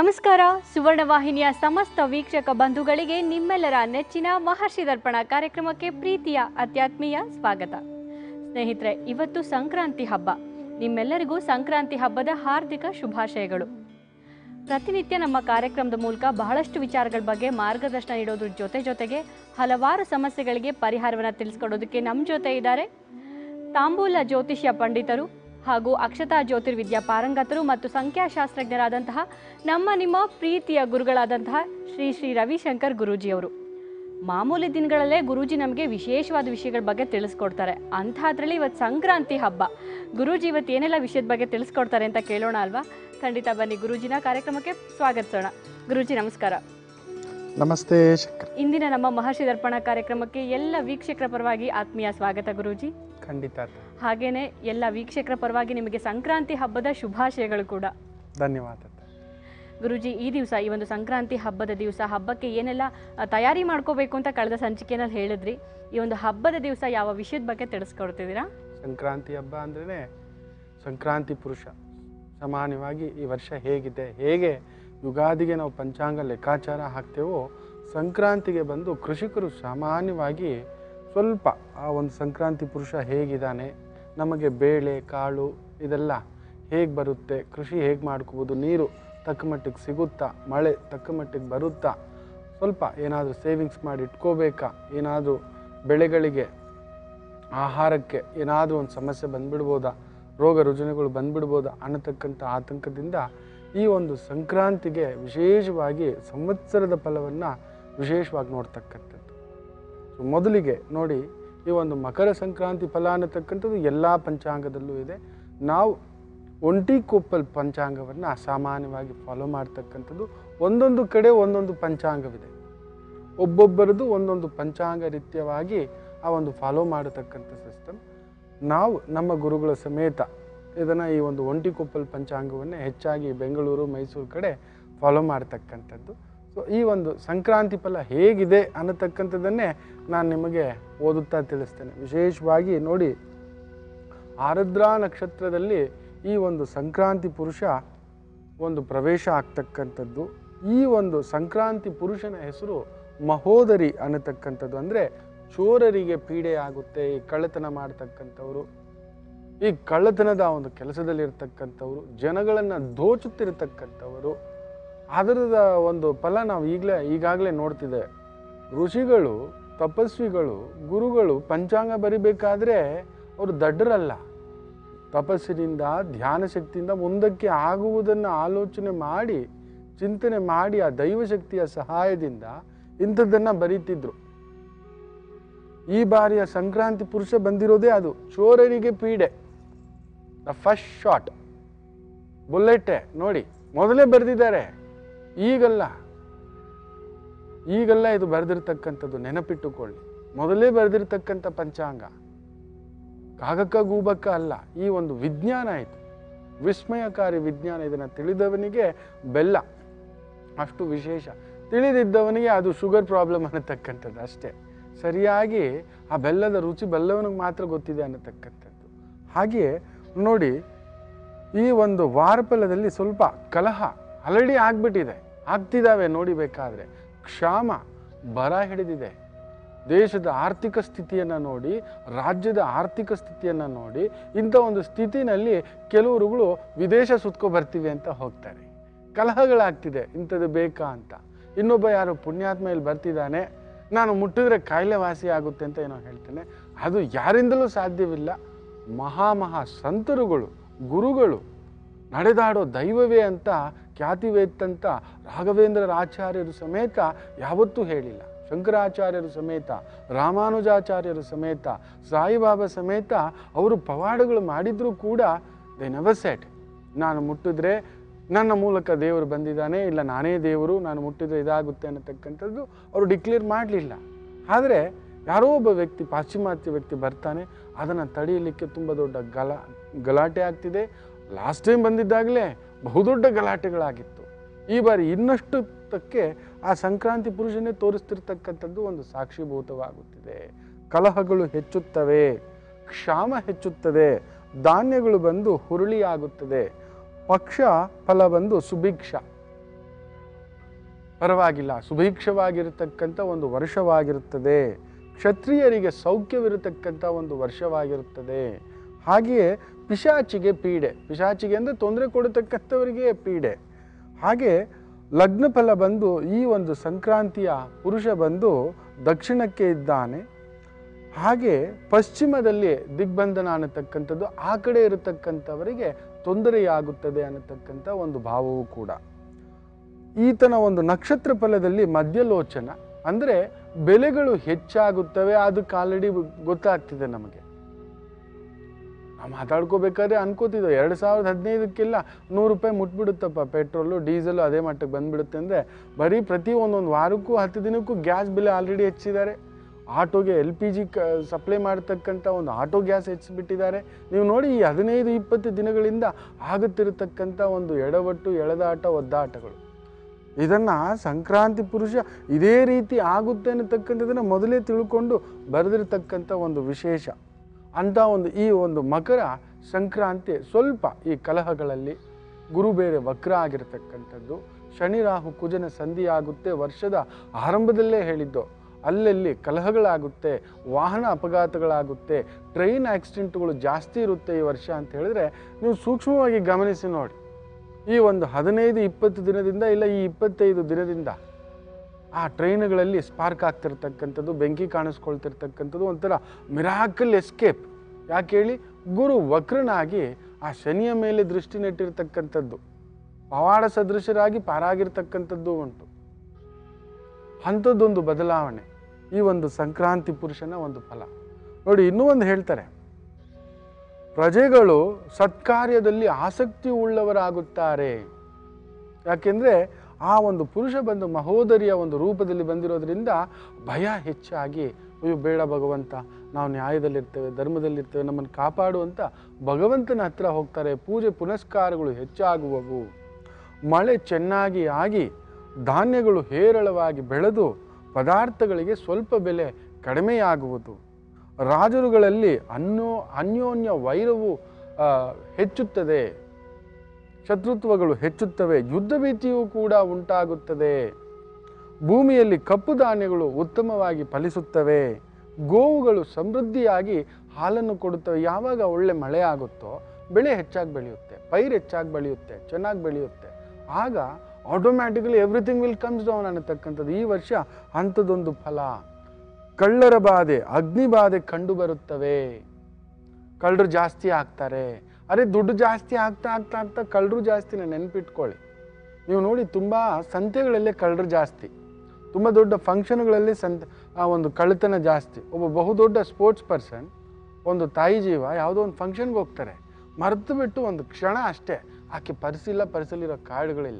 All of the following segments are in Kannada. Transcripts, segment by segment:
ನಮಸ್ಕಾರ ಸುವರ್ಣ ವಾಹಿನಿಯ ಸಮಸ್ತ ವೀಕ್ಷಕ ಬಂಧುಗಳಿಗೆ ನಿಮ್ಮೆಲ್ಲರ ನೆಚ್ಚಿನ ಮಹರ್ಷಿ ದರ್ಪಣ ಕಾರ್ಯಕ್ರಮಕ್ಕೆ ಪ್ರೀತಿಯ ಅತ್ಯಾತ್ಮೀಯ ಸ್ವಾಗತ ಸ್ನೇಹಿತರೆ ಇವತ್ತು ಸಂಕ್ರಾಂತಿ ಹಬ್ಬ ನಿಮ್ಮೆಲ್ಲರಿಗೂ ಸಂಕ್ರಾಂತಿ ಹಬ್ಬದ ಹಾರ್ದಿಕ ಶುಭಾಶಯಗಳು ಪ್ರತಿನಿತ್ಯ ನಮ್ಮ ಕಾರ್ಯಕ್ರಮದ ಮೂಲಕ ಬಹಳಷ್ಟು ವಿಚಾರಗಳ ಬಗ್ಗೆ ಮಾರ್ಗದರ್ಶನ ನೀಡೋದ್ರ ಜೊತೆ ಜೊತೆಗೆ ಹಲವಾರು ಸಮಸ್ಯೆಗಳಿಗೆ ಪರಿಹಾರವನ್ನು ತಿಳಿಸ್ಕೊಡೋದಕ್ಕೆ ನಮ್ಮ ಜೊತೆ ಇದ್ದಾರೆ ತಾಂಬೂಲ ಜ್ಯೋತಿಷ್ಯ ಪಂಡಿತರು ಹಾಗೂ ಅಕ್ಷತಾ ಜ್ಯೋತಿರ್ವಿದ್ಯಾ ಪಾರಂಗತರು ಮತ್ತು ಸಂಖ್ಯಾಶಾಸ್ತ್ರಜ್ಞರಾದಂತಹ ನಮ್ಮ ನಿಮ್ಮ ಪ್ರೀತಿಯ ಗುರುಗಳಾದಂತಹ ಶ್ರೀ ಶ್ರೀ ರವಿಶಂಕರ್ ಗುರೂಜಿಯವರು ಮಾಮೂಲಿ ದಿನಗಳಲ್ಲೇ ಗುರೂಜಿ ನಮಗೆ ವಿಶೇಷವಾದ ವಿಷಯಗಳ ಬಗ್ಗೆ ತಿಳಿಸ್ಕೊಡ್ತಾರೆ ಅಂಥದ್ರಲ್ಲಿ ಇವತ್ತು ಸಂಕ್ರಾಂತಿ ಹಬ್ಬ ಗುರೂಜಿ ಇವತ್ತು ಏನೆಲ್ಲ ವಿಷಯದ ಬಗ್ಗೆ ತಿಳಿಸ್ಕೊಡ್ತಾರೆ ಅಂತ ಕೇಳೋಣ ಅಲ್ವಾ ಖಂಡಿತ ಬನ್ನಿ ಗುರೂಜಿನ ಕಾರ್ಯಕ್ರಮಕ್ಕೆ ಸ್ವಾಗತಿಸೋಣ ಗುರೂಜಿ ನಮಸ್ಕಾರ ನಮಸ್ತೆ ಶಂಕರ್ ಇಂದಿನ ನಮ್ಮ ಮಹರ್ಷಿ ದರ್ಪಣ ಕಾರ್ಯಕ್ರಮಕ್ಕೆ ಎಲ್ಲ ವೀಕ್ಷಕರ ಪರವಾಗಿ ಆತ್ಮೀಯ ಸ್ವಾಗತ ಗುರೂಜಿ ಖಂಡಿತ ಹಾಗೇನೆ ಎಲ್ಲ ವೀಕ್ಷಕರ ಪರವಾಗಿ ನಿಮಗೆ ಸಂಕ್ರಾಂತಿ ಹಬ್ಬದ ಶುಭಾಶಯಗಳು ಕೂಡ ಧನ್ಯವಾದ ಗುರುಜಿ ಈ ದಿವಸ ಈ ಒಂದು ಸಂಕ್ರಾಂತಿ ಹಬ್ಬದ ದಿವಸ ಹಬ್ಬಕ್ಕೆ ಏನೆಲ್ಲ ಆ, ತಯಾರಿ ಮಾಡ್ಕೋಬೇಕು ಅಂತ ಕಳೆದ ಸಂಚಿಕೆನಲ್ಲಿ ಹೇಳಿದ್ರಿ ಈ ಒಂದು ಹಬ್ಬದ ದಿವಸ ಯಾವ ವಿಷಯದ ಬಗ್ಗೆ ತಿಳಿಸ್ಕೊಡ್ತಿದ್ದೀರಾ ಸಂಕ್ರಾಂತಿ ಹಬ್ಬ ಅಂದ್ರೇ ಸಂಕ್ರಾಂತಿ ಪುರುಷ ಸಾಮಾನ್ಯವಾಗಿ ಈ ವರ್ಷ ಹೇಗಿದೆ ಹೇಗೆ ಯುಗಾದಿಗೆ ನಾವು ಪಂಚಾಂಗ ಲೆಕ್ಕಾಚಾರ ಹಾಕ್ತೇವೋ ಸಂಕ್ರಾಂತಿಗೆ ಬಂದು ಕೃಷಿಕರು ಸಾಮಾನ್ಯವಾಗಿ ಸ್ವಲ್ಪ ಆ ಒಂದು ಸಂಕ್ರಾಂತಿ ಪುರುಷ ಹೇಗಿದ್ದಾನೆ ನಮಗೆ ಬೇಳೆ ಕಾಳು ಇದೆಲ್ಲ ಹೇಗೆ ಬರುತ್ತೆ ಕೃಷಿ ಹೇಗೆ ಮಾಡ್ಕೋಬೋದು ನೀರು ತಕ್ಕ ಮಟ್ಟಿಗೆ ಸಿಗುತ್ತಾ ಮಳೆ ತಕ್ಕ ಮಟ್ಟಿಗೆ ಬರುತ್ತಾ ಸ್ವಲ್ಪ ಏನಾದರೂ ಸೇವಿಂಗ್ಸ್ ಮಾಡಿ ಇಟ್ಕೋಬೇಕಾ ಏನಾದರೂ ಬೆಳೆಗಳಿಗೆ ಆಹಾರಕ್ಕೆ ಏನಾದರೂ ಒಂದು ಸಮಸ್ಯೆ ಬಂದ್ಬಿಡ್ಬೋದಾ ರೋಗ ರುಜಿನಗಳು ಬಂದ್ಬಿಡ್ಬೋದಾ ಅನ್ನತಕ್ಕಂಥ ಆತಂಕದಿಂದ ಈ ಒಂದು ಸಂಕ್ರಾಂತಿಗೆ ವಿಶೇಷವಾಗಿ ಸಂವತ್ಸರದ ಫಲವನ್ನು ವಿಶೇಷವಾಗಿ ನೋಡ್ತಕ್ಕಂಥದ್ದು ಸೊ ಮೊದಲಿಗೆ ನೋಡಿ ಈ ಒಂದು ಮಕರ ಸಂಕ್ರಾಂತಿ ಫಲ ಅನ್ನತಕ್ಕಂಥದ್ದು ಎಲ್ಲ ಪಂಚಾಂಗದಲ್ಲೂ ಇದೆ ನಾವು ಒಂಟಿ ಕೊಪ್ಪಲ್ ಪಂಚಾಂಗವನ್ನು ಸಾಮಾನ್ಯವಾಗಿ ಫಾಲೋ ಮಾಡ್ತಕ್ಕಂಥದ್ದು ಒಂದೊಂದು ಕಡೆ ಒಂದೊಂದು ಪಂಚಾಂಗವಿದೆ ಒಬ್ಬೊಬ್ಬರದು ಒಂದೊಂದು ಪಂಚಾಂಗ ರೀತ್ಯವಾಗಿ ಆ ಒಂದು ಫಾಲೋ ಮಾಡತಕ್ಕಂಥ ಸಿಸ್ಟಮ್ ನಾವು ನಮ್ಮ ಗುರುಗಳ ಸಮೇತ ಇದನ್ನು ಈ ಒಂದು ಒಂಟಿಕೊಪ್ಪಲ್ ಪಂಚಾಂಗವನ್ನೇ ಹೆಚ್ಚಾಗಿ ಬೆಂಗಳೂರು ಮೈಸೂರು ಕಡೆ ಫಾಲೋ ಮಾಡ್ತಕ್ಕಂಥದ್ದು ಸೊ ಈ ಒಂದು ಸಂಕ್ರಾಂತಿ ಫಲ ಹೇಗಿದೆ ಅನ್ನತಕ್ಕಂಥದ್ದನ್ನೇ ನಾನು ನಿಮಗೆ ಓದುತ್ತಾ ತಿಳಿಸ್ತೇನೆ ವಿಶೇಷವಾಗಿ ನೋಡಿ ಆರದ್ರಾ ನಕ್ಷತ್ರದಲ್ಲಿ ಈ ಒಂದು ಸಂಕ್ರಾಂತಿ ಪುರುಷ ಒಂದು ಪ್ರವೇಶ ಆಗ್ತಕ್ಕಂಥದ್ದು ಈ ಒಂದು ಸಂಕ್ರಾಂತಿ ಪುರುಷನ ಹೆಸರು ಮಹೋದರಿ ಅನ್ನತಕ್ಕಂಥದ್ದು ಅಂದರೆ ಚೋರರಿಗೆ ಪೀಡೆ ಆಗುತ್ತೆ ಈ ಕಳ್ಳತನ ಮಾಡ್ತಕ್ಕಂಥವ್ರು ಈ ಕಳ್ಳತನದ ಒಂದು ಕೆಲಸದಲ್ಲಿರ್ತಕ್ಕಂಥವ್ರು ಜನಗಳನ್ನು ದೋಚುತ್ತಿರತಕ್ಕಂಥವರು ಅದರದ ಒಂದು ಫಲ ನಾವು ಈಗಲೇ ಈಗಾಗಲೇ ನೋಡ್ತಿದ್ದೇವೆ ಋಷಿಗಳು ತಪಸ್ವಿಗಳು ಗುರುಗಳು ಪಂಚಾಂಗ ಬರಿಬೇಕಾದ್ರೆ ಅವರು ದಡ್ಡರಲ್ಲ ತಪಸ್ಸಿನಿಂದ ಧ್ಯಾನ ಶಕ್ತಿಯಿಂದ ಮುಂದಕ್ಕೆ ಆಗುವುದನ್ನು ಆಲೋಚನೆ ಮಾಡಿ ಚಿಂತನೆ ಮಾಡಿ ಆ ದೈವಶಕ್ತಿಯ ಸಹಾಯದಿಂದ ಇಂಥದ್ದನ್ನು ಬರೀತಿದ್ರು ಈ ಬಾರಿಯ ಸಂಕ್ರಾಂತಿ ಪುರುಷ ಬಂದಿರೋದೇ ಅದು ಚೋರರಿಗೆ ಪೀಡೆ ದ ಫಸ್ಟ್ ಶಾಟ್ ಬುಲೆಟೆ ನೋಡಿ ಮೊದಲೇ ಬರೆದಿದ್ದಾರೆ ಈಗಲ್ಲ ಈಗಲ್ಲ ಇದು ಬರೆದಿರ್ತಕ್ಕಂಥದ್ದು ನೆನಪಿಟ್ಟುಕೊಳ್ಳಿ ಮೊದಲೇ ಬರೆದಿರ್ತಕ್ಕಂಥ ಪಂಚಾಂಗ ಕಾಗಕ್ಕ ಗೂಬಕ್ಕ ಅಲ್ಲ ಈ ಒಂದು ವಿಜ್ಞಾನ ಇದು ವಿಸ್ಮಯಕಾರಿ ವಿಜ್ಞಾನ ಇದನ್ನು ತಿಳಿದವನಿಗೆ ಬೆಲ್ಲ ಅಷ್ಟು ವಿಶೇಷ ತಿಳಿದಿದ್ದವನಿಗೆ ಅದು ಶುಗರ್ ಪ್ರಾಬ್ಲಮ್ ಅನ್ನತಕ್ಕಂಥದ್ದು ಅಷ್ಟೇ ಸರಿಯಾಗಿ ಆ ಬೆಲ್ಲದ ರುಚಿ ಬೆಲ್ಲವನಿಗೆ ಮಾತ್ರ ಗೊತ್ತಿದೆ ಅನ್ನತಕ್ಕಂಥದ್ದು ಹಾಗೆಯೇ ನೋಡಿ ಈ ಒಂದು ವಾರಫಲದಲ್ಲಿ ಸ್ವಲ್ಪ ಕಲಹ ಆಲ್ರೆಡಿ ಆಗ್ಬಿಟ್ಟಿದೆ ಆಗ್ತಿದ್ದಾವೆ ನೋಡಿ ಬೇಕಾದ್ರೆ ಕ್ಷಾಮ ಬರ ಹಿಡಿದಿದೆ ದೇಶದ ಆರ್ಥಿಕ ಸ್ಥಿತಿಯನ್ನು ನೋಡಿ ರಾಜ್ಯದ ಆರ್ಥಿಕ ಸ್ಥಿತಿಯನ್ನು ನೋಡಿ ಇಂಥ ಒಂದು ಸ್ಥಿತಿನಲ್ಲಿ ಕೆಲವರುಗಳು ವಿದೇಶ ಸುತ್ಕೊ ಬರ್ತೀವಿ ಅಂತ ಹೋಗ್ತಾರೆ ಕಲಹಗಳಾಗ್ತಿದೆ ಇಂಥದ್ದು ಬೇಕಾ ಅಂತ ಇನ್ನೊಬ್ಬ ಯಾರು ಪುಣ್ಯಾತ್ಮ ಇಲ್ಲಿ ಬರ್ತಿದ್ದಾನೆ ನಾನು ಮುಟ್ಟಿದ್ರೆ ಕಾಯಿಲೆ ವಾಸಿ ಆಗುತ್ತೆ ಅಂತ ಏನೋ ಹೇಳ್ತೇನೆ ಅದು ಯಾರಿಂದಲೂ ಸಾಧ್ಯವಿಲ್ಲ ಮಹಾ ಮಹಾ ಸಂತರುಗಳು ಗುರುಗಳು ನಡೆದಾಡೋ ದೈವವೇ ಅಂತ ಖ್ಯಾತಿವೇತ್ತಂತ ರಾಘವೇಂದ್ರರಾಚಾರ್ಯರು ಸಮೇತ ಯಾವತ್ತೂ ಹೇಳಿಲ್ಲ ಶಂಕರಾಚಾರ್ಯರು ಸಮೇತ ರಾಮಾನುಜಾಚಾರ್ಯರು ಸಮೇತ ಸಾಯಿಬಾಬಾ ಸಮೇತ ಅವರು ಪವಾಡಗಳು ಮಾಡಿದರೂ ಕೂಡ ದೇ ನೆವರ್ ಸೆಟ್ ನಾನು ಮುಟ್ಟಿದ್ರೆ ನನ್ನ ಮೂಲಕ ದೇವರು ಬಂದಿದ್ದಾನೆ ಇಲ್ಲ ನಾನೇ ದೇವರು ನಾನು ಮುಟ್ಟಿದ್ರೆ ಇದಾಗುತ್ತೆ ಅನ್ನತಕ್ಕಂಥದ್ದು ಅವರು ಡಿಕ್ಲೇರ್ ಮಾಡಲಿಲ್ಲ ಆದರೆ ಯಾರೋ ಒಬ್ಬ ವ್ಯಕ್ತಿ ಪಾಶ್ಚಿಮಾತ್ಯ ವ್ಯಕ್ತಿ ಬರ್ತಾನೆ ಅದನ್ನು ತಡೆಯಲಿಕ್ಕೆ ತುಂಬ ದೊಡ್ಡ ಗಲ ಗಲಾಟೆ ಆಗ್ತಿದೆ ಲಾಸ್ಟ್ ಟೈಮ್ ಬಂದಿದ್ದಾಗಲೇ ಬಹುದೊಡ್ಡ ಗಲಾಟೆಗಳಾಗಿತ್ತು ಈ ಬಾರಿ ಇನ್ನಷ್ಟು ತಕ್ಕೆ ಆ ಸಂಕ್ರಾಂತಿ ಪುರುಷನೇ ತೋರಿಸ್ತಿರ್ತಕ್ಕಂಥದ್ದು ಒಂದು ಸಾಕ್ಷೀಭೂತವಾಗುತ್ತಿದೆ ಕಲಹಗಳು ಹೆಚ್ಚುತ್ತವೆ ಕ್ಷಾಮ ಹೆಚ್ಚುತ್ತದೆ ಧಾನ್ಯಗಳು ಬಂದು ಹುರುಳಿಯಾಗುತ್ತದೆ ಪಕ್ಷ ಫಲ ಬಂದು ಸುಭಿಕ್ಷ ಪರವಾಗಿಲ್ಲ ಸುಭೀಕ್ಷವಾಗಿರತಕ್ಕಂಥ ಒಂದು ವರ್ಷವಾಗಿರುತ್ತದೆ ಕ್ಷತ್ರಿಯರಿಗೆ ಸೌಖ್ಯವಿರತಕ್ಕಂಥ ಒಂದು ವರ್ಷವಾಗಿರುತ್ತದೆ ಹಾಗೆಯೇ ಪಿಶಾಚಿಗೆ ಪೀಡೆ ಪಿಶಾಚಿಗೆ ಅಂದರೆ ತೊಂದರೆ ಕೊಡತಕ್ಕಂಥವರಿಗೆ ಪೀಡೆ ಹಾಗೆ ಲಗ್ನ ಫಲ ಬಂದು ಈ ಒಂದು ಸಂಕ್ರಾಂತಿಯ ಪುರುಷ ಬಂದು ದಕ್ಷಿಣಕ್ಕೆ ಇದ್ದಾನೆ ಹಾಗೆ ಪಶ್ಚಿಮದಲ್ಲಿ ದಿಗ್ಬಂಧನ ಅನ್ನತಕ್ಕಂಥದ್ದು ಆ ಕಡೆ ಇರತಕ್ಕಂಥವರಿಗೆ ತೊಂದರೆಯಾಗುತ್ತದೆ ಅನ್ನತಕ್ಕಂಥ ಒಂದು ಭಾವವೂ ಕೂಡ ಈತನ ಒಂದು ನಕ್ಷತ್ರ ಫಲದಲ್ಲಿ ಮಧ್ಯಲೋಚನ ಅಂದರೆ ಬೆಲೆಗಳು ಹೆಚ್ಚಾಗುತ್ತವೆ ಅದಕ್ಕೆ ಆಲ್ರೆಡಿ ಗೊತ್ತಾಗ್ತಿದೆ ನಮಗೆ ನಾವು ಮಾತಾಡ್ಕೋಬೇಕಾದ್ರೆ ಅನ್ಕೋತಿದ್ದೋ ಎರಡು ಸಾವಿರದ ಹದಿನೈದಕ್ಕೆಲ್ಲ ನೂರು ರೂಪಾಯಿ ಮುಟ್ಬಿಡುತ್ತಪ್ಪ ಪೆಟ್ರೋಲು ಡೀಸೆಲು ಅದೇ ಮಟ್ಟಕ್ಕೆ ಬಂದ್ಬಿಡುತ್ತೆ ಅಂದರೆ ಬರೀ ಪ್ರತಿ ಒಂದೊಂದು ವಾರಕ್ಕೂ ಹತ್ತು ದಿನಕ್ಕೂ ಗ್ಯಾಸ್ ಬೆಲೆ ಆಲ್ರೆಡಿ ಹೆಚ್ಚಿದ್ದಾರೆ ಆಟೋಗೆ ಎಲ್ ಪಿ ಜಿ ಕ ಸಪ್ಲೈ ಮಾಡ್ತಕ್ಕಂಥ ಒಂದು ಆಟೋ ಗ್ಯಾಸ್ ಹೆಚ್ಚಿಬಿಟ್ಟಿದ್ದಾರೆ ನೀವು ನೋಡಿ ಈ ಹದಿನೈದು ಇಪ್ಪತ್ತು ದಿನಗಳಿಂದ ಆಗುತ್ತಿರತಕ್ಕಂಥ ಒಂದು ಎಡವಟ್ಟು ಎಳೆದಾಟ ಒದ್ದಾಟಗಳು ಇದನ್ನು ಸಂಕ್ರಾಂತಿ ಪುರುಷ ಇದೇ ರೀತಿ ಆಗುತ್ತೆ ಅನ್ನತಕ್ಕಂಥದ್ದನ್ನು ಮೊದಲೇ ತಿಳ್ಕೊಂಡು ಬರೆದಿರ್ತಕ್ಕಂಥ ಒಂದು ವಿಶೇಷ ಅಂಥ ಒಂದು ಈ ಒಂದು ಮಕರ ಸಂಕ್ರಾಂತಿ ಸ್ವಲ್ಪ ಈ ಕಲಹಗಳಲ್ಲಿ ಗುರು ಬೇರೆ ವಕ್ರ ಆಗಿರತಕ್ಕಂಥದ್ದು ಶನಿ ರಾಹು ಕುಜನ ಸಂಧಿ ಆಗುತ್ತೆ ವರ್ಷದ ಆರಂಭದಲ್ಲೇ ಹೇಳಿದ್ದು ಅಲ್ಲಲ್ಲಿ ಕಲಹಗಳಾಗುತ್ತೆ ವಾಹನ ಅಪಘಾತಗಳಾಗುತ್ತೆ ಟ್ರೈನ್ ಆಕ್ಸಿಡೆಂಟ್ಗಳು ಜಾಸ್ತಿ ಇರುತ್ತೆ ಈ ವರ್ಷ ಅಂತ ಹೇಳಿದ್ರೆ ನೀವು ಸೂಕ್ಷ್ಮವಾಗಿ ಗಮನಿಸಿ ನೋಡಿ ಈ ಒಂದು ಹದಿನೈದು ಇಪ್ಪತ್ತು ದಿನದಿಂದ ಇಲ್ಲ ಈ ಇಪ್ಪತ್ತೈದು ದಿನದಿಂದ ಆ ಟ್ರೈನ್ಗಳಲ್ಲಿ ಸ್ಪಾರ್ಕ್ ಆಗ್ತಿರ್ತಕ್ಕಂಥದ್ದು ಬೆಂಕಿ ಕಾಣಿಸ್ಕೊಳ್ತಿರ್ತಕ್ಕಂಥದ್ದು ಒಂಥರ ಮಿರಾಕಲ್ ಎಸ್ಕೇಪ್ ಯಾಕೆ ಹೇಳಿ ಗುರು ವಕ್ರನಾಗಿ ಆ ಶನಿಯ ಮೇಲೆ ದೃಷ್ಟಿ ನೆಟ್ಟಿರ್ತಕ್ಕಂಥದ್ದು ಪವಾಡ ಸದೃಶರಾಗಿ ಪಾರಾಗಿರ್ತಕ್ಕಂಥದ್ದು ಉಂಟು ಅಂಥದ್ದೊಂದು ಬದಲಾವಣೆ ಈ ಒಂದು ಸಂಕ್ರಾಂತಿ ಪುರುಷನ ಒಂದು ಫಲ ನೋಡಿ ಇನ್ನೂ ಒಂದು ಹೇಳ್ತಾರೆ ಪ್ರಜೆಗಳು ಸತ್ಕಾರ್ಯದಲ್ಲಿ ಆಸಕ್ತಿ ಉಳ್ಳವರಾಗುತ್ತಾರೆ ಯಾಕೆಂದರೆ ಆ ಒಂದು ಪುರುಷ ಬಂದು ಮಹೋದರಿಯ ಒಂದು ರೂಪದಲ್ಲಿ ಬಂದಿರೋದ್ರಿಂದ ಭಯ ಹೆಚ್ಚಾಗಿ ಅಯ್ಯೋ ಬೇಡ ಭಗವಂತ ನಾವು ನ್ಯಾಯದಲ್ಲಿರ್ತೇವೆ ಧರ್ಮದಲ್ಲಿರ್ತೇವೆ ನಮ್ಮನ್ನು ಕಾಪಾಡುವಂತ ಭಗವಂತನ ಹತ್ರ ಹೋಗ್ತಾರೆ ಪೂಜೆ ಪುನಸ್ಕಾರಗಳು ಹೆಚ್ಚಾಗುವವು ಮಳೆ ಚೆನ್ನಾಗಿ ಆಗಿ ಧಾನ್ಯಗಳು ಹೇರಳವಾಗಿ ಬೆಳೆದು ಪದಾರ್ಥಗಳಿಗೆ ಸ್ವಲ್ಪ ಬೆಲೆ ಕಡಿಮೆಯಾಗುವುದು ರಾಜರುಗಳಲ್ಲಿ ಅನ್ನೋ ಅನ್ಯೋನ್ಯ ವೈರವು ಆ, ಹೆಚ್ಚುತ್ತದೆ ಶತ್ರುತ್ವಗಳು ಹೆಚ್ಚುತ್ತವೆ ಯುದ್ಧ ಭೀತಿಯೂ ಕೂಡ ಉಂಟಾಗುತ್ತದೆ ಭೂಮಿಯಲ್ಲಿ ಕಪ್ಪು ಧಾನ್ಯಗಳು ಉತ್ತಮವಾಗಿ ಫಲಿಸುತ್ತವೆ ಗೋವುಗಳು ಸಮೃದ್ಧಿಯಾಗಿ ಹಾಲನ್ನು ಕೊಡುತ್ತವೆ ಯಾವಾಗ ಒಳ್ಳೆ ಮಳೆ ಆಗುತ್ತೋ ಬೆಳೆ ಹೆಚ್ಚಾಗಿ ಬೆಳೆಯುತ್ತೆ ಪೈರು ಹೆಚ್ಚಾಗಿ ಬೆಳೆಯುತ್ತೆ ಚೆನ್ನಾಗಿ ಬೆಳೆಯುತ್ತೆ ಆಗ automatically everything will comes down ಅನ್ನತಕ್ಕಂಥದ್ದು ಈ ವರ್ಷ ಅಂಥದ್ದೊಂದು ಫಲ ಕಳ್ಳರ ಬಾಧೆ ಅಗ್ನಿ ಬಾಧೆ ಕಂಡು ಬರುತ್ತವೆ ಕಳ್ಳರು ಜಾಸ್ತಿ ಆಗ್ತಾರೆ ಅರೆ ದುಡ್ಡು ಜಾಸ್ತಿ ಆಗ್ತಾ ಆಗ್ತಾ ಆಗ್ತಾ ಕಳ್ಳರು ಜಾಸ್ತಿನ ನೆನ್ಪಿಟ್ಕೊಳ್ಳಿ ನೀವು ನೋಡಿ ತುಂಬ ಸಂತೆಗಳಲ್ಲೇ ಕಳ್ಳರು ಜಾಸ್ತಿ ತುಂಬ ದೊಡ್ಡ ಫಂಕ್ಷನ್ಗಳಲ್ಲಿ ಸಂತೆ ಆ ಒಂದು ಕಳ್ಳತನ ಜಾಸ್ತಿ ಒಬ್ಬ ಬಹುದೊಡ್ಡ ಸ್ಪೋರ್ಟ್ಸ್ ಪರ್ಸನ್ ಒಂದು ತಾಯಿ ಜೀವ ಯಾವುದೋ ಒಂದು ಫಂಕ್ಷನ್ಗೆ ಹೋಗ್ತಾರೆ ಮರೆತು ಬಿಟ್ಟು ಒಂದು ಕ್ಷಣ ಅಷ್ಟೇ ಆಕೆ ಪರ್ಸಿಲ್ಲ ಪರ್ಸಲ್ಲಿರೋ ಕಾರ್ಡ್ಗಳಿಲ್ಲ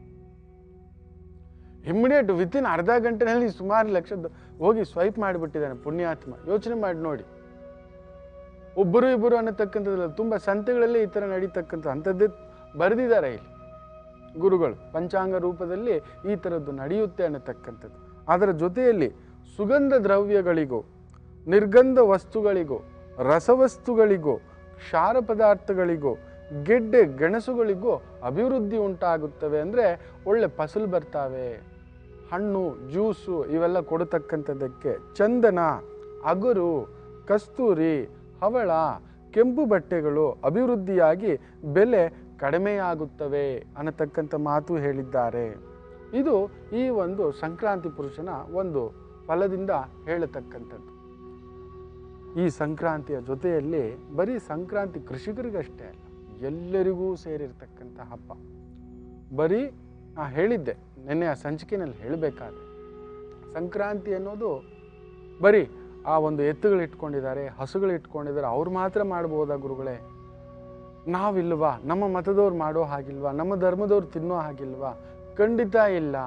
ಇಮ್ಮಿಡಿಯೇಟ್ ವಿತಿನ್ ಅರ್ಧ ಗಂಟೆನಲ್ಲಿ ಸುಮಾರು ಲಕ್ಷದ ಹೋಗಿ ಸ್ವೈಪ್ ಮಾಡಿಬಿಟ್ಟಿದ್ದಾನೆ ಪುಣ್ಯಾತ್ಮ ಯೋಚನೆ ಮಾಡಿ ನೋಡಿ ಒಬ್ಬರು ಇಬ್ಬರು ಅನ್ನತಕ್ಕಂಥದ್ದಲ್ಲ ತುಂಬ ಸಂತೆಗಳಲ್ಲಿ ಈ ಥರ ನಡೀತಕ್ಕಂಥ ಅಂಥದ್ದೇ ಬರೆದಿದ್ದಾರೆ ಇಲ್ಲಿ ಗುರುಗಳು ಪಂಚಾಂಗ ರೂಪದಲ್ಲಿ ಈ ಥರದ್ದು ನಡೆಯುತ್ತೆ ಅನ್ನತಕ್ಕಂಥದ್ದು ಅದರ ಜೊತೆಯಲ್ಲಿ ಸುಗಂಧ ದ್ರವ್ಯಗಳಿಗೂ ನಿರ್ಗಂಧ ವಸ್ತುಗಳಿಗೂ ರಸವಸ್ತುಗಳಿಗೂ ಕ್ಷಾರ ಪದಾರ್ಥಗಳಿಗೂ ಗೆಡ್ಡೆ ಗೆಣಸುಗಳಿಗೂ ಅಭಿವೃದ್ಧಿ ಉಂಟಾಗುತ್ತವೆ ಅಂದರೆ ಒಳ್ಳೆ ಫಸಲು ಬರ್ತಾವೆ ಹಣ್ಣು ಜ್ಯೂಸು ಇವೆಲ್ಲ ಕೊಡತಕ್ಕಂಥದ್ದಕ್ಕೆ ಚಂದನ ಅಗುರು ಕಸ್ತೂರಿ ಹವಳ ಕೆಂಪು ಬಟ್ಟೆಗಳು ಅಭಿವೃದ್ಧಿಯಾಗಿ ಬೆಲೆ ಕಡಿಮೆಯಾಗುತ್ತವೆ ಅನ್ನತಕ್ಕಂಥ ಮಾತು ಹೇಳಿದ್ದಾರೆ ಇದು ಈ ಒಂದು ಸಂಕ್ರಾಂತಿ ಪುರುಷನ ಒಂದು ಫಲದಿಂದ ಹೇಳತಕ್ಕಂಥದ್ದು ಈ ಸಂಕ್ರಾಂತಿಯ ಜೊತೆಯಲ್ಲಿ ಬರೀ ಸಂಕ್ರಾಂತಿ ಕೃಷಿಕರಿಗಷ್ಟೇ ಅಲ್ಲ ಎಲ್ಲರಿಗೂ ಸೇರಿರ್ತಕ್ಕಂಥ ಹಬ್ಬ ಬರೀ ನಾ ಹೇಳಿದ್ದೆ ನಿನ್ನೆ ಆ ಸಂಚಿಕೆಯಲ್ಲಿ ಹೇಳಬೇಕಾದ್ರೆ ಸಂಕ್ರಾಂತಿ ಅನ್ನೋದು ಬರೀ ಆ ಒಂದು ಎತ್ತುಗಳು ಇಟ್ಕೊಂಡಿದ್ದಾರೆ ಹಸುಗಳು ಇಟ್ಕೊಂಡಿದ್ದಾರೆ ಅವ್ರು ಮಾತ್ರ ಮಾಡ್ಬೋದಾ ಗುರುಗಳೇ ನಾವಿಲ್ವಾ ನಮ್ಮ ಮತದವ್ರು ಮಾಡೋ ಹಾಗಿಲ್ವಾ ನಮ್ಮ ಧರ್ಮದವ್ರು ತಿನ್ನೋ ಹಾಗಿಲ್ವಾ ಖಂಡಿತ ಇಲ್ಲ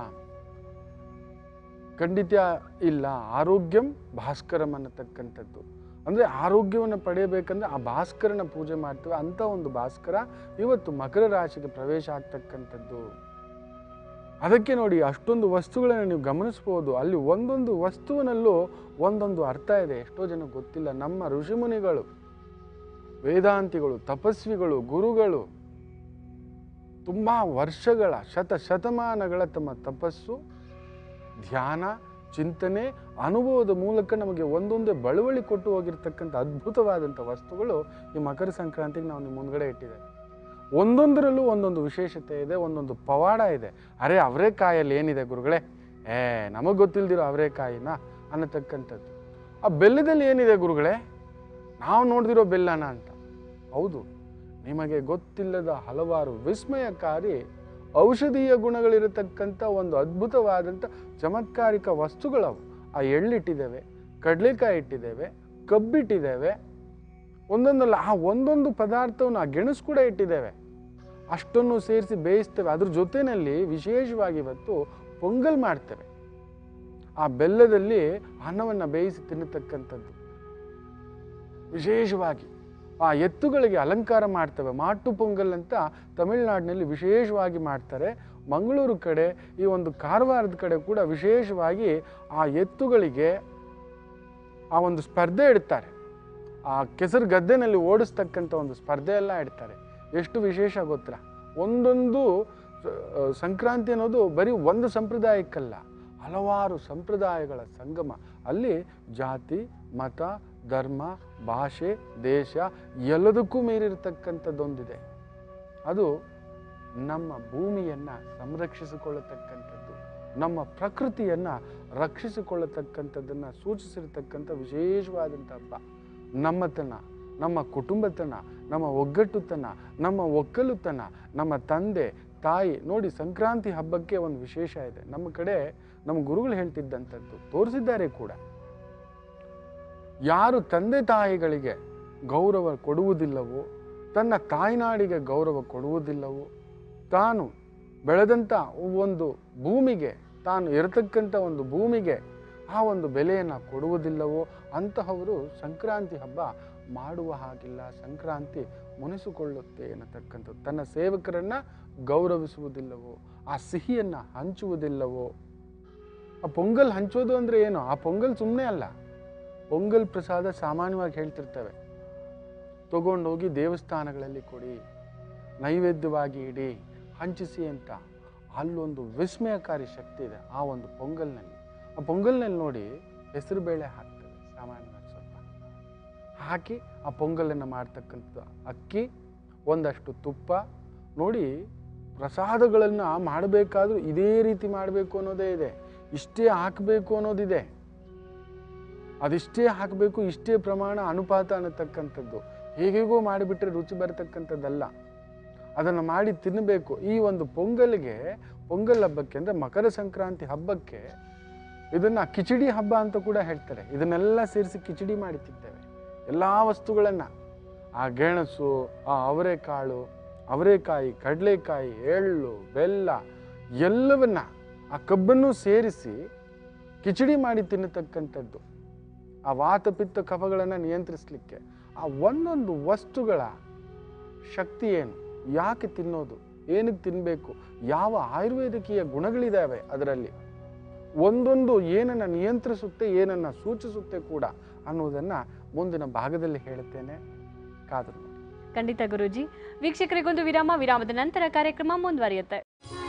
ಖಂಡಿತ ಇಲ್ಲ ಆರೋಗ್ಯಂ ಭಾಸ್ಕರಂ ಅನ್ನತಕ್ಕಂಥದ್ದು ಅಂದರೆ ಆರೋಗ್ಯವನ್ನು ಪಡೆಯಬೇಕಂದ್ರೆ ಆ ಭಾಸ್ಕರನ ಪೂಜೆ ಮಾಡ್ತೀವಿ ಅಂಥ ಒಂದು ಭಾಸ್ಕರ ಇವತ್ತು ಮಕರ ರಾಶಿಗೆ ಪ್ರವೇಶ ಆಗ್ತಕ್ಕಂಥದ್ದು ಅದಕ್ಕೆ ನೋಡಿ ಅಷ್ಟೊಂದು ವಸ್ತುಗಳನ್ನು ನೀವು ಗಮನಿಸ್ಬೋದು ಅಲ್ಲಿ ಒಂದೊಂದು ವಸ್ತುವಿನಲ್ಲೂ ಒಂದೊಂದು ಅರ್ಥ ಇದೆ ಎಷ್ಟೋ ಜನ ಗೊತ್ತಿಲ್ಲ ನಮ್ಮ ಋಷಿಮುನಿಗಳು ವೇದಾಂತಿಗಳು ತಪಸ್ವಿಗಳು ಗುರುಗಳು ತುಂಬ ವರ್ಷಗಳ ಶತ ಶತಮಾನಗಳ ತಮ್ಮ ತಪಸ್ಸು ಧ್ಯಾನ ಚಿಂತನೆ ಅನುಭವದ ಮೂಲಕ ನಮಗೆ ಒಂದೊಂದೇ ಬಳುವಳಿ ಕೊಟ್ಟು ಹೋಗಿರ್ತಕ್ಕಂಥ ಅದ್ಭುತವಾದಂಥ ವಸ್ತುಗಳು ಈ ಮಕರ ಸಂಕ್ರಾಂತಿಗೆ ನಾವು ನಿಮ್ಮ ಮುಂದ್ಗಡೆ ಇಟ್ಟಿದ್ದೇವೆ ಒಂದೊಂದರಲ್ಲೂ ಒಂದೊಂದು ವಿಶೇಷತೆ ಇದೆ ಒಂದೊಂದು ಪವಾಡ ಇದೆ ಅರೆ ಅವರೇಕಾಯಲ್ಲಿ ಏನಿದೆ ಗುರುಗಳೇ ಏ ನಮಗೆ ಗೊತ್ತಿಲ್ದಿರೋ ಅವರೇಕಾಯಿನ ಅನ್ನತಕ್ಕಂಥದ್ದು ಆ ಬೆಲ್ಲದಲ್ಲಿ ಏನಿದೆ ಗುರುಗಳೇ ನಾವು ನೋಡ್ದಿರೋ ಬೆಲ್ಲನ ಅಂತ ಹೌದು ನಿಮಗೆ ಗೊತ್ತಿಲ್ಲದ ಹಲವಾರು ವಿಸ್ಮಯಕಾರಿ ಔಷಧೀಯ ಗುಣಗಳಿರತಕ್ಕಂಥ ಒಂದು ಅದ್ಭುತವಾದಂಥ ಚಮತ್ಕಾರಿಕ ವಸ್ತುಗಳವು ಆ ಎಳ್ಳಿಟ್ಟಿದ್ದೇವೆ ಕಡಲೆಕಾಯಿ ಇಟ್ಟಿದ್ದೇವೆ ಕಬ್ಬಿಟ್ಟಿದ್ದೇವೆ ಒಂದೊಂದಲ್ಲ ಆ ಒಂದೊಂದು ಪದಾರ್ಥವನ್ನು ಆ ಗೆಣಸು ಕೂಡ ಇಟ್ಟಿದ್ದೇವೆ ಅಷ್ಟನ್ನು ಸೇರಿಸಿ ಬೇಯಿಸ್ತೇವೆ ಅದ್ರ ಜೊತೆಯಲ್ಲಿ ವಿಶೇಷವಾಗಿ ಇವತ್ತು ಪೊಂಗಲ್ ಮಾಡ್ತೇವೆ ಆ ಬೆಲ್ಲದಲ್ಲಿ ಅನ್ನವನ್ನು ಬೇಯಿಸಿ ತಿನ್ನತಕ್ಕಂಥದ್ದು ವಿಶೇಷವಾಗಿ ಆ ಎತ್ತುಗಳಿಗೆ ಅಲಂಕಾರ ಮಾಡ್ತೇವೆ ಮಾಟು ಪೊಂಗಲ್ ಅಂತ ತಮಿಳುನಾಡಿನಲ್ಲಿ ವಿಶೇಷವಾಗಿ ಮಾಡ್ತಾರೆ ಮಂಗಳೂರು ಕಡೆ ಈ ಒಂದು ಕಾರವಾರದ ಕಡೆ ಕೂಡ ವಿಶೇಷವಾಗಿ ಆ ಎತ್ತುಗಳಿಗೆ ಆ ಒಂದು ಸ್ಪರ್ಧೆ ಇಡ್ತಾರೆ ಆ ಕೆಸರು ಗದ್ದೆನಲ್ಲಿ ಓಡಿಸ್ತಕ್ಕಂಥ ಒಂದು ಸ್ಪರ್ಧೆ ಎಲ್ಲ ಇಡ್ತಾರೆ ಎಷ್ಟು ವಿಶೇಷ ಗೊತ್ತಾ ಒಂದೊಂದು ಆ, ಸಂಕ್ರಾಂತಿ ಅನ್ನೋದು ಬರೀ ಒಂದು ಸಂಪ್ರದಾಯಕ್ಕಲ್ಲ ಹಲವಾರು ಸಂಪ್ರದಾಯಗಳ ಸಂಗಮ ಅಲ್ಲಿ ಜಾತಿ ಮತ ಧರ್ಮ ಭಾಷೆ ದೇಶ ಎಲ್ಲದಕ್ಕೂ ಮೀರಿರ್ತಕ್ಕಂಥದ್ದೊಂದಿದೆ ಅದು ನಮ್ಮ ಭೂಮಿಯನ್ನು ಸಂರಕ್ಷಿಸಿಕೊಳ್ಳತಕ್ಕಂಥದ್ದು ನಮ್ಮ ಪ್ರಕೃತಿಯನ್ನು ರಕ್ಷಿಸಿಕೊಳ್ಳತಕ್ಕಂಥದ್ದನ್ನು ಸೂಚಿಸಿರ್ತಕ್ಕಂಥ ವಿಶೇಷವಾದಂಥ ಹಬ್ಬ ನಮ್ಮತನ ನಮ್ಮ ಕುಟುಂಬತನ ನಮ್ಮ ಒಗ್ಗಟ್ಟುತನ ನಮ್ಮ ಒಕ್ಕಲುತನ ನಮ್ಮ ತಂದೆ ತಾಯಿ ನೋಡಿ ಸಂಕ್ರಾಂತಿ ಹಬ್ಬಕ್ಕೆ ಒಂದು ವಿಶೇಷ ಇದೆ ನಮ್ಮ ಕಡೆ ನಮ್ಮ ಗುರುಗಳು ಹೇಳ್ತಿದ್ದಂಥದ್ದು ತೋರಿಸಿದ್ದಾರೆ ಕೂಡ ಯಾರು ತಂದೆ ತಾಯಿಗಳಿಗೆ ಗೌರವ ಕೊಡುವುದಿಲ್ಲವೋ ತನ್ನ ತಾಯ್ನಾಡಿಗೆ ಗೌರವ ಕೊಡುವುದಿಲ್ಲವೋ ತಾನು ಬೆಳೆದಂಥ ಒಂದು ಭೂಮಿಗೆ ತಾನು ಇರತಕ್ಕಂಥ ಒಂದು ಭೂಮಿಗೆ ಆ ಒಂದು ಬೆಲೆಯನ್ನು ಕೊಡುವುದಿಲ್ಲವೋ ಅಂತಹವರು ಸಂಕ್ರಾಂತಿ ಹಬ್ಬ ಮಾಡುವ ಹಾಗಿಲ್ಲ ಸಂಕ್ರಾಂತಿ ಮುನಿಸಿಕೊಳ್ಳುತ್ತೆ ಎನ್ನತಕ್ಕಂಥದ್ದು ತನ್ನ ಸೇವಕರನ್ನು ಗೌರವಿಸುವುದಿಲ್ಲವೋ ಆ ಸಿಹಿಯನ್ನು ಹಂಚುವುದಿಲ್ಲವೋ ಆ ಪೊಂಗಲ್ ಹಂಚೋದು ಅಂದರೆ ಏನು ಆ ಪೊಂಗಲ್ ಸುಮ್ಮನೆ ಅಲ್ಲ ಪೊಂಗಲ್ ಪ್ರಸಾದ ಸಾಮಾನ್ಯವಾಗಿ ಹೇಳ್ತಿರ್ತೇವೆ ತಗೊಂಡೋಗಿ ದೇವಸ್ಥಾನಗಳಲ್ಲಿ ಕೊಡಿ ನೈವೇದ್ಯವಾಗಿ ಇಡಿ ಹಂಚಿಸಿ ಅಂತ ಅಲ್ಲೊಂದು ವಿಸ್ಮಯಕಾರಿ ಶಕ್ತಿ ಇದೆ ಆ ಒಂದು ಪೊಂಗಲ್ನಲ್ಲಿ ಆ ಪೊಂಗಲ್ನಲ್ಲಿ ನೋಡಿ ಹೆಸರುಬೇಳೆ ಹಾಕ್ತೇವೆ ಸಾಮಾನ್ಯವಾಗಿ ಸ್ವಲ್ಪ ಹಾಕಿ ಆ ಪೊಂಗಲನ್ನು ಮಾಡ್ತಕ್ಕಂಥದ್ದು ಅಕ್ಕಿ ಒಂದಷ್ಟು ತುಪ್ಪ ನೋಡಿ ಪ್ರಸಾದಗಳನ್ನು ಮಾಡಬೇಕಾದ್ರೂ ಇದೇ ರೀತಿ ಮಾಡಬೇಕು ಅನ್ನೋದೇ ಇದೆ ಇಷ್ಟೇ ಹಾಕಬೇಕು ಅನ್ನೋದಿದೆ ಅದಿಷ್ಟೇ ಹಾಕಬೇಕು ಇಷ್ಟೇ ಪ್ರಮಾಣ ಅನುಪಾತ ಅನ್ನತಕ್ಕಂಥದ್ದು ಹೇಗೆಗೋ ಮಾಡಿಬಿಟ್ರೆ ರುಚಿ ಬರತಕ್ಕಂಥದ್ದಲ್ಲ ಅದನ್ನು ಮಾಡಿ ತಿನ್ನಬೇಕು ಈ ಒಂದು ಪೊಂಗಲ್ಗೆ ಪೊಂಗಲ್ ಹಬ್ಬಕ್ಕೆ ಅಂದರೆ ಮಕರ ಸಂಕ್ರಾಂತಿ ಹಬ್ಬಕ್ಕೆ ಇದನ್ನು ಕಿಚಡಿ ಹಬ್ಬ ಅಂತ ಕೂಡ ಹೇಳ್ತಾರೆ ಇದನ್ನೆಲ್ಲ ಸೇರಿಸಿ ಕಿಚಡಿ ಮಾಡಿ ತಿಂತೇವೆ ಎಲ್ಲ ವಸ್ತುಗಳನ್ನು ಆ ಗೆಣಸು ಆ ಅವರೆಕಾಳು ಅವರೆಕಾಯಿ ಕಡಲೆಕಾಯಿ ಎಳ್ಳು ಬೆಲ್ಲ ಎಲ್ಲವನ್ನ ಆ ಕಬ್ಬನ್ನು ಸೇರಿಸಿ ಕಿಚಡಿ ಮಾಡಿ ತಿನ್ನತಕ್ಕಂಥದ್ದು ಆ ವಾತಪಿತ್ತ ಕಫಗಳನ್ನು ನಿಯಂತ್ರಿಸಲಿಕ್ಕೆ ಆ ಒಂದೊಂದು ವಸ್ತುಗಳ ಶಕ್ತಿ ಏನು ಯಾಕೆ ತಿನ್ನೋದು ಏನಕ್ಕೆ ತಿನ್ನಬೇಕು ಯಾವ ಆಯುರ್ವೇದಿಕೀಯ ಗುಣಗಳಿದ್ದಾವೆ ಅದರಲ್ಲಿ ಒಂದೊಂದು ಏನನ್ನು ನಿಯಂತ್ರಿಸುತ್ತೆ ಏನನ್ನು ಸೂಚಿಸುತ್ತೆ ಕೂಡ ಅನ್ನೋದನ್ನು ಮುಂದಿನ ಭಾಗದಲ್ಲಿ ಹೇಳುತ್ತೇನೆ ಕಾದು ನೋಡಿ. ಖಂಡಿತ ಗುರೂಜಿ ವೀಕ್ಷಕರಿಗೊಂದು ವಿರಾಮ ವಿರಾಮದ ನಂತರ ಕಾರ್ಯಕ್ರಮ ಮುಂದುವರಿಯುತ್ತೆ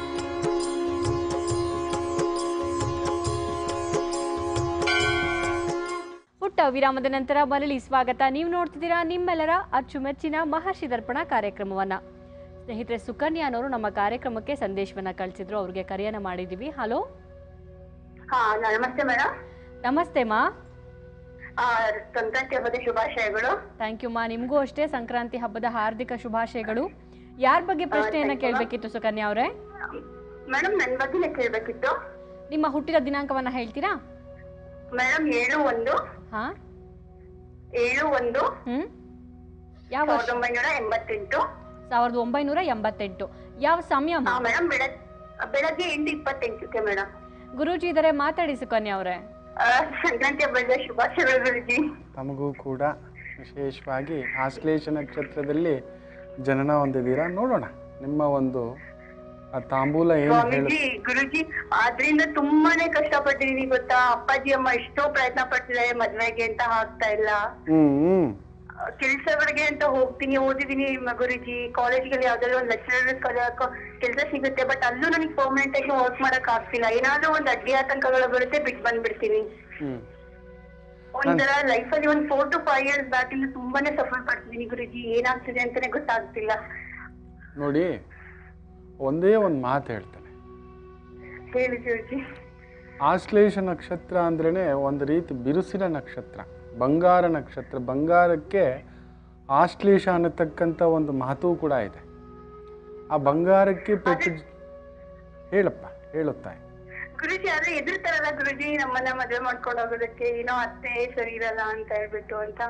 ಪುಟ್ಟ ವಿರಾಮದ ನಂತರ ಮರಳಿ ಸ್ವಾಗತ ನೀವು ನೋಡ್ತಿದ್ದೀರಾ ನಿಮ್ಮೆಲ್ಲರ ಅಚ್ಚುಮೆಚ್ಚಿನ ಮಹರ್ಷಿ ದರ್ಪಣ ಕಾರ್ಯಕ್ರಮವನ್ನ ಸ್ನೇಹಿತರೆ ಸುಕನ್ಯಾ ಅನ್ನೋರು ನಮ್ಮ ಕಾರ್ಯಕ್ರಮಕ್ಕೆ ಸಂದೇಶವನ್ನ ಕಳಿಸಿದ್ರು ಅವ್ರಿಗೆ ಕರೆಯನ್ನ ಮಾಡಿದೀವಿ ಹಲೋ ಹಾ ನಮಸ್ತೆ ಮೇಡಮ್ ನಮಸ್ತೆ ಮಾ ಆ, ಸಂಕ್ರಾಂತಿ ಹಬ್ಬದ ಶುಭಾಶಯಗಳು ಥ್ಯಾಂಕ್ ಯು ಮಾ ನಿಮಗೂ ಅಷ್ಟೇ ಸಂಕ್ರಾಂತಿ ಹಬ್ಬದ ಹಾರ್ದಿಕ ಶುಭಾಶಯಗಳು ಯಾರ ಬಗ್ಗೆ ಪ್ರಶ್ನೆಯನ್ನ thank you, ma'am. ಕೇಳಬೇಕಿತ್ತು ಸುಕನ್ಯಾ ಅವರೇ ಮೇಡಮ್ ನನ್ ಬಗ್ಗೆನೇ ಕೇಳ್ಬೇಕಿತ್ತು ನಿಮ್ಮ ಹುಟ್ಟಿದ ದಿನಾಂಕವನ್ನ ಹೇಳ್ತೀರಾ ಮೇಡಮ್ ಏಳು ಒಂದು ಹಾ ಏಳು ಒಂದು ಹ್ಮ್ ಯಾವ ವರ್ಷ ಸಾವಿರದ ಒಂಬೈನೂರ ಎಂಬತ್ತೆಂಟು ಸಾವಿರದ ಒಂಬೈನೂರ ಎಂಬತ್ತೆಂಟು ಯಾವ ಸಮಯ ಹಾ ಮೇಡಮ್ ಬೆಳಗ್ ಬೆಳಗ್ಗೆ ಎಂಟು ಇಪ್ಪತ್ತೆಂಟಕ್ಕೆ ಮೇಡಮ್ ಗುರೂಜಿ ಇದಾರೆ ಮಾತಾಡಿ ಸುಕನ್ಯಾ ಅವರೇ ಸಂಕ್ರಾಂತಿ ಹಬ್ಬದ ಶುಭಾಶಯಗಳು ಗುರುಜಿ ತಮಗೂ ಕೂಡ ವಿಶೇಷವಾಗಿ ಆಶ್ಲೇಷ ನಕ್ಷತ್ರದಲ್ಲಿ ಜನನ ಹೊಂದಿದ್ದೀರಾ ನೋಡೋಣ ನಿಮ್ಮ ಒಂದು ಆ ತಾಂಬೂಲ ಏನು ಹೇಳು ಸ್ವಾಮೀಜಿ ಗುರುಜಿ ಆದ್ರಿಂದ ತುಂಬಾನೇ ಕಷ್ಟಪಟ್ಟಿದೀನಿ ಗೊತ್ತಾ ಅಪ್ಪಾಜಿ ಅಮ್ಮ ಎಷ್ಟೋ ಪ್ರಯತ್ನ ಪಡ್ತಿದ್ದಾರೆ ಮದ್ವೆಗೆ ಅಂತ ಆಗ್ತಾ ಇಲ್ಲ ಹ್ಮ್ ಹ್ಮ್ ಕೆಲ್ಸಗಳಿಗೆ ಅಂತ ಹೋಗ್ತೀನಿ ಓದಿದೀನಿ ಮ- ಗುರುಜಿ ಕಾಲೇಜ್ಗಳಲ್ಲಿ ಯಾವ್ದಾದ್ರು ಒಂದು ಲೆಕ್ಚರರ್ ಕೆಲಸ ಸಿಗುತ್ತೆ ಬಟ್ ಅಲ್ಲೂ ನನಗೆ ಪರ್ಮನೆಂಟ್ ಆಗಿ ವರ್ಕ್ ಮಾಡಕ್ ಆಗ್ತಿಲ್ಲ ಏನಾದ್ರೂ ಒಂದ್ ಅಡ್ಡಿ ಆತಂಕಗಳು ಬರುತ್ತೆ ಬಿಟ್ಟು ಬಂದ್ಬಿಡ್ತೀನಿ ಹ್ಞೂ ಒಂಥರ ಲೈಫಲ್ಲಿ ಒಂದ್ four to five years back ಇಂದ ತುಂಬಾನೇ ಸಫರ್ ಪಡ್ತಿದ್ದೀನಿ ಗುರುಜಿ ಏನಾಗ್ತಿದೆ ಅಂತಾನೆ ಗೊತ್ತಾಗ್ತಿಲ್ಲ ನೋಡಿ ಒಂದೇ ಒಂದು ಮಾತು ಹೇಳ್ತಾನೆ ಹೇಳಿ ಗುರುಜಿ ಆಶ್ಲೇಷ ನಕ್ಷತ್ರ ಅಂದ್ರೇ ಒಂದು ರೀತಿ ಬಿರುಸಿನ ನಕ್ಷತ್ರ ಬಂಗಾರ ನಕ್ಷತ್ರ ಬಂಗಾರಕ್ಕೆ ಆಶ್ಲೇಷ ಅನ್ನತಕ್ಕಂಥ ಒಂದು ಮಾತು ಕೂಡ ಇದೆ ಆ ಬಂಗಾರಕ್ಕೆ ಪೆಟ್ಟು ಜ- ಹೇಳಪ್ಪ ಹೇಳುತ್ತಾ ಗುರುಜಿ ಆದ್ರೆ ಎದುರ್ತಾರಲ್ಲ ಗುರುಜಿ ನಮ್ಮನ್ನ ಮದ್ವೆ ಮಾಡ್ಕೊಂಡು ಹೋಗೋದಕ್ಕೆ ಏನೋ ಅತ್ತೆ ಸರಿ ಇರಲ್ಲ ಅಂತ ಹೇಳ್ಬಿಟ್ಟು ಅಂತ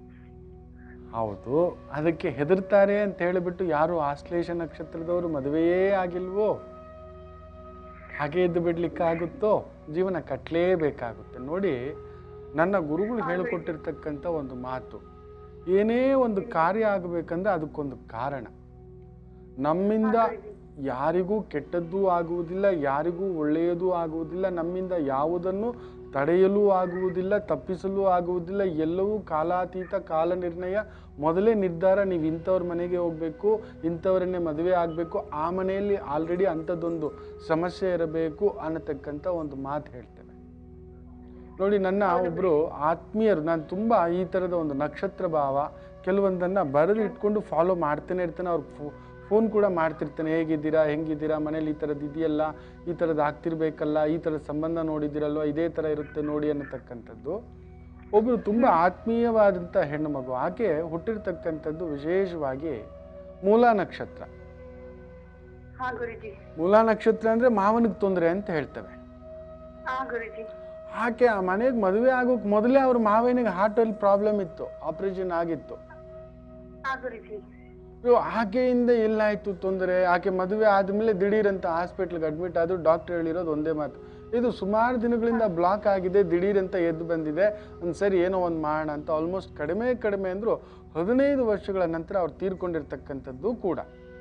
ಹೌದು ಅದಕ್ಕೆ ಹೆದರ್ತಾರೆ ಅಂತ ಹೇಳಿಬಿಟ್ಟು ಯಾರು ಆಶ್ಲೇಷ ನಕ್ಷತ್ರದವರು ಮದುವೆಯೇ ಆಗಿಲ್ವೋ ಹಾಗೆ ಇದ್ದು ಬಿಡ್ಲಿಕ್ಕಾಗುತ್ತೋ ಜೀವನ ಕಟ್ಟಲೇಬೇಕಾಗುತ್ತೆ ನೋಡಿ ನನ್ನ ಗುರುಗಳು ಹೇಳಿಕೊಟ್ಟಿರ್ತಕ್ಕಂಥ ಒಂದು ಮಾತು ಏನೇ ಒಂದು ಕಾರ್ಯ ಆಗಬೇಕಂದ್ರೆ ಅದಕ್ಕೊಂದು ಕಾರಣ ನಮ್ಮಿಂದ ಯಾರಿಗೂ ಕೆಟ್ಟದ್ದೂ ಆಗುವುದಿಲ್ಲ ಯಾರಿಗೂ ಒಳ್ಳೆಯದೂ ಆಗುವುದಿಲ್ಲ ನಮ್ಮಿಂದ ಯಾವುದನ್ನು ತಡೆಯಲು ಆಗುವುದಿಲ್ಲ ತಪ್ಪಿಸಲು ಆಗುವುದಿಲ್ಲ ಎಲ್ಲವೂ ಕಾಲಾತೀತ ಕಾಲ ನಿರ್ಣಯ ಮೊದಲೇ ನಿರ್ಧಾರ ನೀವು ಇಂಥವ್ರ ಮನೆಗೆ ಹೋಗಬೇಕು ಇಂಥವರನ್ನೇ ಮದುವೆ ಆಗಬೇಕು ಆ ಮನೆಯಲ್ಲಿ ಆಲ್ರೆಡಿ ಅಂಥದ್ದೊಂದು ಸಮಸ್ಯೆ ಇರಬೇಕು ಅನ್ನತಕ್ಕಂಥ ಒಂದು ಮಾತು ಹೇಳ್ತೇವೆ ನೋಡಿ ನನ್ನ ಒಬ್ಬರು ಆತ್ಮೀಯರು ನಾನು ತುಂಬ ಈ ಥರದ ಒಂದು ನಕ್ಷತ್ರ ಭಾವ ಕೆಲವೊಂದನ್ನು ಬರೆದು ಇಟ್ಕೊಂಡು ಫಾಲೋ ಮಾಡ್ತಾನೆ ಇರ್ತಾನೆ ಅವ್ರಿಗೆ ಫೋ ಫೋನ್ ಕೂಡ ಮಾಡ್ತಿರ್ತಾನೆ ಹೇಗಿದ್ದೀರಾ ಹೆಂಗಿದ್ದೀರಾ ಮನೇಲಿ ಈ ಥರದ್ದು ಇದೆಯಲ್ಲ ಈ ಥರದ್ದು ಆಗ್ತಿರ್ಬೇಕಲ್ಲ ಈ ಥರದ ಸಂಬಂಧ ನೋಡಿದ್ದೀರಲ್ವ ಇದೇ ಥರ ಇರುತ್ತೆ ನೋಡಿ ಅನ್ನತಕ್ಕಂಥದ್ದು ಒಬ್ಬರು ತುಂಬ ಆತ್ಮೀಯವಾದಂಥ ಹೆಣ್ಣು ಮಗು ಆಕೆ ಹುಟ್ಟಿರ್ತಕ್ಕಂಥದ್ದು ವಿಶೇಷವಾಗಿ ಮೂಲ ನಕ್ಷತ್ರ ಹಾ ಗುರುಜಿ ಮೂಲ ನಕ್ಷತ್ರ ಅಂದರೆ ಮಾವನಿಗೆ ತೊಂದರೆ ಅಂತ ಹೇಳ್ತೇವೆ ಹಾ ಗುರುಜಿ ಆಕೆ ಆ ಮನೆಗೆ ಮದುವೆ ಆಗೋಕೆ ಮೊದಲೇ ಅವ್ರ ಮಾವನಿಗೆ ಹಾರ್ಟಲ್ಲಿ ಪ್ರಾಬ್ಲಮ್ ಇತ್ತು ಆಪರೇಷನ್ ಆಗಿತ್ತು ಹಾ ಗುರುಜಿ ಸೊ ಆಕೆಯಿಂದ ಎಲ್ಲಾಯ್ತು ತೊಂದರೆ ಆಕೆ ಮದುವೆ ಆದಮೇಲೆ ದಿಢೀರಂತ ಹಾಸ್ಪಿಟ್ಲಿಗೆ ಅಡ್ಮಿಟ್ ಆದ್ರು ಡಾಕ್ಟರ್ ಹೇಳಿರೋದು ಒಂದೇ ಮಾತು ಇದು ಸುಮಾರು ದಿನಗಳಿಂದ ಬ್ಲಾಕ್ ಆಗಿದೆ ದಿಢೀರಂತ ಎದ್ದು ಬಂದಿದೆ ಒಂದು ಸರಿ ಏನೋ ಒಂದು ಮಾಡೋಣ ಅಂತ ಆಲ್ಮೋಸ್ಟ್ ಕಡಿಮೆ ಕಡಿಮೆ ಅಂದರೂ ಹದಿನೈದು ವರ್ಷಗಳ ನಂತರ ಅವ್ರು ತೀರ್ಕೊಂಡಿರ್ತಕ್ಕಂಥದ್ದು ಕೂಡ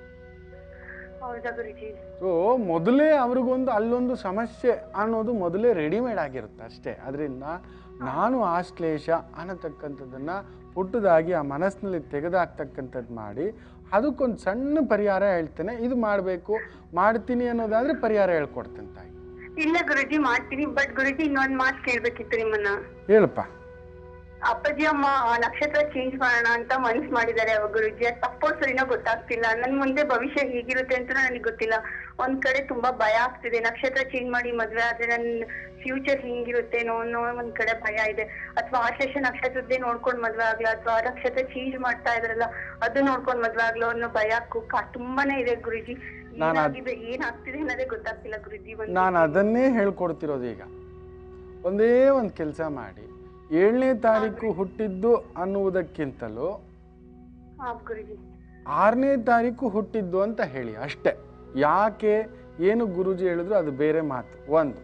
ಹೌದಾ ಗುರುಜಿ ಸೊ ಮೊದಲೇ ಅವ್ರಿಗೊಂದು ಅಲ್ಲೊಂದು ಸಮಸ್ಯೆ ಅನ್ನೋದು ಮೊದಲೇ ರೆಡಿಮೇಡ್ ಆಗಿರುತ್ತೆ ಅಷ್ಟೇ ಅದರಿಂದ ನಾನು ಆಶ್ಲೇಷ ಅನ್ನತಕ್ಕಂಥದ್ದನ್ನು ಪುಟ್ಟದಾಗಿ ಆ ಮನಸ್ಸಿನಲ್ಲಿ ತೆಗೆದಾಕ್ತಕ್ಕಂಥದ್ದು ಮಾಡಿ ಅದಕ್ಕೊಂದು ಸಣ್ಣ ಪರಿಹಾರ ಹೇಳ್ತೇನೆ ಇದು ಮಾಡಬೇಕು ಮಾಡ್ತೀನಿ ಅನ್ನೋದಾದರೆ ಪರಿಹಾರ ಹೇಳ್ಕೊಡ್ತೇನೆ ತಾಯಿ ಇಲ್ಲ ಗುರುಜಿ ಮಾಡ್ತೀನಿ ಬಟ್ ಗುರುಜಿ ಇನ್ನೊಂದ್ ಮಾತು ಕೇಳ್ಬೇಕಿತ್ತು ನಿಮ್ಮನ್ನ ಹೇಳಪ್ಪ ಅಪ್ಪಾಜಿ ಅಮ್ಮ ಆ ನಕ್ಷತ್ರ ಚೇಂಜ್ ಮಾಡೋಣ ಅಂತ ಮನ್ಸ್ ಮಾಡಿದ್ದಾರೆ ಅವಾಗ ಗುರುಜಿ ಅದು ತಪ್ಪೋ ಸರಿನೋ ಗೊತ್ತಾಗ್ತಿಲ್ಲ ನನ್ ಮುಂದೆ ಭವಿಷ್ಯ ಹೇಗಿರುತ್ತೆ ಅಂತ ನನಗೆ ಗೊತ್ತಿಲ್ಲ ಒಂದ್ ಕಡೆ ತುಂಬಾ ಭಯ ಆಗ್ತಿದೆ ನಕ್ಷತ್ರ ಚೇಂಜ್ ಮಾಡಿ ಮದ್ವೆ ಆದ್ರೆ ನನ್ ಫ್ಯೂಚರ್ ಹಿಂಗಿರುತ್ತೇನೋ ಅನ್ನೋ ಒಂದ್ ಕಡೆ ಭಯ ಇದೆ ಅಥವಾ ಆಶ್ಲೇಷ ನಕ್ಷತ್ರದ್ದೇ ನೋಡ್ಕೊಂಡ್ ಮದ್ವೆ ಆಗ್ಲಾ ಅಥವಾ ಆ ನಕ್ಷತ್ರ ಚೇಂಜ್ ಮಾಡ್ತಾ ಇದ್ರಲ್ಲ ಅದು ನೋಡ್ಕೊಂಡ್ ಮದ್ವೆ ಆಗ್ಲೋ ಅನ್ನೋ ಭಯ ಕುಕ್ಕ ತುಂಬಾನೇ ಇದೆ ಗುರುಜಿ ನಾನ್ ಅದ್- ಏನಾಗಿದೆ ಏನಾಗ್ತಿದೆ ಅನ್ನೋದೇ ಗೊತ್ತಾಗ್ತಿಲ್ಲ ಗುರುಜಿ ಒಂದ್ ನಾನು ಅದನ್ನೇ ಹೇಳ್ಕೊಡ್ತಿರೋದು ಈಗ ಒಂದೇ ಒಂದು ಕೆಲಸ ಮಾಡಿ ಏಳನೇ ತಾರೀಕು ಹುಟ್ಟಿದ್ದು ಅನ್ನುವುದಕ್ಕಿಂತಲೂ ಹಾ ಗುರುಜಿ ಆರನೇ ತಾರೀಕು ಹುಟ್ಟಿದ್ದು ಅಂತ ಹೇಳಿ ಅಷ್ಟೇ ಯಾಕೆ ಏನು ಗುರುಜಿ ಹೇಳಿದ್ರು ಅದು ಬೇರೆ ಮಾತು ಒಂದು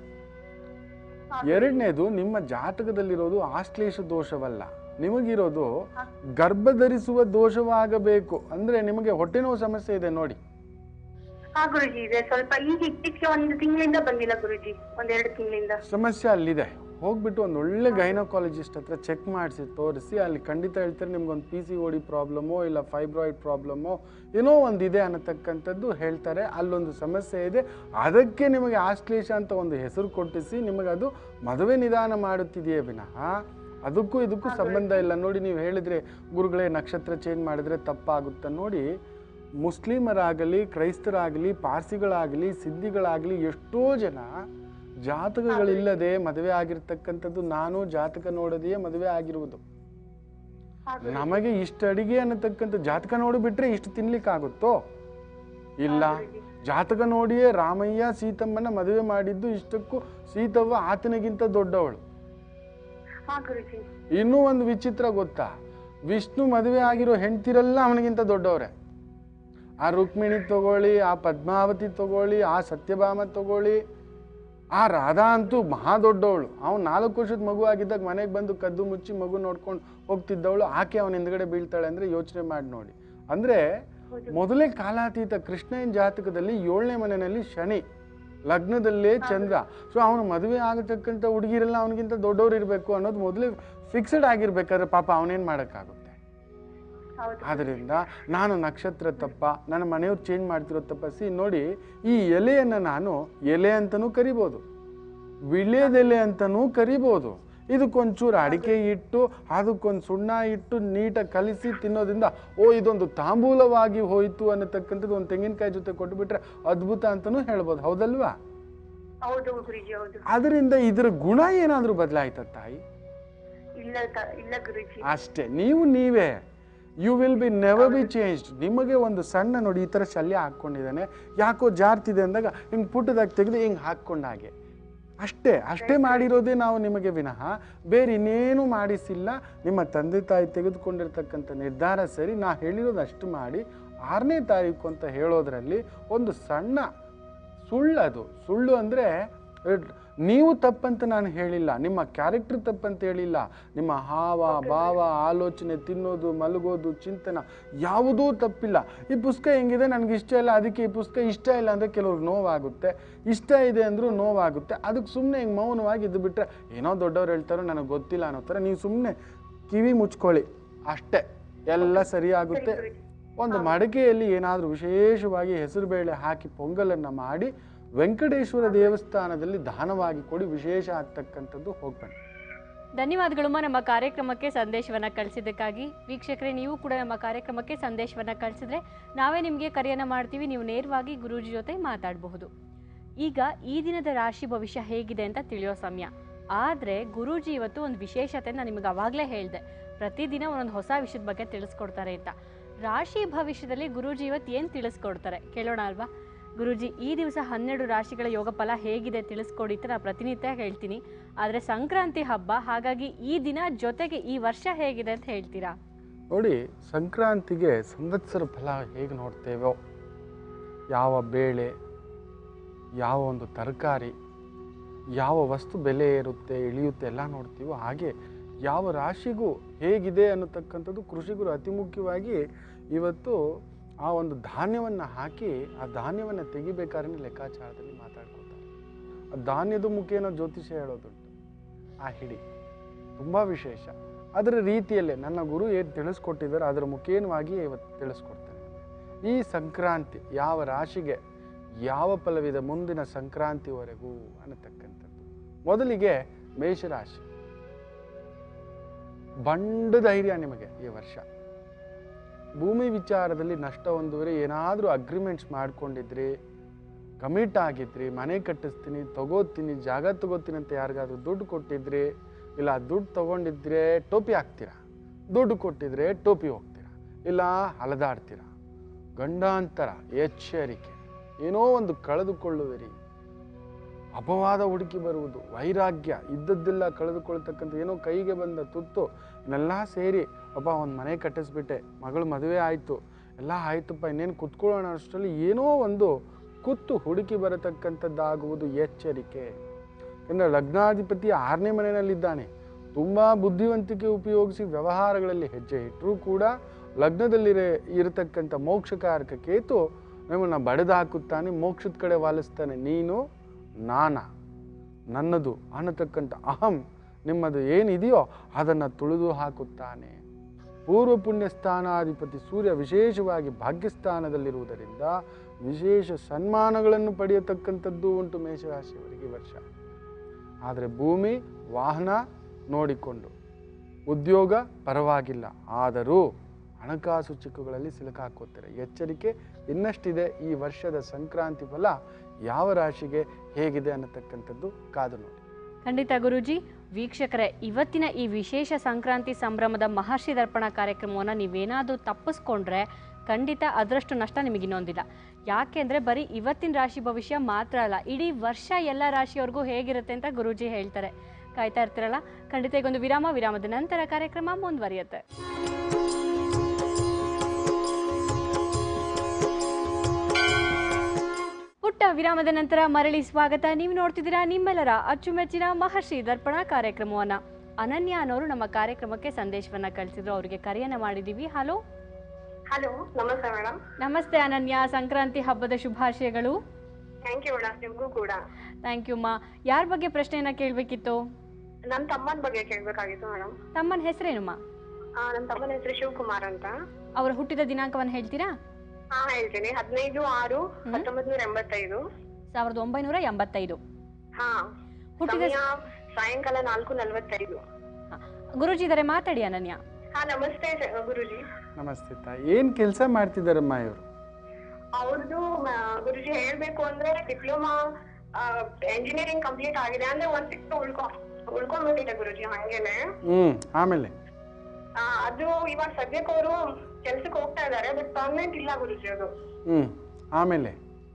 ಎರಡನೇದು ನಿಮ್ಮ ಜಾತಕದಲ್ಲಿರೋದು ಆಶ್ಲೇಷ ದೋಷವಲ್ಲ ನಿಮಗಿರೋದು ಗರ್ಭ ಧರಿಸುವ ದೋಷವಾಗಬೇಕು ಅಂದ್ರೆ ನಿಮಗೆ ಹೊಟ್ಟೆ ನೋವು ಸಮಸ್ಯೆ ಇದೆ ನೋಡಿ ಹಾ ಗುರುಜಿ ಇದೆ ಸ್ವಲ್ಪ ಈಗ ಇತ್ತೀಚೆಗೆ ಒಂದು ತಿಂಗಳಿಂದ ಬಂದಿಲ್ಲ ಗುರುಜಿ ಒಂದೆರಡು ತಿಂಗಳಿಂದ ಸಮಸ್ಯೆ ಅಲ್ಲಿದೆ ಹೋಗ್ಬಿಟ್ಟು ಒಂದು ಒಳ್ಳೆ ಗೈನಕಾಲಜಿಸ್ಟ್ ಹತ್ರ ಚೆಕ್ ಮಾಡಿಸಿ ತೋರಿಸಿ ಅಲ್ಲಿ ಖಂಡಿತ ಹೇಳ್ತಾರೆ ನಿಮ್ಗೊಂದು ಪಿ ಸಿ ಓಡಿ ಪ್ರಾಬ್ಲಮ್ಮೋ ಇಲ್ಲ ಫೈಬ್ರಾಯ್ಡ್ ಪ್ರಾಬ್ಲಮ್ಮೋ ಏನೋ ಒಂದು ಇದೆ ಅನ್ನತಕ್ಕಂಥದ್ದು ಹೇಳ್ತಾರೆ ಅಲ್ಲೊಂದು ಸಮಸ್ಯೆ ಇದೆ ಅದಕ್ಕೆ ನಿಮಗೆ ಆಶ್ಲೇಷ ಅಂತ ಒಂದು ಹೆಸರು ಕೊಟ್ಟಿಸಿ ನಿಮಗೆ ಅದು ಮದುವೆ ನಿಧಾನ ಮಾಡುತ್ತಿದೆಯೇ ವಿನಃ ಅದಕ್ಕೂ ಇದಕ್ಕೂ ಸಂಬಂಧ ಇಲ್ಲ ನೋಡಿ ನೀವು ಹೇಳಿದ್ರೆ ಗುರುಗಳೇ ನಕ್ಷತ್ರ ಚೇಂಜ್ ಮಾಡಿದ್ರೆ ತಪ್ಪಾಗುತ್ತೆ ನೋಡಿ ಮುಸ್ಲಿಮರಾಗಲಿ ಕ್ರೈಸ್ತರಾಗಲಿ ಪಾರ್ಸಿಗಳಾಗಲಿ ಸಿದ್ಧಿಗಳಾಗಲಿ ಎಷ್ಟೋ ಜನ ಜಾತಕಗಳಿಲ್ಲದೆ ಮದುವೆ ಆಗಿರ್ತಕ್ಕಂಥದ್ದು ನಾನು ಜಾತಕ ನೋಡದೆಯೇ ಮದುವೆ ಆಗಿರುವುದು ಹಾ ಗುರುಜಿ. ನಮಗೆ ಇಷ್ಟು ಅಡಿಗೆ ಅನ್ನತಕ್ಕಂಥ ಜಾತಕ ನೋಡಿ ಬಿಟ್ರೆ ಇಷ್ಟು ತಿನ್ಲಿಕ್ಕಾಗುತ್ತೋ ಇಲ್ಲ ಜಾತಕ ನೋಡಿಯೇ ರಾಮಯ್ಯ ಸೀತಮ್ಮನ ಮದುವೆ ಮಾಡಿದ್ದು ಇಷ್ಟಕ್ಕೂ ಸೀತವ್ವ ಆತನಿಗಿಂತ ದೊಡ್ಡವಳು ಹಾ ಗುರುಜಿ ಇನ್ನೂ ಒಂದು ವಿಚಿತ್ರ ಗೊತ್ತಾ ವಿಷ್ಣು ಮದುವೆ ಆಗಿರೋ ಹೆಂಡ್ತಿರೆಲ್ಲ ಅವನಿಗಿಂತ ದೊಡ್ಡವ್ರೆ ಆ ರುಕ್ಮಿಣಿ ತಗೊಳ್ಳಿ ಆ ಪದ್ಮಾವತಿ ತಗೊಳ್ಳಿ ಆ ಸತ್ಯಭಾಮ ತಗೊಳ್ಳಿ ಆ ರಾಧಾ ಅಂತೂ ಮಹಾ ದೊಡ್ಡವಳು ಅವನು ನಾಲ್ಕು ವರ್ಷದ ಮಗು ಆಗಿದ್ದಾಗ ಮನೆಗೆ ಬಂದು ಕದ್ದು ಮುಚ್ಚಿ ಮಗು ನೋಡ್ಕೊಂಡು ಹೋಗ್ತಿದ್ದವಳು ಆಕೆ ಅವನ ಹಿಂದ್ಗಡೆ ಬೀಳ್ತಾಳೆ ಅಂದರೆ ಯೋಚನೆ ಮಾಡಿ ನೋಡಿ ಅಂದರೆ ಮೊದಲೇ ಕಾಲಾತೀತ ಕೃಷ್ಣನ ಜಾತಕದಲ್ಲಿ ಏಳನೇ ಮನೆಯಲ್ಲಿ ಶನಿ ಲಗ್ನದಲ್ಲೇ ಚಂದ್ರ ಸೊ ಅವನು ಮದುವೆ ಆಗತಕ್ಕಂಥ ಹುಡುಗಿರೆಲ್ಲ ಅವನಿಗಿಂತ ದೊಡ್ಡವ್ರು ಇರಬೇಕು ಅನ್ನೋದು ಮೊದಲೇ ಫಿಕ್ಸ್ಡ್ ಆಗಿರ್ಬೇಕಾದ್ರೆ ಪಾಪ ಅವನೇನು ಮಾಡೋಕ್ಕಾಗುತ್ತೆ ಹೌದು ಆದ್ದರಿಂದ ನಾನು ನಕ್ಷತ್ರ ತಪ್ಪ ನನ್ನ ಮನೆಯವ್ರು ಚೇಂಜ್ ಮಾಡ್ತಿರೋ ತಪ್ಪ ಸಿ ನೋಡಿ ಈ ಎಲೆಯನ್ನು ನಾನು ಎಲೆ ಅಂತಲೂ ಕರಿಬೋದು ವಿಳ್ಯದೆಲೆ ಅಂತಲೂ ಕರಿಬೋದು ಇದಕ್ಕೊಂಚೂರು ಅಡಿಕೆ ಇಟ್ಟು ಅದಕ್ಕೊಂದು ಸುಣ್ಣ ಇಟ್ಟು ನೀಟಾಗಿ ಕಲಿಸಿ ತಿನ್ನೋದ್ರಿಂದ ಓ ಇದೊಂದು ತಾಂಬೂಲವಾಗಿ ಹೋಯಿತು ಅನ್ನತಕ್ಕಂಥದ್ದು ಒಂದು ತೆಂಗಿನಕಾಯಿ ಜೊತೆ ಕೊಟ್ಬಿಟ್ರೆ ಅದ್ಭುತ ಅಂತಲೂ ಹೇಳ್ಬೋದು ಹೌದಲ್ವಾ ಹೌದು ಗುರುಜಿ ಹೌದು ಅದರಿಂದ ಇದರ ಗುಣ ಏನಾದರೂ ಬದಲಾಯ್ತ ತಾಯಿ ಇಲ್ಲ ತ- ಇಲ್ಲ ಗುರುಜಿ ಅಷ್ಟೇ ನೀವು ನೀವೇ you will be never be changed ನಿಮಗೆ ಒಂದು ಸಣ್ಣ ನೋಡಿ ಈ ಥರ ಶಲ್ಯ ಹಾಕ್ಕೊಂಡಿದ್ದಾನೆ ಯಾಕೋ ಜಾರ್ತಿದೆ ಅಂದಾಗ ಹಿಂಗೆ ಪುಟ್ಟದಾಗಿ ತೆಗೆದು ಹಿಂಗೆ ಹಾಕ್ಕೊಂಡ ಹಾಗೆ ಅಷ್ಟೇ ಅಷ್ಟೇ ಮಾಡಿರೋದೇ ನಾವು ನಿಮಗೆ ವಿನಃ ಬೇರೆ ಇನ್ನೇನು ಮಾಡಿಸಿಲ್ಲ ನಿಮ್ಮ ತಂದೆ ತಾಯಿ ತೆಗೆದುಕೊಂಡಿರ್ತಕ್ಕಂಥ ನಿರ್ಧಾರ ಸರಿ ನಾ ಹೇಳಿರೋದು ಅಷ್ಟು ಮಾಡಿ ಆರನೇ ತಾರೀಕು ಅಂತ ಹೇಳೋದ್ರಲ್ಲಿ ಒಂದು ಸಣ್ಣ ಸುಳ್ಳದು ಸುಳ್ಳು ಅಂದರೆ ನೀವು ತಪ್ಪಂತ ನಾನು ಹೇಳಿಲ್ಲ ನಿಮ್ಮ ಕ್ಯಾರೆಕ್ಟರ್ ತಪ್ಪಂತ ಹೇಳಿಲ್ಲ ನಿಮ್ಮ ಹಾವ ಭಾವ ಆಲೋಚನೆ ತಿನ್ನೋದು ಮಲಗೋದು ಚಿಂತನ ಯಾವುದೂ ತಪ್ಪಿಲ್ಲ ಈ ಪುಸ್ತಕ ಹೆಂಗಿದೆ ನನಗೆ ಇಷ್ಟ ಇಲ್ಲ ಅದಕ್ಕೆ ಈ ಪುಸ್ತಕ ಇಷ್ಟ ಇಲ್ಲ ಅಂದರೆ ಕೆಲವ್ರಿಗೆ ನೋವಾಗುತ್ತೆ ಇಷ್ಟ ಇದೆ ಅಂದರೂ ನೋವಾಗುತ್ತೆ ಅದಕ್ಕೆ ಸುಮ್ಮನೆ ಹಿಂಗೆ ಮೌನವಾಗಿ ಇದ್ದು ಬಿಟ್ಟರೆ ಏನೋ ದೊಡ್ಡವ್ರು ಹೇಳ್ತಾರೋ ನನಗೆ ಗೊತ್ತಿಲ್ಲ ಅನ್ನೋ ಥರ ನೀವು ಸುಮ್ಮನೆ ಕಿವಿ ಮುಚ್ಕೊಳ್ಳಿ ಅಷ್ಟೇ ಎಲ್ಲ ಸರಿಯಾಗುತ್ತೆ ಒಂದು ಮಡಿಕೆಯಲ್ಲಿ ಏನಾದರೂ ವಿಶೇಷವಾಗಿ ಹೆಸರುಬೇಳೆ ಹಾಕಿ ಪೊಂಗಲನ್ನು ಮಾಡಿ ವೆಂಕಟೇಶ್ವರ ದೇವಸ್ಥಾನದಲ್ಲಿ ದಾನವಾಗಿ ಕೊಡಿ ವಿಶೇಷ ಆಗ್ತಕ್ಕಂಥದ್ದು ಹೋಗ್ಬನ್ನಿ ಧನ್ಯವಾದಗಳು ನಮ್ಮ ಕಾರ್ಯಕ್ರಮಕ್ಕೆ ಸಂದೇಶವನ್ನ ಕಳಿಸಿದ್ದಕ್ಕಾಗಿ ವೀಕ್ಷಕರೇ ನೀವು ಕೂಡ ನಮ್ಮ ಕಾರ್ಯಕ್ರಮಕ್ಕೆ ಸಂದೇಶವನ್ನ ಕಳಿಸಿದ್ರೆ ನಾವೇ ನಿಮಗೆ ಕರೆಯನ್ನ ಮಾಡ್ತೀವಿ ನೀವು ನೇರವಾಗಿ ಗುರೂಜಿ ಜೊತೆ ಮಾತಾಡಬಹುದು ಈಗ ಈ ದಿನದ ರಾಶಿ ಭವಿಷ್ಯ ಹೇಗಿದೆ ಅಂತ ತಿಳಿಯೋ ಸಮಯ ಆದರೆ ಗುರೂಜಿ ಇವತ್ತು ಒಂದು ವಿಶೇಷತೆ ನಾನು ನಿಮಗೆ ಅವಾಗಲೇ ಹೇಳಿದೆ ಪ್ರತಿದಿನ ಒಂದೊಂದು ಹೊಸ ವಿಷಯದ ಬಗ್ಗೆ ತಿಳಿಸ್ಕೊಡ್ತಾರೆ ಅಂತ ರಾಶಿ ಭವಿಷ್ಯದಲ್ಲಿ ಗುರೂಜಿ ಇವತ್ತು ಏನು ತಿಳಿಸ್ಕೊಡ್ತಾರೆ ಕೇಳೋಣ ಅಲ್ವಾ ಗುರೂಜಿ ಈ ದಿವಸ ಹನ್ನೆರಡು ರಾಶಿಗಳ ಯೋಗ ಫಲ ಹೇಗಿದೆ ತಿಳಿಸ್ಕೊಡಿ ಅಂತ ನಾನು ಪ್ರತಿನಿತ್ಯ ಹೇಳ್ತೀನಿ ಆದರೆ ಸಂಕ್ರಾಂತಿ ಹಬ್ಬ ಹಾಗಾಗಿ ಈ ದಿನ ಜೊತೆಗೆ ಈ ವರ್ಷ ಹೇಗಿದೆ ಅಂತ ಹೇಳ್ತೀರಾ ನೋಡಿ ಸಂಕ್ರಾಂತಿಗೆ ಸಂವತ್ಸರ ಫಲ ಹೇಗೆ ನೋಡ್ತೇವೋ ಯಾವ ಬೇಳೆ ಯಾವ ಒಂದು ತರಕಾರಿ ಯಾವ ವಸ್ತು ಬೆಲೆ ಏರುತ್ತೆ ಇಳಿಯುತ್ತೆ ಎಲ್ಲ ನೋಡ್ತೀವೋ ಹಾಗೆ ಯಾವ ರಾಶಿಗೂ ಹೇಗಿದೆ ಅನ್ನತಕ್ಕಂಥದ್ದು ಕೃಷಿಕರು ಅತಿ ಮುಖ್ಯವಾಗಿ ಇವತ್ತು ಆ ಒಂದು ಧಾನ್ಯವನ್ನು ಹಾಕಿ ಆ ಧಾನ್ಯವನ್ನು ತೆಗಿಬೇಕಾದ್ರೆ ಲೆಕ್ಕಾಚಾರದಲ್ಲಿ ಮಾತಾಡ್ಕೊತಾರೆ ಆ ಧಾನ್ಯದ ಮುಖೇನ ಜ್ಯೋತಿಷ್ಯ ಹೇಳೋದುಂಟು ಆ ಹಿಡಿ ತುಂಬ ವಿಶೇಷ ಅದರ ರೀತಿಯಲ್ಲೇ ನನ್ನ ಗುರು ಏನು ತಿಳಿಸ್ಕೊಟ್ಟಿದ್ದಾರೆ ಅದರ ಮುಖೇನವಾಗಿ ಇವತ್ತು ತಿಳಿಸ್ಕೊಡ್ತೇನೆ ಈ ಸಂಕ್ರಾಂತಿ ಯಾವ ರಾಶಿಗೆ ಯಾವ ಫಲವಿದೆ ಮುಂದಿನ ಸಂಕ್ರಾಂತಿವರೆಗೂ ಅನ್ನತಕ್ಕಂಥದ್ದು ಮೊದಲಿಗೆ ಮೇಷರಾಶಿ ಬಂಡ ಧೈರ್ಯ ನಿಮಗೆ ಈ ವರ್ಷ ಭೂಮಿ ವಿಚಾರದಲ್ಲಿ ನಷ್ಟ ಹೊಂದುವರೆ ಏನಾದರೂ ಅಗ್ರಿಮೆಂಟ್ಸ್ ಮಾಡ್ಕೊಂಡಿದ್ರಿ ಕಮಿಟ್ ಆಗಿದ್ರಿ ಮನೆ ಕಟ್ಟಿಸ್ತೀನಿ ತಗೋತೀನಿ ಜಾಗ ತಗೋತೀನಿ ಅಂತ ಯಾರಿಗಾದ್ರೂ ದುಡ್ಡು ಕೊಟ್ಟಿದ್ರಿ ಇಲ್ಲ ದುಡ್ಡು ತಗೊಂಡಿದ್ರೆ ಟೋಪಿ ಹಾಕ್ತೀರಾ ದುಡ್ಡು ಕೊಟ್ಟಿದ್ರೆ ಟೋಪಿ ಹೋಗ್ತೀರಾ ಇಲ್ಲ ಹಲದಾಡ್ತೀರಾ ಗಂಡಾಂತರ ಎಚ್ಚರಿಕೆ ಏನೋ ಒಂದು ಕಳೆದುಕೊಳ್ಳುವಿರಿ ಅಪವಾದ ಹುಡುಕಿ ಬರುವುದು ವೈರಾಗ್ಯ ಇದ್ದದ್ದೆಲ್ಲ ಕಳೆದುಕೊಳ್ತಕ್ಕಂಥ ಏನೋ ಕೈಗೆ ಬಂದ ತುತ್ತು ಇನ್ನೆಲ್ಲ ಸೇರಿ ಅಪ್ಪ ಒಂದು ಮನೆ ಕಟ್ಟಿಸ್ಬಿಟ್ಟೆ ಮಗಳು ಮದುವೆ ಆಯಿತು ಎಲ್ಲ ಆಯ್ತಪ್ಪ ಇನ್ನೇನು ಕುತ್ಕೊಳ್ಳೋಣ ಅಷ್ಟರಲ್ಲಿ ಏನೋ ಒಂದು ಕುತ್ತು ಹುಡುಕಿ ಬರತಕ್ಕಂಥದ್ದಾಗುವುದು ಎಚ್ಚರಿಕೆ ಇನ್ನು ಲಗ್ನಾಧಿಪತಿ ಆರನೇ ಮನೆಯಲ್ಲಿದ್ದಾನೆ ತುಂಬ ಬುದ್ಧಿವಂತಿಕೆ ಉಪಯೋಗಿಸಿ ವ್ಯವಹಾರಗಳಲ್ಲಿ ಹೆಜ್ಜೆ ಇಟ್ಟರೂ ಕೂಡ ಲಗ್ನದಲ್ಲಿರೇ ಇರತಕ್ಕಂಥ ಮೋಕ್ಷಕಾರಕ ಕೇತು ನಿಮ್ಮನ್ನು ಬಡಿದು ಹಾಕುತ್ತಾನೆ ಮೋಕ್ಷದ ಕಡೆ ವಾಲಿಸ್ತಾನೆ ನೀನು ನಾನ ನನ್ನದು ಅನ್ನತಕ್ಕಂಥ ಅಹಂ ನಿಮ್ಮದು ಏನಿದೆಯೋ ಅದನ್ನು ತುಳಿದು ಹಾಕುತ್ತಾನೆ ಪೂರ್ವ ಪುಣ್ಯ ಸ್ಥಾನಾಧಿಪತಿ ಸೂರ್ಯ ವಿಶೇಷವಾಗಿ ಭಾಗ್ಯಸ್ಥಾನದಲ್ಲಿರುವುದರಿಂದ ವಿಶೇಷ ಸನ್ಮಾನಗಳನ್ನು ಪಡೆಯತಕ್ಕಂಥದ್ದು ಉಂಟು ಮೇಷರಾಶಿಯವರಿಗೆ ಈ ವರ್ಷ ಆದರೆ ಭೂಮಿ ವಾಹನ ನೋಡಿಕೊಂಡು ಉದ್ಯೋಗ ಪರವಾಗಿಲ್ಲ ಆದರೂ ಹಣಕಾಸು ಚಿಕ್ಕುಗಳಲ್ಲಿ ಸಿಲುಕಾಕೋತಾರೆ ಎಚ್ಚರಿಕೆ ಇನ್ನಷ್ಟಿದೆ ಈ ವರ್ಷದ ಸಂಕ್ರಾಂತಿ ಫಲ ಯಾವ ರಾಶಿಗೆ ಹೇಗಿದೆ ಅನ್ನತಕ್ಕಂಥದ್ದು ಕಾದು ನೋಡಿ ಖಂಡಿತ ಗುರೂಜಿ ವೀಕ್ಷಕರೇ ಇವತ್ತಿನ ಈ ವಿಶೇಷ ಸಂಕ್ರಾಂತಿ ಸಂಭ್ರಮದ ಮಹರ್ಷಿ ದರ್ಪಣ ಕಾರ್ಯಕ್ರಮವನ್ನು ನೀವೇನಾದರೂ ತಪ್ಪಿಸ್ಕೊಂಡ್ರೆ ಖಂಡಿತ ಅದರಷ್ಟು ನಷ್ಟ ನಿಮಗೆ ಇನ್ನೊಂದಿಲ್ಲ ಯಾಕೆಂದರೆ ಬರೀ ಇವತ್ತಿನ ರಾಶಿ ಭವಿಷ್ಯ ಮಾತ್ರ ಅಲ್ಲ ಇಡೀ ವರ್ಷ ಎಲ್ಲ ರಾಶಿಯವ್ರಿಗೂ ಹೇಗಿರುತ್ತೆ ಅಂತ ಗುರೂಜಿ ಹೇಳ್ತಾರೆ ಕಾಯ್ತಾ ಇರ್ತೀರಲ್ಲ ಖಂಡಿತ ಈಗೊಂದು ವಿರಾಮ ವಿರಾಮದ ನಂತರ ಕಾರ್ಯಕ್ರಮ ಮುಂದುವರಿಯುತ್ತೆ ಪುಟ್ಟ ವಿರಾಮದ ನಂತರ ಮರಳಿ ಸ್ವಾಗತ ನೀವು ನೋಡ್ತಿದ್ದೀರಾ ನಿಮ್ಮೆಲ್ಲರ ಅಚ್ಚುಮೆಚ್ಚಿನ ಮಹರ್ಷಿ ದರ್ಪಣ ಕಾರ್ಯಕ್ರಮವನ್ನ ಅನನ್ಯ ಅನ್ನೋರು ನಮ್ಮ ಕಾರ್ಯಕ್ರಮಕ್ಕೆ ಸಂದೇಶವನ್ನ ಕಳಿಸಿದ್ರು ಅವರಿಗೆ ಕರೆಯನ್ನ ಮಾಡಿದೀವಿ ಹಲೋ ಹಲೋ ನಮಸ್ತೆ ಮೇಡಮ್ ನಮಸ್ತೆ ಅನನ್ಯ ಸಂಕ್ರಾಂತಿ ಹಬ್ಬದ ಶುಭಾಶಯಗಳು ಥ್ಯಾಂಕ್ ಯು ಮೇಡಮ್ ನಿಮ್ಗೂ ಕೂಡ ಥ್ಯಾಂಕ್ ಯು ಮಾ ಯಾರ ಬಗ್ಗೆ ಪ್ರಶ್ನೆಯನ್ನ ಕೇಳಬೇಕಿತ್ತು ನನ್ನ ತಮ್ಮನ ಬಗ್ಗೆ ಕೇಳ್ಬೇಕಾಗಿತ್ತು ಮೇಡಮ್ ತಮ್ಮನ ಹೆಸರೇನು ಮಾ ನನ್ನ ತಮ್ಮನ ಹೆಸರು ಶಿವಕುಮಾರ್ ಅಂತ ಅವರ ಹುಟ್ಟಿದ ದಿನಾಂಕವನ್ನು ಹೇಳ್ತೀರಾ ಹಾ ಹೇಳ್ತೀನಿ ಹದಿನೈದು ಆರು ಹತ್ತೊಂಬತ್ ನೂರ ಎಂಬತ್ತೈದು ಸಾವಿರದ ಒಂಬೈನೂರ ಎಂಬತ್ತೈದು ಹಾ ಹುಟ್ಟಿದ ಸಮಯ ಸಾಯಂಕಾಲ ನಾಲ್ಕು ನಲ್ವತ್ತೈದು ಹ. ಗುರೂಜಿ ಇದ್ದಾರೆ ಮಾತಾಡಿ ಅನನ್ಯ ಹಾ ನಮಸ್ತೆ ಸ- ಗುರುಜಿ ನಮಸ್ತೆ ತಾಯಿ ಏನು ಕೆಲಸ ಮಾಡ್ತಿದ್ದಾರಮ್ಮ ಇವರು ಅವ್ರದ್ದು ಗುರುಜಿ ಹೇಳ್ಬೇಕು ಅಂದ್ರೆ ಡಿಪ್ಲೊಮಾ ಎಂಜಿನಿಯರಿಂಗ್ ಕಂಪ್ಲೀಟ್ ಆಗಿದೆ ಅಂದ್ರೆ ಒಂದ್ ಸಿಕ್ತು ಉಳ್ಕೊ ಉಳ್ಕೊಂಡ್ಬಿಟ್ಟಿದೆ ಗುರುಜಿ ಹಂಗೇನೆ ಹ್ಞೂ ಆಮೇಲೆ ಆ, ಅದು ಇವಾಗ ಸದ್ಯಕ್ಕೆ ಅವರು ಕೆಲ್ಸಕ್ಕೆ ಹೋಗ್ತಾ ಇದಾರೆ ಬಟ್ ಪರ್ಮನೆಂಟ್ ಇಲ್ಲ ಗುರುಜಿ ಅದು ಹ್ಞೂ ಆಮೇಲೆ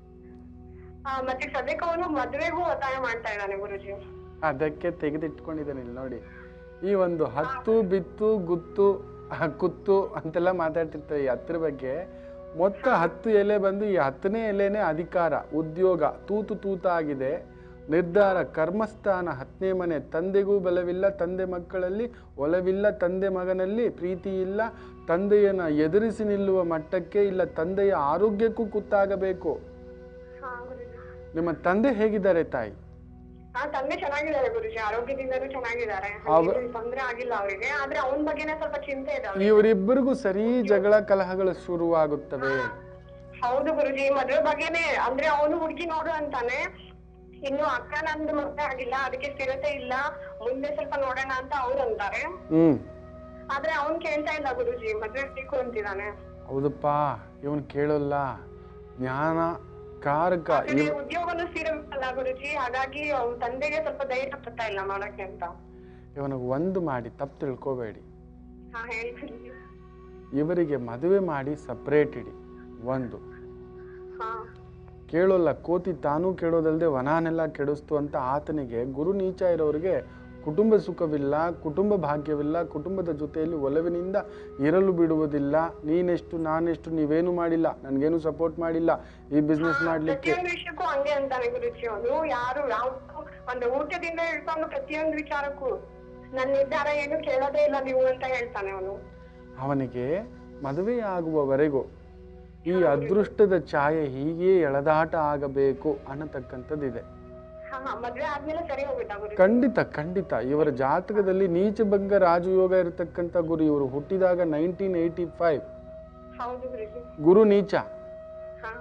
ಆ, ಮತ್ತೆ ಸದ್ಯಕ್ಕೆ ಅವನು ಮದ್ವೆಗೂ ಒತ್ತಾಯ ಮಾಡ್ತಾ ಇದ್ದಾನೆ ಗುರುಜಿ ಅದಕ್ಕೆ ತೆಗೆದಿಟ್ಕೊಂಡಿದ್ದಾನೆ ಇಲ್ಲಿ ನೋಡಿ ಈ ಒಂದು ಹತ್ತು ಬಿತ್ತು ಗುತ್ತು ಆ, ಕುತ್ತು ಅಂತೆಲ್ಲ ಮಾತಾಡ್ತಿರ್ತಾರೆ ಈ ಹತ್ತರ ಬಗ್ಗೆ ಮೊತ್ತ ಹತ್ತು ಎಲೆ ಬಂದು ಈ ಹತ್ತನೇ ಎಲೆನೇ ಅಧಿಕಾರ ಉದ್ಯೋಗ ತೂತು ತೂತ ಆಗಿದೆ ನಿರ್ಧಾರ ಕರ್ಮಸ್ಥಾನ ಹತ್ತನೇ ಮನೆ ತಂದೆಗೂ ಬಲವಿಲ್ಲ ತಂದೆ ಮಕ್ಕಳಲ್ಲಿ ಒಲವಿಲ್ಲ ತಂದೆ ಮಗನಲ್ಲಿ ಪ್ರೀತಿ ಇಲ್ಲ ತಂದೆಯನ್ನು ಎದುರಿಸಿ ನಿಲ್ಲುವ ಮಟ್ಟಕ್ಕೆ ಇಲ್ಲ ತಂದೆಯ ಆರೋಗ್ಯಕ್ಕೂ ಕುತ್ತಾಗಬೇಕು ಹಾ ಗುರುಜಿ ನಿಮ್ಮ ತಂದೆ ಹೇಗಿದ್ದಾರೆ ತಾಯಿ ಹಾ ತಂದೆ ಚೆನ್ನಾಗಿದ್ದಾರೆ ಗುರುಜಿ ಆರೋಗ್ಯದಿಂದಲೂ ಚೆನ್ನಾಗಿದ್ದಾರೆ ಅವ- ಹಂಗೇನು ತೊಂದ್ರೆ ಆಗಿಲ್ಲ ಅವರಿಗೆ ಆದ್ರೆ ಅವನ ಬಗ್ಗೆನೇ ಸ್ವಲ್ಪ ಚಿಂತೆ ಇದೆ ಅವ್ರಿಗೆ. ಇವರಿಬ್ಬರಿಗೂ ಸರಿ ಜಗಳ ಕಲಹಗಳು ಶುರುವಾಗುತ್ತವೆ ಹೌದು ಗುರುಜಿ ಮದ್ವೆ ಬಗ್ಗೆನೇ ಅಂದ್ರೆ ಅವನು ಹುಡುಗಿ ನೋಡು ಅಂತಾನೆ ಇನ್ನು ಅಕ್ಕ ನಂದು ಮದ್ವೆ ಆಗಿಲ್ಲ ಅದಕ್ಕೆ ಸ್ಥಿರತೆ ಇಲ್ಲ ಮುಂದೆ ಸ್ವಲ್ಪ ನೋಡೋಣ ಅಂತ ಅವ್ರು ಅಂತಾರೆ ಹ್ಮ್ ಆದ್ರೆ ಅವ್ನ್ ಕೇಳ್ತಾ ಇಲ್ಲ ಗುರುಜಿ ಮದ್ವೆ ಬೇಕು ಅಂತಿದ್ದಾನೆ ಹೌದಪ್ಪ ಇವನು ಕೇಳೋಲ್ಲ ಜ್ಞಾನ ಕಾರಕ ಆದ್ರೆ ಇವ್ ಉದ್ಯೋಗನು ಸ್ಥಿರವಿಲ್ಲ ಗುರುಜಿ ಹಾಗಾಗಿ ಅವ್ನ್ ತಂದೆಗೆ ಸ್ವಲ್ಪ ಧೈರ್ಯ ಬರ್ತಾ ಇಲ್ಲ ಮಾಡಕ್ಕೆ ಅಂತ ಇವನಿಗೆ ಒಂದು ಮಾಡಿ ತಪ್ಪು ತಿಳ್ಕೊಬೇಡಿ ಹಾ ಹೇಳಿ ಗುರೂಜಿ. ಇವರಿಗೆ ಮದುವೆ ಮಾಡಿ ಸಪ್ರೇಟ್ ಇಡಿ ಒಂದು ಹಾ ಕೇಳೋಲ್ಲ ಕೋತಿ ತಾನೂ ಕೇಳೋದಲ್ಲದೆ ವನಾನೆಲ್ಲ ಕೆಡಿಸ್ತು ಅಂತ ಆತನಿಗೆ ಗುರು ನೀಚ ಇರೋರಿಗೆ ಕುಟುಂಬ ಸುಖವಿಲ್ಲ ಕುಟುಂಬ ಭಾಗ್ಯವಿಲ್ಲ ಕುಟುಂಬದ ಜೊತೆಯಲ್ಲಿ ಒಲವಿನಿಂದ ಇರಲು ಬಿಡುವುದಿಲ್ಲ ನೀನೆಷ್ಟು ನಾನೆಷ್ಟು ನೀವೇನು ಮಾಡಿಲ್ಲ ನನಗೇನು ಸಪೋರ್ಟ್ ಮಾಡಿಲ್ಲ ಈ ಬಿಸ್ನೆಸ್ ಮಾಡಲಿಕ್ಕೆ ಪ್ರತಿಯೊಂದು ವಿಷಯಕ್ಕೂ ಹಂಗೆ ಅಂತಾನೆ ಗುರುಜಿ ಅವನು ಯಾರು ಯಾವ ಒಂದು ಊಟದಿಂದ ಹಿಡ್ಕೊಂಡು ಪ್ರತಿಯೊಂದು ವಿಚಾರಕ್ಕೂ ನನ್ನ ನಿರ್ಧಾರ ಏನು ಕೇಳೋದೇ ಇಲ್ಲ ನೀವು ಅಂತ ಹೇಳ್ತಾನೆ ಅವನು ಅವನಿಗೆ ಮದುವೆಯಾಗುವವರೆಗೂ ಈ ಅದೃಷ್ಟದ ಛಾಯೆ ಹೀಗೆ ಎಳೆದಾಟ ಆಗಬೇಕು ಅನ್ನತಕ್ಕಂಥದ್ದಿದೆ ಹಾ ಹಾ ಮದ್ವೆ ಆದ್ಮೇಲೆ ಸರಿ ಹೋಗುತ್ತಾ ಗುರುಜಿ ಖಂಡಿತ ಖಂಡಿತ ಇವರ ಜಾತಕದಲ್ಲಿ ನೀಚಭಂಗ ರಾಜಯೋಗ ಇರತಕ್ಕಂಥ ಗುರು ಇವರು ಹುಟ್ಟಿದಾಗ ನೈನ್ಟೀನ್ ಏಯ್ಟಿ ಫೈವ್ ಹೌದು ಗುರುಜಿ ಗುರು ನೀಚ ಹಾ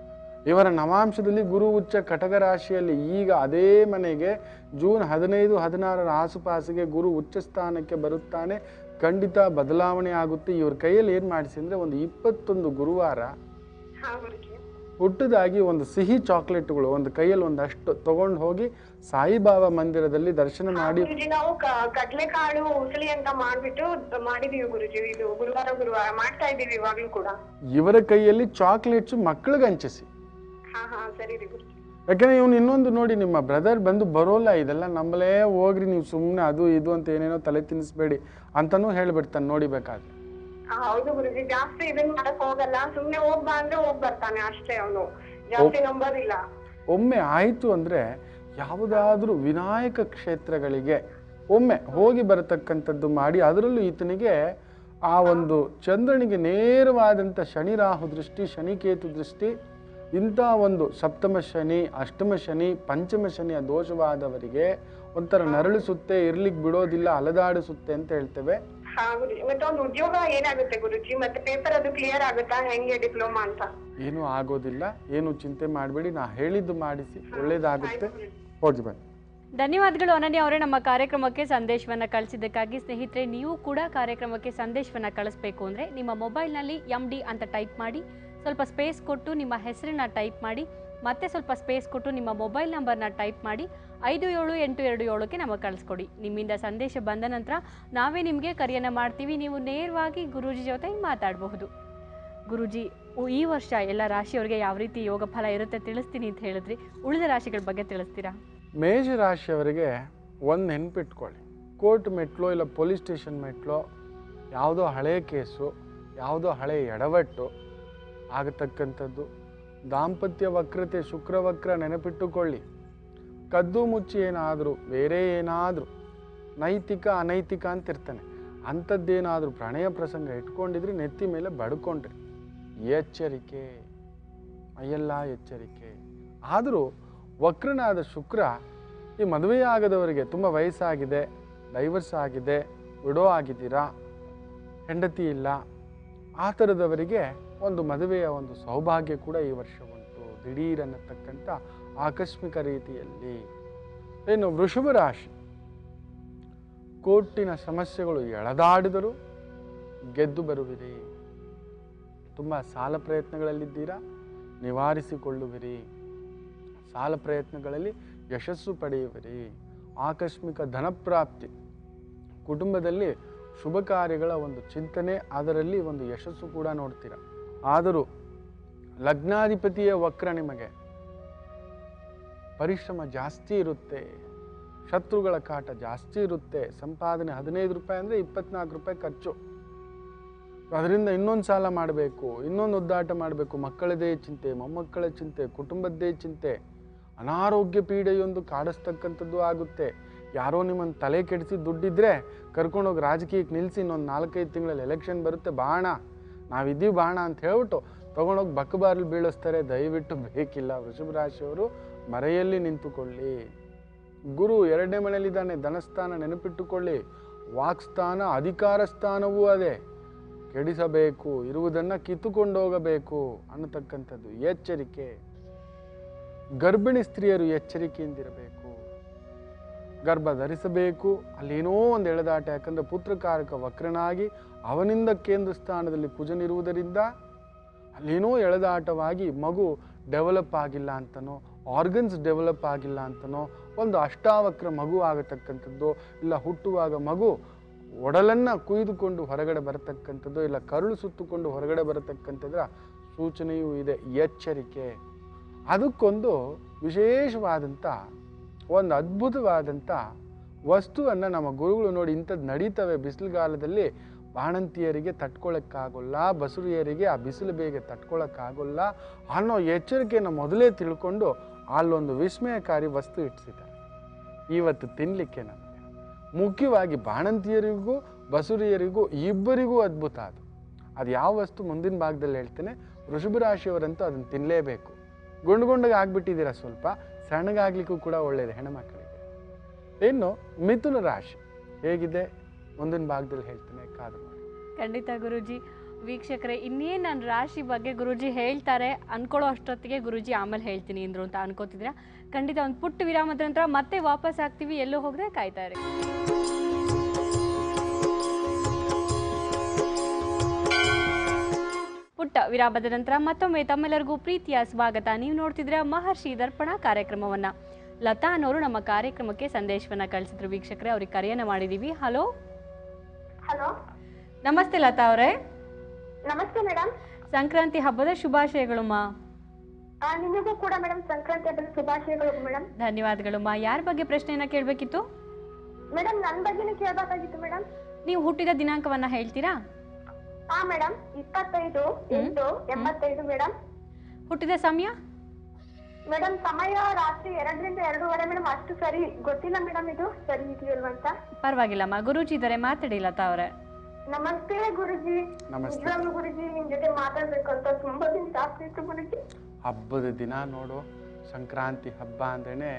ಇವರ ನವಾಂಶದಲ್ಲಿ ಗುರು ಉಚ್ಚ ಕಟಕ ರಾಶಿಯಲ್ಲಿ ಈಗ ಅದೇ ಮನೆಗೆ ಜೂನ್ ಹದಿನೈದು ಹದಿನಾರರ ಆಸುಪಾಸಿಗೆ ಗುರು ಉಚ್ಚ ಸ್ಥಾನಕ್ಕೆ ಬರುತ್ತಾನೆ ಖಂಡಿತ ಬದಲಾವಣೆ ಆಗುತ್ತೆ ಇವ್ರ ಕೈಯಲ್ಲಿ ಏನು ಮಾಡಿಸಿ ಅಂದರೆ ಒಂದು ಇಪ್ಪತ್ತೊಂದು ಗುರುವಾರ ಹಾ ಗುರುಜಿ ಹುಟ್ಟದಾಗಿ ಒಂದು ಸಿಹಿ ಚಾಕ್ಲೇಟ್ಗಳು ಒಂದು ಕೈಯಲ್ಲಿ ಒಂದಷ್ಟು ತಗೊಂಡು ಹೋಗಿ ಸಾಯಿಬಾಬಾ ಮಂದಿರದಲ್ಲಿ ದರ್ಶನ ಮಾಡಿ ಗುರುಜಿ ನಾವು ಕ- ಕಡ್ಲೆಕಾಳು ಉಸಳಿ ಅಂತ ಮಾಡ್ಬಿಟ್ಟು ಮಾಡಿದೀವಿ ಗುರುಜಿ ಇದು ಗುರುವಾರ ಗುರುವಾರ ಮಾಡ್ತಾ ಇದೀವಿ ಇವಾಗ್ಲೂ ಕೂಡ ಇವರ ಕೈಯಲ್ಲಿ ಚಾಕ್ಲೇಟ್ಸ್ ಮಕ್ಕಳಿಗೆ ಹಂಚಿಸಿ ಹಾ ಹಾ ಸರಿ ರೀ ಗುರುಜಿ ಯಾಕಂದ್ರೆ ಇವನು ಇನ್ನೊಂದು ನೋಡಿ ನಿಮ್ಮ ಬ್ರದರ್ ಬಂದು ಬರೋಲ್ಲ ಇದೆಲ್ಲ ನಂಬಲೇ ಹೋಗ್ರಿ ನೀವು ಸುಮ್ಮನೆ ಅದು ಇದು ಅಂತ ಏನೇನೋ ತಲೆ ತಿನ್ನಿಸ್ಬೇಡಿ ಅಂತನೂ ಹೇಳ್ಬಿಡ್ತಾನೆ ನೋಡಿಬೇಕಾದ್ರೆ ಹಾ, ಹೌದು ಗುರುಜಿ ಜಾಸ್ತಿ ಇದನ್ನ ಮಾಡಕ್ ಹೋಗಲ್ಲ ಸುಮ್ನೆ ಹೋಗ್ ಬಾ ಅಂದ್ರೆ ಹೋಗ್ ಬರ್ತಾನೆ ಅಷ್ಟೇ ಅವನು ಜಾಸ್ತಿ ನಂಬೋದಿಲ್ಲ ಒಮ್ಮೆ ಆಯಿತು ಅಂದರೆ ಯಾವುದಾದ್ರೂ ವಿನಾಯಕ ಕ್ಷೇತ್ರಗಳಿಗೆ ಒಮ್ಮೆ ಹೋಗಿ ಬರತಕ್ಕಂಥದ್ದು ಮಾಡಿ ಅದರಲ್ಲೂ ಈತನಿಗೆ ಆ ಒಂದು ಚಂದ್ರನಿಗೆ ನೇರವಾದಂಥ ಶನಿ ರಾಹು ದೃಷ್ಟಿ ಶನಿಕೇತು ದೃಷ್ಟಿ ಇಂಥ ಒಂದು ಸಪ್ತಮ ಶನಿ ಅಷ್ಟಮ ಶನಿ ಪಂಚಮ ಶನಿಯ ದೋಷವಾದವರಿಗೆ ಒಂಥರ ನರಳಿಸುತ್ತೆ ಇರ್ಲಿಕ್ಕೆ ಬಿಡೋದಿಲ್ಲ ಅಲದಾಡಿಸುತ್ತೆ ಅಂತ ಹೇಳ್ತೇವೆ ಹಾ ಗುರುಜಿ ಮತ್ತೆ ಒಂದು ಉದ್ಯೋಗ ಏನಾಗುತ್ತೆ ಗುರುಜಿ ಮತ್ತೆ ಪೇಪರ್ ಅದು ಕ್ಲಿಯರ್ ಆಗುತ್ತಾ ಹೆಂಗೆ ಡಿಪ್ಲೊಮಾ ಅಂತ ಏನೂ ಆಗೋದಿಲ್ಲ ಏನು ಚಿಂತೆ ಮಾಡಬೇಡಿ ನಾ ಹೇಳಿದ್ದು ಮಾಡಿಸಿ ಒಳ್ಳೇದಾಗುತ್ತೆ ಹೋಗಿ ಬನ್ನಿ ಧನ್ಯವಾದಗಳು ಅನನ್ಯ ಅವರೇ ನಮ್ಮ ಕಾರ್ಯಕ್ರಮಕ್ಕೆ ಸಂದೇಶವನ್ನು ಕಳಿಸಿದ್ದಕ್ಕಾಗಿ ಸ್ನೇಹಿತರೆ ನೀವು ಕೂಡ ಕಾರ್ಯಕ್ರಮಕ್ಕೆ ಸಂದೇಶವನ್ನು ಕಳಿಸ್ಬೇಕು ಅಂದರೆ ನಿಮ್ಮ ಮೊಬೈಲ್ನಲ್ಲಿ ಎಮ್ ಡಿ ಅಂತ ಟೈಪ್ ಮಾಡಿ ಸ್ವಲ್ಪ ಸ್ಪೇಸ್ ಕೊಟ್ಟು ನಿಮ್ಮ ಹೆಸರನ್ನ ಟೈಪ್ ಮಾಡಿ ಮತ್ತೆ ಸ್ವಲ್ಪ ಸ್ಪೇಸ್ ಕೊಟ್ಟು ನಿಮ್ಮ ಮೊಬೈಲ್ ನಂಬರ್ನ ಟೈಪ್ ಮಾಡಿ ಐದು ಏಳು ಎಂಟು ಎರಡು ಏಳಕ್ಕೆ ನಮಗೆ ಕಳಿಸ್ಕೊಡಿ ನಿಮ್ಮಿಂದ ಸಂದೇಶ ಬಂದ ನಂತರ ನಾವೇ ನಿಮಗೆ ಕರೆಯನ್ನು ಮಾಡ್ತೀವಿ ನೀವು ನೇರವಾಗಿ ಗುರೂಜಿ ಜೊತೆ ಮಾತಾಡಬಹುದು ಗುರೂಜಿ ಉ- ಈ ವರ್ಷ ಎಲ್ಲ ರಾಶಿಯವರಿಗೆ ಯಾವ ರೀತಿ ಯೋಗ ಫಲ ಇರುತ್ತೆ ತಿಳಿಸ್ತೀನಿ ಅಂತ ಹೇಳಿದ್ರಿ ಉಳಿದ ರಾಶಿಗಳ ಬಗ್ಗೆ ತಿಳಿಸ್ತೀರಾ ಮೇಷರಾಶಿಯವರಿಗೆ ಒಂದು ನೆನ್ಪಿಟ್ಕೊಳ್ಳಿ ಕೋರ್ಟ್ ಮೆಟ್ಲು ಇಲ್ಲ ಪೊಲೀಸ್ ಸ್ಟೇಷನ್ ಮೆಟ್ಲು ಯಾವುದೋ ಹಳೆಯ ಕೇಸು ಯಾವುದೋ ಹಳೆಯ ಎಡವಟ್ಟು ಆಗತಕ್ಕಂಥದ್ದು ದಾಂಪತ್ಯ ವಕ್ರತೆ ಶುಕ್ರವಕ್ರ ನೆನಪಿಟ್ಟುಕೊಳ್ಳಿ ಕದ್ದು ಮುಚ್ಚಿ ಏನಾದರೂ ಬೇರೆ ಏನಾದರೂ ನೈತಿಕ ಅನೈತಿಕ ಅಂತ ಇರ್ತಾನೆ ಅಂಥದ್ದೇನಾದರೂ ಪ್ರಣಯ ಪ್ರಸಂಗ ಇಟ್ಕೊಂಡಿದ್ರೆ ನೆತ್ತಿ ಮೇಲೆ ಬಡ್ಕೊಂಡ್ರಿ ಎಚ್ಚರಿಕೆ ಮೈಯೆಲ್ಲ ಎಚ್ಚರಿಕೆ ಆದರೂ ವಕ್ರನಾದ ಶುಕ್ರ ಈ ಮದುವೆಯಾಗದವರಿಗೆ ತುಂಬ ವಯಸ್ಸಾಗಿದೆ ಡೈವರ್ಸ್ ಆಗಿದೆ ವಿಡೋ ಆಗಿದ್ದೀರಾ ಹೆಂಡತಿ ಇಲ್ಲ ಆ ಥರದವರಿಗೆ ಒಂದು ಮದುವೆಯ ಒಂದು ಸೌಭಾಗ್ಯ ಕೂಡ ಈ ವರ್ಷ ಉಂಟು ದಿಢೀರ್ ಅನ್ನತಕ್ಕಂಥ ಆಕಸ್ಮಿಕ ರೀತಿಯಲ್ಲಿ ಇನ್ನು ವೃಷಭ ರಾಶಿ ಕೋರ್ಟಿನ ಸಮಸ್ಯೆಗಳು ಎಳೆದಾಡಿದರೂ ಗೆದ್ದು ಬರುವಿರಿ ತುಂಬ ಸಾಲ ಪ್ರಯತ್ನಗಳಲ್ಲಿದ್ದೀರಾ ನಿವಾರಿಸಿಕೊಳ್ಳುವಿರಿ ಸಾಲ ಪ್ರಯತ್ನಗಳಲ್ಲಿ ಯಶಸ್ಸು ಪಡೆಯುವಿರಿ ಆಕಸ್ಮಿಕ ಧನಪ್ರಾಪ್ತಿ ಕುಟುಂಬದಲ್ಲಿ ಶುಭ ಕಾರ್ಯಗಳ ಒಂದು ಚಿಂತನೆ ಅದರಲ್ಲಿ ಒಂದು ಯಶಸ್ಸು ಕೂಡ ನೋಡ್ತೀರ ಆದರೂ ಲಗ್ನಾಧಿಪತಿಯ ವಕ್ರ ನಿಮಗೆ ಪರಿಶ್ರಮ ಜಾಸ್ತಿ ಇರುತ್ತೆ ಶತ್ರುಗಳ ಕಾಟ ಜಾಸ್ತಿ ಇರುತ್ತೆ ಸಂಪಾದನೆ ಹದಿನೈದು ರೂಪಾಯಿ ಅಂದರೆ ಇಪ್ಪತ್ನಾಲ್ಕು ರೂಪಾಯಿ ಖರ್ಚು ಅದರಿಂದ ಇನ್ನೊಂದು ಸಾಲ ಮಾಡಬೇಕು ಇನ್ನೊಂದು ಒದ್ದಾಟ ಮಾಡಬೇಕು ಮಕ್ಕಳದೇ ಚಿಂತೆ ಮೊಮ್ಮಕ್ಕಳ ಚಿಂತೆ ಕುಟುಂಬದ್ದೇ ಚಿಂತೆ ಅನಾರೋಗ್ಯ ಪೀಡೆಯೊಂದು ಕಾಡಿಸ್ತಕ್ಕಂಥದ್ದು ಆಗುತ್ತೆ ಯಾರೋ ನಿಮ್ಮನ್ನು ತಲೆ ಕೆಡಿಸಿ ದುಡ್ಡಿದ್ರೆ ಕರ್ಕೊಂಡೋಗಿ ರಾಜಕೀಯಕ್ಕೆ ನಿಲ್ಲಿಸಿ ಇನ್ನೊಂದು ನಾಲ್ಕೈದು ತಿಂಗಳಲ್ಲಿ ಎಲೆಕ್ಷನ್ ಬರುತ್ತೆ ಬಾಣ ನಾವಿದ್ದೀವಿ ಬಾಣ ಅಂತ ಹೇಳ್ಬಿಟ್ಟು ತೊಗೊಂಡೋಗಿ ಬಕ್ಕಬಾರಲ್ಲಿ ಬೀಳಿಸ್ತಾರೆ ದಯವಿಟ್ಟು ಬೇಕಿಲ್ಲ ವೃಷಭ ರಾಶಿಯವರು ಮರೆಯಲ್ಲಿ ನಿಂತುಕೊಳ್ಳಿ ಗುರು ಎರಡನೇ ಮನೆಯಲ್ಲಿದ್ದಾನೆ ಧನಸ್ಥಾನ ನೆನಪಿಟ್ಟುಕೊಳ್ಳಿ ವಾಕ್ಸ್ಥಾನ ಅಧಿಕಾರ ಸ್ಥಾನವೂ ಅದೇ ಕೆಡಿಸಬೇಕು ಇರುವುದನ್ನು ಕಿತ್ತುಕೊಂಡೋಗಬೇಕು ಅನ್ನತಕ್ಕಂಥದ್ದು ಎಚ್ಚರಿಕೆ ಗರ್ಭಿಣಿ ಸ್ತ್ರೀಯರು ಎಚ್ಚರಿಕೆಯಿಂದಿರಬೇಕು ಗರ್ಭ ಧರಿಸಬೇಕು ಅಲ್ಲೇನೋ ಒಂದು ಎಳೆದಾಟ ಯಾಕಂದ್ರೆ ಪುತ್ರಕಾರಕ ವಕ್ರನಾಗಿ ಅವನಿಂದ ಕೇಂದ್ರ ಸ್ಥಾನದಲ್ಲಿ ಕುಜನಿರುವುದರಿಂದ ಅಲ್ಲೇನೋ ಎಳೆದಾಟವಾಗಿ ಮಗು ಡೆವಲಪ್ ಆಗಿಲ್ಲ ಅಂತನೋ ಆರ್ಗನ್ಸ್ ಡೆವಲಪ್ ಆಗಿಲ್ಲ ಅಂತನೋ ಒಂದು ಅಷ್ಟಾವಕ್ರ ಮಗು ಆಗತಕ್ಕಂಥದ್ದು ಇಲ್ಲ ಹುಟ್ಟುವಾಗ ಮಗು ಒಡಲನ್ನು ಕುಯ್ದುಕೊಂಡು ಹೊರಗಡೆ ಬರತಕ್ಕಂಥದ್ದು ಇಲ್ಲ ಕರುಳು ಸುತ್ತುಕೊಂಡು ಹೊರಗಡೆ ಬರತಕ್ಕಂಥದ್ರ ಸೂಚನೆಯೂ ಇದೆ ಎಚ್ಚರಿಕೆ ಅದಕ್ಕೊಂದು ವಿಶೇಷವಾದಂಥ ಒಂದು ಅದ್ಭುತವಾದಂಥ ವಸ್ತುವನ್ನು ನಮ್ಮ ಗುರುಗಳು ನೋಡಿ ಇಂಥದ್ದು ನಡೀತವೆ ಬಿಸಿಲುಗಾಲದಲ್ಲಿ ಬಾಣಂತಿಯರಿಗೆ ತಟ್ಕೊಳ್ಳೋಕ್ಕಾಗೋಲ್ಲ ಬಸುರಿಯರಿಗೆ ಆ ಬಿಸಿಲು ಬೇಗ ತಟ್ಕೊಳ್ಳೋಕ್ಕಾಗೋಲ್ಲ ಅನ್ನೋ ಎಚ್ಚರಿಕೆಯನ್ನು ಮೊದಲೇ ತಿಳ್ಕೊಂಡು ಅಲ್ಲೊಂದು ವಿಸ್ಮಯಕಾರಿ ವಸ್ತು ಇಟ್ಟಿಸಿದ್ದಾರೆ ಇವತ್ತು ತಿನ್ನಲಿಕ್ಕೆ ನಮಗೆ ಮುಖ್ಯವಾಗಿ ಬಾಣಂತಿಯರಿಗೂ ಬಸುರಿಯರಿಗೂ ಇಬ್ಬರಿಗೂ ಅದ್ಭುತ ಅದು ಅದು ಯಾವ ವಸ್ತು ಮುಂದಿನ ಭಾಗದಲ್ಲಿ ಹೇಳ್ತೇನೆ ವೃಷಭ ರಾಶಿಯವರಂತೂ ಅದನ್ನು ತಿನ್ನಲೇಬೇಕು ಗುಂಡು ಗುಂಡಿಗೆ ಆಗ್ಬಿಟ್ಟಿದ್ದೀರಾ ಸ್ವಲ್ಪ ಸಣ್ಣಗಾಗ್ಲಿಕ್ಕೂ ಕೂಡ ಒಳ್ಳೆಯದು ಹೆಣ್ಮಕ್ಳಿಗೆ ಇನ್ನು ಮಿಥುನ ರಾಶಿ ಹೇಗಿದೆ ಮುಂದಿನ ಭಾಗದಲ್ಲಿ ಹೇಳ್ತೇನೆ ಕಾದು ಮಾಡಿ ಖಂಡಿತ ಗುರುಜಿ ವೀಕ್ಷಕರೇ ಇನ್ನೇನು ನನ್ನ ರಾಶಿ ಬಗ್ಗೆ ಗುರುಜಿ ಹೇಳ್ತಾರೆ ಅನ್ಕೊಳ್ಳೋ ಅಷ್ಟೊತ್ತಿಗೆ ಗುರುಜಿ ಆಮೇಲೆ ಹೇಳ್ತೀನಿ ಅಂದ್ರು ಅಂತ ಅನ್ಕೋತಿದ್ದೀರಾ ಖಂಡಿತ ಒಂದು ಪುಟ್ಟ ವಿರಾಮದ ನಂತರ ಮತ್ತೆ ವಾಪಸ್ ಆಗ್ತೀವಿ ಎಲ್ಲೋ ಹೋಗದೆ ಕಾಯ್ತಾ ಇರಿ ಪುಟ್ಟ ವಿರಾಮದ ನಂತರ ಮತ್ತೊಮ್ಮೆ ತಮ್ಮೆಲ್ಲರಿಗೂ ಪ್ರೀತಿಯ ಸ್ವಾಗತ ನೀವು ನೋಡ್ತಿದ್ರೆ ಮಹರ್ಷಿ ದರ್ಪಣ ಕಾರ್ಯಕ್ರಮವನ್ನ ಲತಾ ಅನ್ನೋರು ನಮ್ಮ ಕಾರ್ಯಕ್ರಮಕ್ಕೆ ಸಂದೇಶವನ್ನ ಕಳಿಸಿದ್ರು ವೀಕ್ಷಕರೇ ಅವ್ರಿಗೆ ಕರೆಯನ್ನ ಮಾಡಿದೀವಿ ಹಲೋ ಹಲೋ ನಮಸ್ತೆ ಲತಾ ಅವರೇ ನಮಸ್ತೆ ಮೇಡಮ್ ಸಂಕ್ರಾಂತಿ ಹಬ್ಬದ ಶುಭಾಶಯಗಳುಮ್ಮ ನಿಮಗೂ ಕೂಡ ಮೇಡಮ್ ಸಂಕ್ರಾಂತಿ ಹಬ್ಬದ ಶುಭಾಶಯಗಳು ಮೇಡಮ್ ಧನ್ಯವಾದಗಳುಮ್ಮ ಯಾರ ಬಗ್ಗೆ ಪ್ರಶ್ನೆಯನ್ನ ಕೇಳಬೇಕಿತ್ತು ಮೇಡಮ್ ನನ್ನ ಬಗ್ಗೆನೇ ಕೇಳಬೇಕಾಗಿತ್ತು ಮೇಡಮ್ ನೀವು ಹುಟ್ಟಿದ ದಿನಾಂಕವನ್ನ ಹೇಳ್ತೀರಾ ಹಾ ಮೇಡಮ್ ಇಪ್ಪತ್ತೈದು ಎಂಟು ಎಂಬತ್ತೈದು ಮೇಡಮ್ ಹುಟ್ಟಿದ ಸಮಯ ಮೇಡಮ್ ಸಮಯ ರಾತ್ರಿ ಎರಡರಿಂದ ಎರಡೂವರೆ ಮೇಡಮ್ ಅಷ್ಟು ಸರಿ ಗೊತ್ತಿಲ್ಲ ಮೇಡಮ್ ಇದು ಸರಿ ಇದೆಯಲ್ವ ಅಂತ ಪರವಾಗಿಲ್ಲಮ್ಮ ಗುರೂಜಿ ಇದ್ದಾರೆ ಮಾತಾಡಿ ಲತಾ ಅವರೇ ನಮಸ್ತೆ ಗುರುಜಿ ನಮಸ್ತೆ. ನಿಜವಾಗ್ಲೂ ಗುರುಜಿ ನಿಮ್ ಜೊತೆ ಮಾತಾಡ್ಬೇಕು ಅಂತ ತುಂಬಾ ದಿನ ಜಾಸ್ತಿ ಇತ್ತು ಗುರುಜಿ ಹಬ್ಬದ ದಿನ ನೋಡು ಸಂಕ್ರಾಂತಿ ಹಬ್ಬ ಅಂದ್ರೇ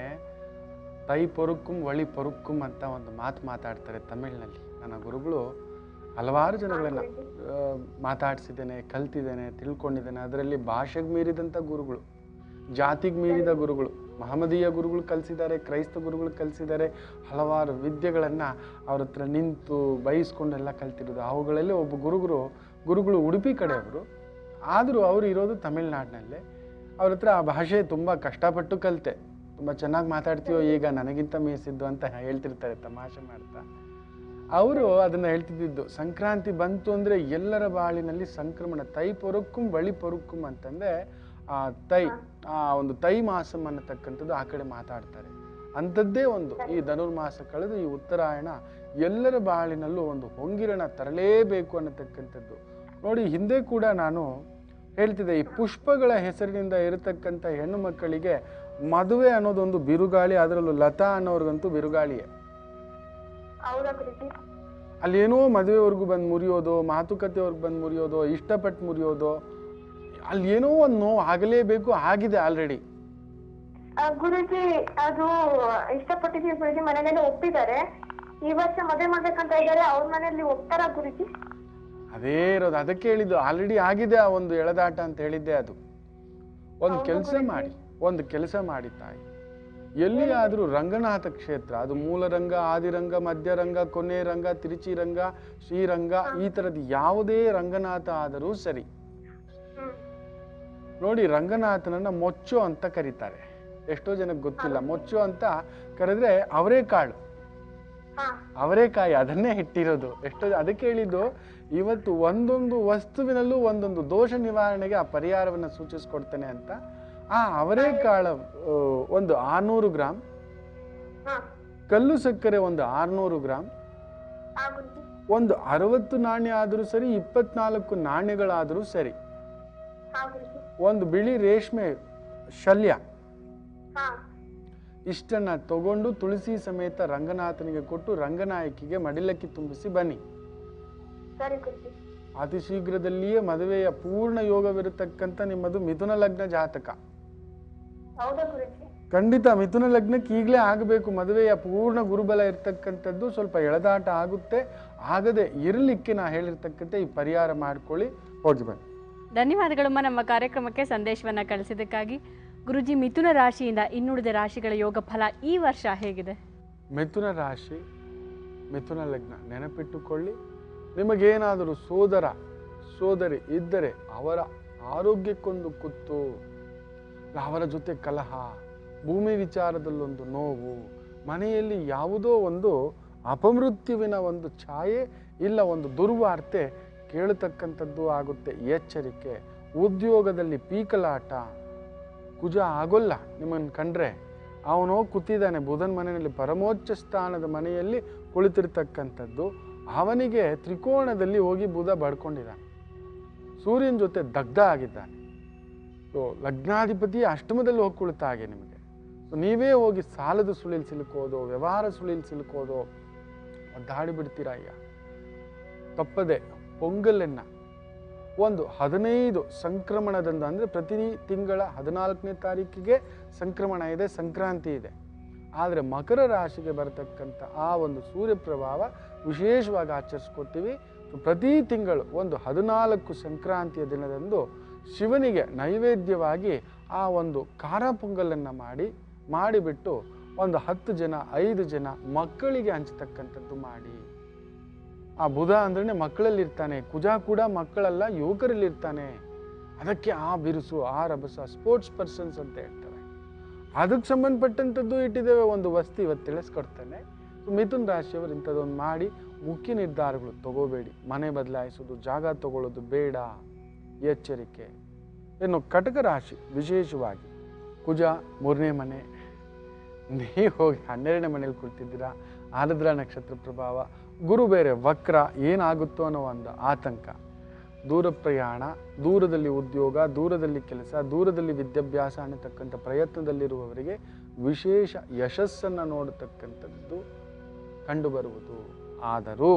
ತೈ ಪೊರುಕ್ಕುಂ ಒಳಿ ಪೊರುಕ್ಕುಂ ಅಂತ ಒಂದು ಮಾತು ಮಾತಾಡ್ತಾರೆ ತಮಿಳಿನಲ್ಲಿ ನನ್ನ ಗುರುಗಳು ಹಲವಾರು ಜನಗಳನ್ನು ಮಾತಾಡಿಸಿದ್ದೇನೆ ಕಲ್ತಿದ್ದೇನೆ ತಿಳ್ಕೊಂಡಿದ್ದೇನೆ ಅದರಲ್ಲಿ ಭಾಷೆಗೆ ಮೀರಿದಂಥ ಗುರುಗಳು ಜಾತಿಗೆ ಮೀರಿದ ಗುರುಗಳು ಮಹಮ್ಮದೀಯ ಗುರುಗಳು ಕಲಿಸಿದ್ದಾರೆ ಕ್ರೈಸ್ತ ಗುರುಗಳು ಕಲಿಸಿದ್ದಾರೆ ಹಲವಾರು ವಿದ್ಯೆಗಳನ್ನು ಅವ್ರ ಹತ್ರ ನಿಂತು ಬಯಸ್ಕೊಂಡೆಲ್ಲ ಕಲ್ತಿರೋದು ಅವುಗಳಲ್ಲಿ ಒಬ್ಬ ಗುರುಗಳು ಗುರುಗಳು ಉಡುಪಿ ಕಡೆಯವರು ಆದರೂ ಅವರು ಇರೋದು ತಮಿಳ್ನಾಡಿನಲ್ಲೇ ಅವ್ರ ಹತ್ರ ಆ ಭಾಷೆ ತುಂಬ ಕಷ್ಟಪಟ್ಟು ಕಲಿತೆ ತುಂಬ ಚೆನ್ನಾಗಿ ಮಾತಾಡ್ತೀಯೋ ಈಗ ನನಗಿಂತ ಮೀಸಿದ್ದು ಅಂತ ಹೇಳ್ತಿರ್ತಾರೆ ತಮಾಷೆ ಮಾಡ್ತಾ ಅವರು ಅದನ್ನು ಹೇಳ್ತಿದ್ದಿದ್ದು ಸಂಕ್ರಾಂತಿ ಬಂತು ಅಂದರೆ ಎಲ್ಲರ ಬಾಳಿನಲ್ಲಿ ಸಂಕ್ರಮಣ ತೈ ಪೊರುಕ್ಕುಂ ಬಳಿ ಪೊರುಕ್ಕುಂ ಅಂತಂದರೆ ಆ ತೈ ಆ ಒಂದು ತೈ ಮಾಸಂ ಅನ್ನತಕ್ಕಂಥದ್ದು ಆ ಕಡೆ ಮಾತಾಡ್ತಾರೆ ಅಂಥದ್ದೇ ಒಂದು ಈ ಧನುರ್ಮಾಸ ಕಳೆದು ಈ ಉತ್ತರಾಯಣ ಎಲ್ಲರ ಬಾಳಿನಲ್ಲೂ ಒಂದು ಹೊಂಗಿರಣ ತರಲೇಬೇಕು ಅನ್ನತಕ್ಕಂಥದ್ದು ನೋಡಿ ಹಿಂದೆ ಕೂಡ ನಾನು ಹೇಳ್ತಿದ್ದೆ ಈ ಪುಷ್ಪಗಳ ಹೆಸರಿನಿಂದ ಇರತಕ್ಕಂಥ ಹೆಣ್ಣು ಮಕ್ಕಳಿಗೆ ಮದುವೆ ಅನ್ನೋದೊಂದು ಬಿರುಗಾಳಿ ಅದರಲ್ಲೂ ಲತಾ ಅನ್ನೋರ್ಗಂತೂ ಬಿರುಗಾಳಿಯೇ ಹೌದಾ ಗುರುಜಿ ಅಲ್ಲೇನೋ ಮದುವೆವರೆಗೂ ಬಂದು ಮುರಿಯೋದು ಮಾತುಕತೆಯವ್ರಿಗೆ ಬಂದು ಮುರಿಯೋದು ಇಷ್ಟಪಟ್ಟು ಮುರಿಯೋದು ಅಲ್ಲಿ ಏನೋ ಒಂದು ನೋವು ಆಗಲೇಬೇಕು ಆಗಿದೆ ಆಲ್ರೆಡಿ ಆ, ಗುರುಜಿ ಅದು ಇಷ್ಟಪಟ್ಟಿದ್ದೀವಿ ಗುರುಜಿ ಮನೆಯಲ್ಲಿ ಒಪ್ಪಿದ್ದಾರೆ ಈ ವರ್ಷ ಮದುವೆ ಮಾಡ್ಬೇಕಂತ ಇದ್ದಾರೆ ಅವ್ರ ಮನೆಯಲ್ಲಿ ಒಪ್ತಾರ ಗುರುಜಿ ಅದೇ ಇರೋದು ಅದಕ್ಕೆ ಹೇಳಿದ್ದು ಆಲ್ರೆಡಿ ಆಗಿದೆ ಆ ಒಂದು ಎಳೆದಾಟ ಅಂತ ಹೇಳಿದ್ದೆ ಅದು ಒಂದು ಹೌದು ಕೆಲಸ ಗುರೂಜಿ. ಮಾಡಿ ಒಂದು ಕೆಲಸ ಮಾಡಿ ತಾಯಿ ಎಲ್ಲಿಯಾದರೂ ರಂಗನಾಥ ಕ್ಷೇತ್ರ ಅದು ಮೂಲರಂಗ ಆದಿರಂಗ ಮಧ್ಯರಂಗ ಕೊನೆ ರಂಗ ತಿರುಚಿ ರಂಗ ಶ್ರೀರಂಗ ಈ ಥರದ್ದು ಯಾವುದೇ ರಂಗನಾಥ ಆದರೂ ಸರಿ ಹ್ಮ್ ನೋಡಿ ರಂಗನಾಥನನ್ನ ಮೊಚ್ಚು ಅಂತ ಕರೀತಾರೆ ಎಷ್ಟೋ ಜನಕ್ಕೆ ಗೊತ್ತಿಲ್ಲ ಮೊಚ್ಚು ಅಂತ ಕರೆದ್ರೆ ಅವರೇಕಾಳು ಹಾ ಅವರೇಕಾಯಿ ಅದನ್ನೇ ಇಟ್ಟಿರೋದು ಎಷ್ಟೋ ಅದಕ್ಕೆ ಹೇಳಿದ್ದು ಇವತ್ತು ಒಂದೊಂದು ವಸ್ತುವಿನಲ್ಲೂ ಒಂದೊಂದು ದೋಷ ನಿವಾರಣೆಗೆ ಆ ಪರಿಹಾರವನ್ನು ಸೂಚಿಸ್ಕೊಡ್ತೇನೆ ಅಂತ ಆ ಅವರೇಕಾಳ ಆ, ಒಂದು ಆರ್ನೂರು ಗ್ರಾಮ್ ಹಾ ಕಲ್ಲು ಸಕ್ಕರೆ ಒಂದು ಆರ್ನೂರು ಗ್ರಾಮ್ ಹಾ ಗುರುಜಿ ಒಂದು ಅರವತ್ತು ನಾಣ್ಯ ಆದರೂ ಸರಿ ಇಪ್ಪತ್ನಾಲ್ಕು ನಾಣ್ಯಗಳಾದರೂ ಸರಿ ಹಾ ಗುರುಜಿ ಒಂದು ಬಿಳಿ ರೇಷ್ಮೆ ಶಲ್ಯ ಹಾ ಇಷ್ಟನ್ನ ತಗೊಂಡು ತುಳಸಿ ಸಮೇತ ರಂಗನಾಥನಿಗೆ ಕೊಟ್ಟು ರಂಗನಾಯಕಿಗೆ ಮಡಿಲಕ್ಕಿ ತುಂಬಿಸಿ ಬನ್ನಿ ಸರಿ ಗುರುಜಿ ಅತಿ ಶೀಘ್ರದಲ್ಲಿಯೇ ಮದುವೆಯ ಪೂರ್ಣ ಯೋಗವಿರತಕ್ಕಂಥ ನಿಮ್ಮದು ಮಿಥುನ ಲಗ್ನ ಜಾತಕ ಹೌದಾ ಗುರುಜಿ ಖಂಡಿತ ಮಿಥುನ ಲಗ್ನಕ್ಕೆ ಈಗಲೇ ಆಗಬೇಕು ಮದುವೆಯ ಪೂರ್ಣ ಗುರುಬಲ ಇರ್ತಕ್ಕಂಥದ್ದು ಸ್ವಲ್ಪ ಎಳೆದಾಟ ಆಗುತ್ತೆ ಆಗದೆ ಇರಲಿಕ್ಕೆ ನಾ ಹೇಳಿರ್ತಕ್ಕಂಥ ಈ ಪರಿಹಾರ ಮಾಡ್ಕೊಳ್ಳಿ ಹೋಗಿ ಬನ್ನಿ ಧನ್ಯವಾದಗಳಮ್ಮ ನಮ್ಮ ಕಾರ್ಯಕ್ರಮಕ್ಕೆ ಸಂದೇಶವನ್ನ ಕಳಿಸಿದ್ದಕ್ಕಾಗಿ ಗುರುಜಿ ಮಿಥುನ ರಾಶಿಯಿಂದ ಇನ್ನುಳಿದ ರಾಶಿಗಳ ಯೋಗ ಫಲ ಈ ವರ್ಷ ಹೇಗಿದೆ ಮಿಥುನ ರಾಶಿ ಮಿಥುನ ಲಗ್ನ ನೆನಪಿಟ್ಟುಕೊಳ್ಳಿ ನಿಮಗೇನಾದರೂ ಸೋದರ ಸೋದರಿ ಇದ್ದರೆ ಅವರ ಆರೋಗ್ಯಕ್ಕೊಂದು ಕುತ್ತು ಅವರ ಜೊತೆ ಕಲಹ ಭೂಮಿ ವಿಚಾರದಲ್ಲೊಂದು ನೋವು ಮನೆಯಲ್ಲಿ ಯಾವುದೋ ಒಂದು ಅಪಮೃತ್ಯುವಿನ ಒಂದು ಛಾಯೆ ಇಲ್ಲ ಒಂದು ದುರ್ವಾರ್ತೆ ಕೇಳತಕ್ಕಂಥದ್ದು ಆಗುತ್ತೆ ಎಚ್ಚರಿಕೆ ಉದ್ಯೋಗದಲ್ಲಿ ಪೀಕಲಾಟ ಕುಜ ಆಗೋಲ್ಲ ನಿಮ್ಮನ್ನು ಕಂಡ್ರೆ ಅವನು ಕೂತಿದ್ದಾನೆ ಬುಧನ ಮನೆಯಲ್ಲಿ ಪರಮೋಚ್ಚ ಸ್ಥಾನದ ಮನೆಯಲ್ಲಿ ಕುಳಿತಿರ್ತಕ್ಕಂಥದ್ದು ಅವನಿಗೆ ತ್ರಿಕೋಣದಲ್ಲಿ ಹೋಗಿ ಬುಧ ಬಡ್ಕೊಂಡಿದ್ದಾನೆ ಸೂರ್ಯನ ಜೊತೆ ದಗ್ಧ ಆಗಿದ್ದಾನೆ ಸೊ ಲಗ್ನಾಧಿಪತಿ ಅಷ್ಟಮದಲ್ಲಿ ಹೋಗಿ ಕುಳಿತ ಹಾಗೆ ನಿಮಗೆ ಸೊ ನೀವೇ ಹೋಗಿ ಸಾಲದ ಸುಳಿಲ್ ಸಿಲುಕೋದು ವ್ಯವಹಾರ ಸುಳಿಲ್ ಸಿಲುಕೋದು ಒದ್ದಾಡಿ ಬಿಡ್ತೀರಾ ಅಯ್ಯ ತಪ್ಪದೆ ಪೊಂಗಲನ್ನ ಒಂದು ಹದಿನೈದು ಸಂಕ್ರಮಣದಂದು ಅಂದರೆ ಪ್ರತಿ ತಿಂಗಳ ಹದಿನಾಲ್ಕನೇ ತಾರೀಕಿಗೆ ಸಂಕ್ರಮಣ ಇದೆ ಸಂಕ್ರಾಂತಿ ಇದೆ ಆದರೆ ಮಕರ ರಾಶಿಗೆ ಬರತಕ್ಕಂಥ ಆ ಒಂದು ಸೂರ್ಯ ಪ್ರಭಾವ ವಿಶೇಷವಾಗಿ ಆಚರಿಸ್ಕೊತೀವಿ ಸೊ ಪ್ರತಿ ತಿಂಗಳು ಒಂದು ಹದಿನಾಲ್ಕು ಸಂಕ್ರಾಂತಿಯ ದಿನದಂದು ಶಿವನಿಗೆ ನೈವೇದ್ಯವಾಗಿ ಆ ಒಂದು ಖಾರ ಪೊಂಗಲನ್ನು ಮಾಡಿ ಮಾಡಿಬಿಟ್ಟು ಒಂದು ಹತ್ತು ಜನ ಐದು ಜನ ಮಕ್ಕಳಿಗೆ ಹಂಚತಕ್ಕಂಥದ್ದು ಮಾಡಿ ಆ ಬುಧ ಅಂದ್ರೆ ಮಕ್ಕಳಲ್ಲಿರ್ತಾನೆ ಕುಜ ಕೂಡ ಮಕ್ಕಳಲ್ಲ ಯುವಕರಲ್ಲಿರ್ತಾನೆ ಅದಕ್ಕೆ ಆ ಬಿರುಸು ಆ ರಭಸ ಸ್ಪೋರ್ಟ್ಸ್ ಪರ್ಸನ್ಸ್ ಅಂತ ಹೇಳ್ತಾರೆ ಅದಕ್ಕೆ ಸಂಬಂಧಪಟ್ಟಂಥದ್ದು ಇಟ್ಟಿದ್ದೇವೆ ಒಂದು ವಸ್ತು ಇವತ್ತು ತಿಳಿಸ್ಕೊಡ್ತಾನೆ ಸೊ ಮಿಥುನ್ ರಾಶಿಯವರು ಇಂಥದ್ದೊಂದು ಮಾಡಿ ಮುಖ್ಯ ನಿರ್ಧಾರಗಳು ತಗೋಬೇಡಿ ಮನೆ ಬದಲಾಯಿಸೋದು ಜಾಗ ತಗೊಳ್ಳೋದು ಬೇಡ ಎಚ್ಚರಿಕೆ ಇನ್ನು ಕಟಕ ರಾಶಿ ವಿಶೇಷವಾಗಿ ಕುಜ ಮೂರನೇ ಮನೆ ನೀವು ಹೋಗಿ ಹನ್ನೆರಡನೇ ಮನೇಲಿ ಕುಳಿತಿದ್ದೀರಾ ಆರ್ದ್ರ ನಕ್ಷತ್ರ ಪ್ರಭಾವ ಗುರು ಬೇರೆ ವಕ್ರ ಏನಾಗುತ್ತೋ ಅನ್ನೋ ಒಂದು ಆತಂಕ ದೂರ ಪ್ರಯಾಣ ದೂರದಲ್ಲಿ ಉದ್ಯೋಗ ದೂರದಲ್ಲಿ ಕೆಲಸ ದೂರದಲ್ಲಿ ವಿದ್ಯಾಭ್ಯಾಸ ಅನ್ನತಕ್ಕಂಥ ಪ್ರಯತ್ನದಲ್ಲಿರುವವರಿಗೆ ವಿಶೇಷ ಯಶಸ್ಸನ್ನು ನೋಡತಕ್ಕಂಥದ್ದು ಕಂಡುಬರುವುದು ಆದರೂ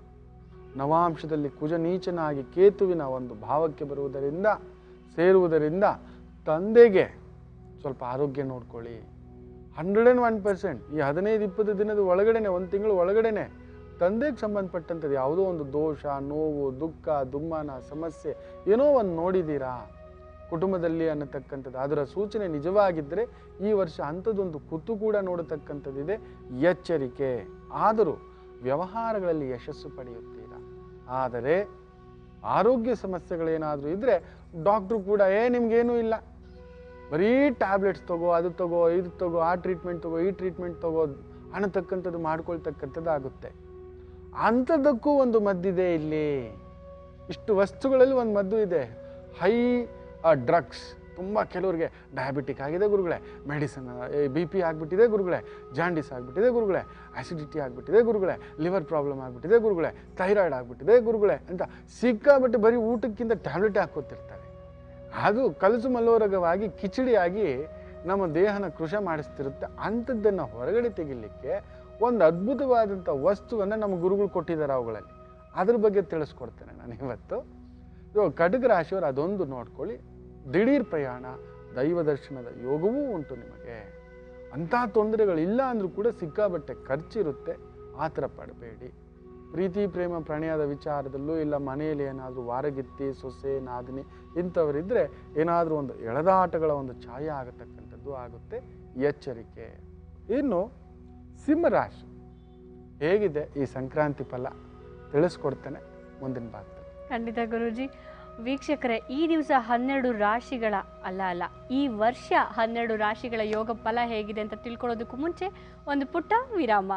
ನವಾಂಶದಲ್ಲಿ ಕುಜ ನೀಚನಾಗಿ ಕೇತುವಿನ ಒಂದು ಭಾವಕ್ಕೆ ಬರುವುದರಿಂದ ಸೇರುವುದರಿಂದ ತಂದೆಗೆ ಸ್ವಲ್ಪ ಆರೋಗ್ಯ ನೋಡ್ಕೊಳ್ಳಿ ಹಂಡ್ರೆಡ್ ಆ್ಯಂಡ್ ಒನ್ ಪರ್ಸೆಂಟ್ ಈ ಹದಿನೈದು ಇಪ್ಪತ್ತು ದಿನದ ಒಳಗಡೆನೆ ಒಂದು ತಿಂಗಳು ಒಳಗಡೆನೆ ತಂದೆಗೆ ಸಂಬಂಧಪಟ್ಟಂಥದ್ದು ಯಾವುದೋ ಒಂದು ದೋಷ ನೋವು ದುಃಖ ದುಮ್ಮಾನ ಸಮಸ್ಯೆ ಏನೋ ಒಂದು ನೋಡಿದ್ದೀರಾ ಕುಟುಂಬದಲ್ಲಿ ಅನ್ನತಕ್ಕಂಥದ್ದು ಅದರ ಸೂಚನೆ ನಿಜವಾಗಿದ್ದರೆ ಈ ವರ್ಷ ಅಂಥದ್ದೊಂದು ಕುತ್ತು ಕೂಡ ನೋಡತಕ್ಕಂಥದ್ದಿದೆ ಎಚ್ಚರಿಕೆ ಆದರೂ ವ್ಯವಹಾರಗಳಲ್ಲಿ ಯಶಸ್ಸು ಪಡೆಯುತ್ತೀರಾ ಆದರೆ ಆರೋಗ್ಯ ಸಮಸ್ಯೆಗಳೇನಾದರೂ ಇದ್ದರೆ ಡಾಕ್ಟ್ರು ಕೂಡ ಏ ನಿಮ್ಗೇನೂ ಇಲ್ಲ ಬರೀ ಟ್ಯಾಬ್ಲೆಟ್ಸ್ ತಗೋ ಅದು ತಗೋ ಇದು ತಗೋ ಆ ಟ್ರೀಟ್ಮೆಂಟ್ ತಗೋ ಈ ಟ್ರೀಟ್ಮೆಂಟ್ ತಗೋ ಅನ್ನತಕ್ಕಂಥದ್ದು ಮಾಡ್ಕೊಳ್ತಕ್ಕಂಥದ್ದು ಆಗುತ್ತೆ ಅಂಥದ್ದಕ್ಕೂ ಒಂದು ಮದ್ದಿದೆ ಇಲ್ಲಿ ಇಷ್ಟು ವಸ್ತುಗಳಲ್ಲಿ ಒಂದು ಮದ್ದು ಇದೆ ಹೈ ಡ್ರಗ್ಸ್ ತುಂಬ ಕೆಲವ್ರಿಗೆ ಡಯಾಬಿಟಿಕ್ ಆಗಿದೆ ಗುರುಗಳೇ ಮೆಡಿಸನ್ ಬಿ ಪಿ ಆಗಿಬಿಟ್ಟಿದೆ ಗುರುಗಳೇ ಜಾಂಡಿಸ್ ಆಗಿಬಿಟ್ಟಿದೆ ಗುರುಗಳೇ ಆಸಿಡಿಟಿ ಆಗಿಬಿಟ್ಟಿದೆ ಗುರುಗಳೇ ಲಿವರ್ ಪ್ರಾಬ್ಲಮ್ ಆಗಿಬಿಟ್ಟಿದೆ ಗುರುಗಳೇ ಥೈರಾಯ್ಡ್ ಆಗಿಬಿಟ್ಟಿದೆ ಗುರುಗಳೇ ಅಂತ ಸಿಕ್ಕಾಬಟ್ಟೆ ಬರೀ ಊಟಕ್ಕಿಂತ ಟ್ಯಾಬ್ಲೆಟ್ ಹಾಕೋತಿರ್ತಾರೆ ಅದು ಕಲಸು ಮಲೋರಗವಾಗಿ ಕಿಚಡಿಯಾಗಿ ನಮ್ಮ ದೇಹನ ಕೃಷ ಮಾಡಿಸ್ತಿರುತ್ತೆ ಅಂಥದ್ದನ್ನು ಹೊರಗಡೆ ತೆಗಿಲಿಕ್ಕೆ ಒಂದು ಅದ್ಭುತವಾದಂಥ ವಸ್ತುವನ್ನು ನಮ್ಮ ಗುರುಗಳು ಕೊಟ್ಟಿದ್ದಾರೆ ಅವುಗಳಲ್ಲಿ ಅದ್ರ ಬಗ್ಗೆ ತಿಳಿಸ್ಕೊಡ್ತೇನೆ ನಾನು ಇವತ್ತು ಇವಾಗ ಕಟಕ ರಾಶಿಯವರು ಅದೊಂದು ನೋಡ್ಕೊಳ್ಳಿ ದಿಢೀರ್ ಪ್ರಯಾಣ ದೈವ ದರ್ಶನದ ಯೋಗವೂ ಉಂಟು ನಿಮಗೆ ಅಂಥ ತೊಂದರೆಗಳಿಲ್ಲ ಅಂದರೂ ಕೂಡ ಸಿಕ್ಕಾಬಟ್ಟೆ ಖರ್ಚಿರುತ್ತೆ ಆ ಥರ ಪಡಬೇಡಿ ಪ್ರೀತಿ ಪ್ರೇಮ ಪ್ರಣಯದ ವಿಚಾರದಲ್ಲೂ ಇಲ್ಲ ಮನೆಯಲ್ಲಿ ಏನಾದರೂ ವಾರಗಿತ್ತಿ ಸೊಸೆ ನಾದಿನಿ ಇಂಥವರಿದ್ದರೆ ಏನಾದರೂ ಒಂದು ಎಳೆದಾಟಗಳ ಒಂದು ಛಾಯೆ ಆಗತಕ್ಕಂಥದ್ದು ಆಗುತ್ತೆ ಎಚ್ಚರಿಕೆ ಇನ್ನು ಸಿಂಹರಾಶಿ ಹೇಗಿದೆ ಈ ಸಂಕ್ರಾಂತಿ ಫಲ ತಿಳಿಸ್ಕೊಡ್ತೇನೆ ಮುಂದಿನ ಭಾಗದಲ್ಲಿ ಖಂಡಿತ ಗುರುಜಿ ವೀಕ್ಷಕರೇ ಈ ದಿವಸ ಹನ್ನೆರಡು ರಾಶಿಗಳ ಅಲ್ಲ ಅಲ್ಲ ಈ ವರ್ಷ ಹನ್ನೆರಡು ರಾಶಿಗಳ ಯೋಗ ಫಲ ಹೇಗಿದೆ ಅಂತ ತಿಳ್ಕೊಳ್ಳೋದಕ್ಕೂ ಮುಂಚೆ ಒಂದು ಪುಟ್ಟ ವಿರಾಮ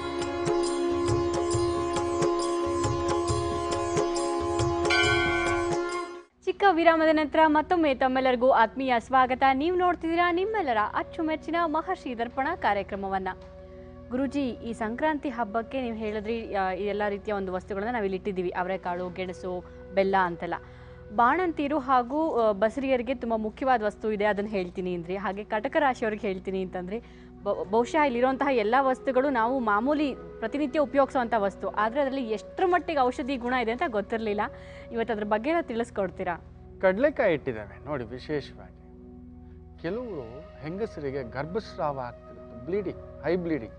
ಚಿಕ್ಕ ವಿರಾಮದ ನಂತರ ಮತ್ತೊಮ್ಮೆ ತಮ್ಮೆಲ್ಲರಿಗೂ ಆತ್ಮೀಯ ಸ್ವಾಗತ ನೀವು ನೋಡ್ತಿದ್ದೀರಾ ನಿಮ್ಮೆಲ್ಲರ ಅಚ್ಚುಮೆಚ್ಚಿನ ಮಹರ್ಷಿ ದರ್ಪಣ ಕಾರ್ಯಕ್ರಮವನ್ನ ಗುರುಜಿ ಈ ಸಂಕ್ರಾಂತಿ ಹಬ್ಬಕ್ಕೆ ನೀವು ಹೇಳಿದ್ರಿ ಆ, ಈ ಎಲ್ಲ ರೀತಿಯ ಒಂದು ವಸ್ತುಗಳನ್ನ ನಾವು ಇಲ್ಲಿ ಇಟ್ಟಿದ್ದೀವಿ ಅವರೆಕಾಳು ಗೆಣಸು ಬೆಲ್ಲ ಅಂತೆಲ್ಲ ಬಾಣಂತೀರು ಹಾಗೂ ಆ, ಬಸರಿಯರಿಗೆ ತುಂಬ ಮುಖ್ಯವಾದ ವಸ್ತು ಇದೆ ಅದನ್ನು ಹೇಳ್ತೀನಿ ಅಂದ್ರಿ ಹಾಗೆ ಕಟಕ ರಾಶಿಯವ್ರಿಗೆ ಹೇಳ್ತೀನಿ ಅಂತಂದ್ರಿ ಬ- ಬಹುಶಃ ಇಲ್ಲಿರುವಂತಹ ಎಲ್ಲ ವಸ್ತುಗಳು ನಾವು ಮಾಮೂಲಿ ಪ್ರತಿನಿತ್ಯ ಉಪಯೋಗಿಸುವಂಥ ವಸ್ತು ಆದರೆ ಅದರಲ್ಲಿ ಎಷ್ಟರ ಮಟ್ಟಿಗೆ ಔಷಧಿ ಗುಣ ಇದೆ ಅಂತ ಗೊತ್ತಿರಲಿಲ್ಲ ಇವತ್ತು ಅದ್ರ ಬಗ್ಗೆ ಎಲ್ಲ ತಿಳಿಸ್ಕೊಡ್ತೀರಾ ಕಡಲೆಕಾಯಿ ಇಟ್ಟಿದ್ದಾವೆ ನೋಡಿ ವಿಶೇಷವಾಗಿ ಕೆಲವರು ಹೆಂಗಸರಿಗೆ ಗರ್ಭಸ್ರಾವ ಆಗ್ತಿರುತ್ತೆ ಬ್ಲೀಡಿಂಗ್ ಹೈ ಬ್ಲೀಡಿಂಗ್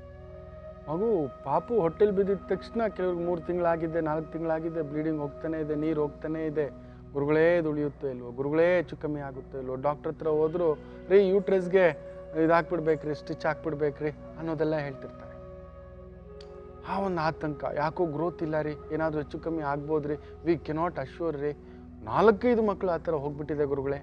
ಮಗು ಪಾಪು ಹೊಟ್ಟೆಲ್ ಬಿದ್ದಿದ ತಕ್ಷಣ ಕೆಲವ್ರಿಗೆ ಮೂರು ತಿಂಗಳಾಗಿದೆ ನಾಲ್ಕು ತಿಂಗಳಾಗಿದೆ ಬ್ಲೀಡಿಂಗ್ ಹೋಗ್ತಾನೆ ಇದೆ ನೀರು ಹೋಗ್ತಾನೆ ಇದೆ ಗುರುಗಳೇ ದುಳಿಯುತ್ತೋ ಇಲ್ವೋ ಗುರುಗಳೇ ಹೆಚ್ಚು ಕಮ್ಮಿ ಆಗುತ್ತೋ ಇಲ್ವೋ ಡಾಕ್ಟ್ರ್ ಹತ್ರ ಹೋದ್ರು ರೀ ಯೂಟ್ರೆಸ್ಗೆ ಇದು ಹಾಕ್ಬಿಡ್ಬೇಕ್ರಿ ಸ್ಟಿಚ್ ಹಾಕ್ಬಿಡ್ಬೇಕ್ರಿ ಅನ್ನೋದೆಲ್ಲ ಹೇಳ್ತಿರ್ತಾರೆ ಆ ಒಂದು ಆತಂಕ ಯಾಕೋ ಗ್ರೋತ್ ಇಲ್ಲ ರೀ ಏನಾದರೂ ಹೆಚ್ಚು ಕಮ್ಮಿ ಆಗ್ಬೋದು ರೀ ವಿ ಕೆನಾಟ್ ಅಶ್ಯೂರ್ ರೀ ನಾಲ್ಕೈದು ಮಕ್ಕಳು ಆ ಥರ ಹೋಗ್ಬಿಟ್ಟಿದೆ ಗುರುಗಳೇ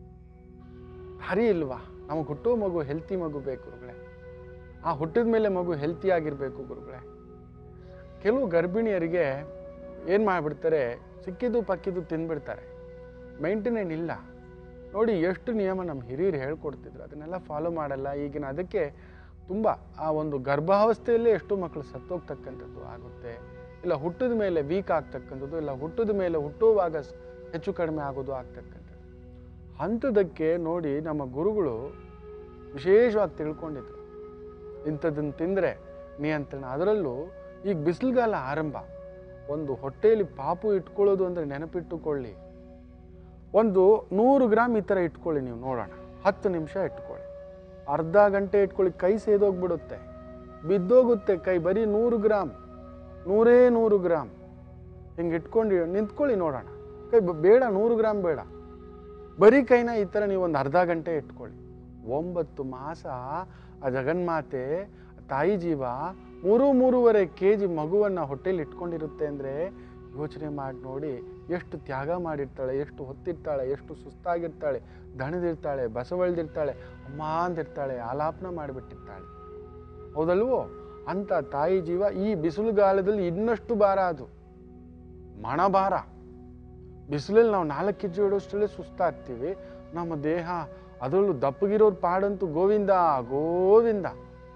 ಹರಿ ಇಲ್ವಾ ನಮಗೆ ಹುಟ್ಟೋ ಮಗು ಹೆಲ್ತಿ ಮಗು ಬೇಕು ಗುರುಗಳೇ ಆ ಹುಟ್ಟಿದ ಮೇಲೆ ಮಗು ಹೆಲ್ತಿ ಆಗಿರಬೇಕು ಗುರುಗಳೇ ಕೆಲವು ಗರ್ಭಿಣಿಯರಿಗೆ ಏನು ಮಾಡಿಬಿಡ್ತಾರೆ ಸಿಕ್ಕಿದ್ದು ಪಕ್ಕಿದ್ದು ತಿಂದ್ಬಿಡ್ತಾರೆ ಮೈಂಟೆನೇನ್ ಇಲ್ಲ ನೋಡಿ ಎಷ್ಟು ನಿಯಮ ನಮ್ಮ ಹಿರಿಯರು ಹೇಳ್ಕೊಡ್ತಿದ್ರು ಅದನ್ನೆಲ್ಲ ಫಾಲೋ ಮಾಡಲ್ಲ ಈಗಿನ ಅದಕ್ಕೆ ತುಂಬ ಆ ಒಂದು ಗರ್ಭಾವಸ್ಥೆಯಲ್ಲೇ ಎಷ್ಟೋ ಮಕ್ಕಳು ಸತ್ತೋಗ್ತಕ್ಕಂಥದ್ದು ಆಗುತ್ತೆ ಇಲ್ಲ ಹುಟ್ಟಿದ ಮೇಲೆ ವೀಕ್ ಆಗ್ತಕ್ಕಂಥದ್ದು ಇಲ್ಲ ಹುಟ್ಟಿದ ಮೇಲೆ ಹುಟ್ಟುವಾಗ ಸ್- ಹೆಚ್ಚು ಕಡಿಮೆ ಆಗೋದು ಆಗ್ತಕ್ಕಂಥದ್ದು ಅಂಥದಕ್ಕೆ ನೋಡಿ ನಮ್ಮ ಗುರುಗಳು ವಿಶೇಷವಾಗಿ ತಿಳ್ಕೊಂಡಿದ್ರು ಇಂಥದ್ದನ್ನು ತಿಂದರೆ ನಿಯಂತ್ರಣ ಅದರಲ್ಲೂ ಈಗ ಬಿಸಿಲುಗಾಲ ಆರಂಭ ಒಂದು ಹೊಟ್ಟೆಯಲ್ಲಿ ಪಾಪು ಇಟ್ಕೊಳ್ಳೋದು ಅಂದರೆ ನೆನಪಿಟ್ಟುಕೊಳ್ಳಿ ಒಂದು ನೂರು ಗ್ರಾಮ್ ಈ ಥರ ಇಟ್ಕೊಳ್ಳಿ ನೀವು ನೋಡೋಣ ಹತ್ತು ನಿಮಿಷ ಇಟ್ಕೊಳ್ಳಿ ಅರ್ಧ ಗಂಟೆ ಇಟ್ಕೊಳ್ಳಿ ಕೈ ಸೇದೋಗ್ಬಿಡುತ್ತೆ ಬಿದ್ದೋಗುತ್ತೆ ಕೈ ಬರೀ ನೂರು ಗ್ರಾಮ್ ನೂರೇ ನೂರು ಗ್ರಾಮ್ ಹಿಂಗೆ ಇಟ್ಕೊಂಡು ನಿಂತ್ಕೊಳ್ಳಿ ನೋಡೋಣ ಕೈ ಬ- ಬೇಡ ನೂರು ಗ್ರಾಮ್ ಬೇಡ ಬರೀ ಕೈನ ಈ ಥರ ನೀವು ಒಂದು ಅರ್ಧ ಗಂಟೆ ಇಟ್ಕೊಳ್ಳಿ ಒಂಬತ್ತು ಮಾಸ ಆ ಜಗನ್ಮಾತೆ ತಾಯಿ ಜೀವ ಮೂರು ಮೂರುವರೆ ಕೆ ಜಿ ಮಗುವನ್ನು ಹೊಟ್ಟೆಲಿ ಇಟ್ಕೊಂಡಿರುತ್ತೆ ಅಂದರೆ ಯೋಚನೆ ಮಾಡಿ ನೋಡಿ ಎಷ್ಟು ತ್ಯಾಗ ಮಾಡಿರ್ತಾಳೆ ಎಷ್ಟು ಹೊತ್ತಿರ್ತಾಳೆ ಎಷ್ಟು ಸುಸ್ತಾಗಿರ್ತಾಳೆ ದಣದಿರ್ತಾಳೆ ಬಸವಳ್ದಿರ್ತಾಳೆ ಅಮ್ಮ ಅಂದಿರ್ತಾಳೆ ಆಲಾಪನ ಮಾಡಿಬಿಟ್ಟಿರ್ತಾಳೆ ಹೌದಲ್ವೋ ಅಂಥ ತಾಯಿ ಜೀವ ಈ ಬಿಸಿಲುಗಾಲದಲ್ಲಿ ಇನ್ನಷ್ಟು ಭಾರ ಅದು ಮಣ ಭಾರ ಬಿಸಿಲಲ್ಲಿ ನಾವು ನಾಲ್ಕು ಹೆಜ್ಜೆ ಇಡೋಷ್ಟರಲ್ಲೇ ಸುಸ್ತಾಗ್ತೀವಿ ನಮ್ಮ ದೇಹ ಅದರಲ್ಲೂ ದಪ್ಪಗಿರೋರ್ ಪಾಡಂತೂ ಗೋವಿಂದ ಗೋವಿಂದ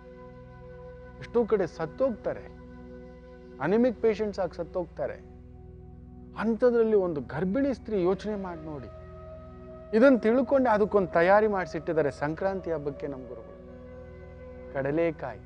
ಎಷ್ಟೋ ಕಡೆ ಸತ್ತೋಗ್ತಾರೆ ಅನಿಮಿಕ್ ಪೇಷಂಟ್ಸ್ ಆಗಿ ಸತ್ತೋಗ್ತಾರೆ ಅಂಥದ್ರಲ್ಲಿ ಒಂದು ಗರ್ಭಿಣಿ ಸ್ತ್ರೀ ಯೋಚನೆ ಮಾಡಿ ನೋಡಿ ಇದನ್ನು ತಿಳ್ಕೊಂಡೆ ಅದಕ್ಕೊಂದು ತಯಾರಿ ಮಾಡಿಸಿಟ್ಟಿದ್ದಾರೆ ಸಂಕ್ರಾಂತಿ ಹಬ್ಬಕ್ಕೆ ನಮ್ಮ ಗುರುಗಳು ಕಡಲೆಕಾಯಿ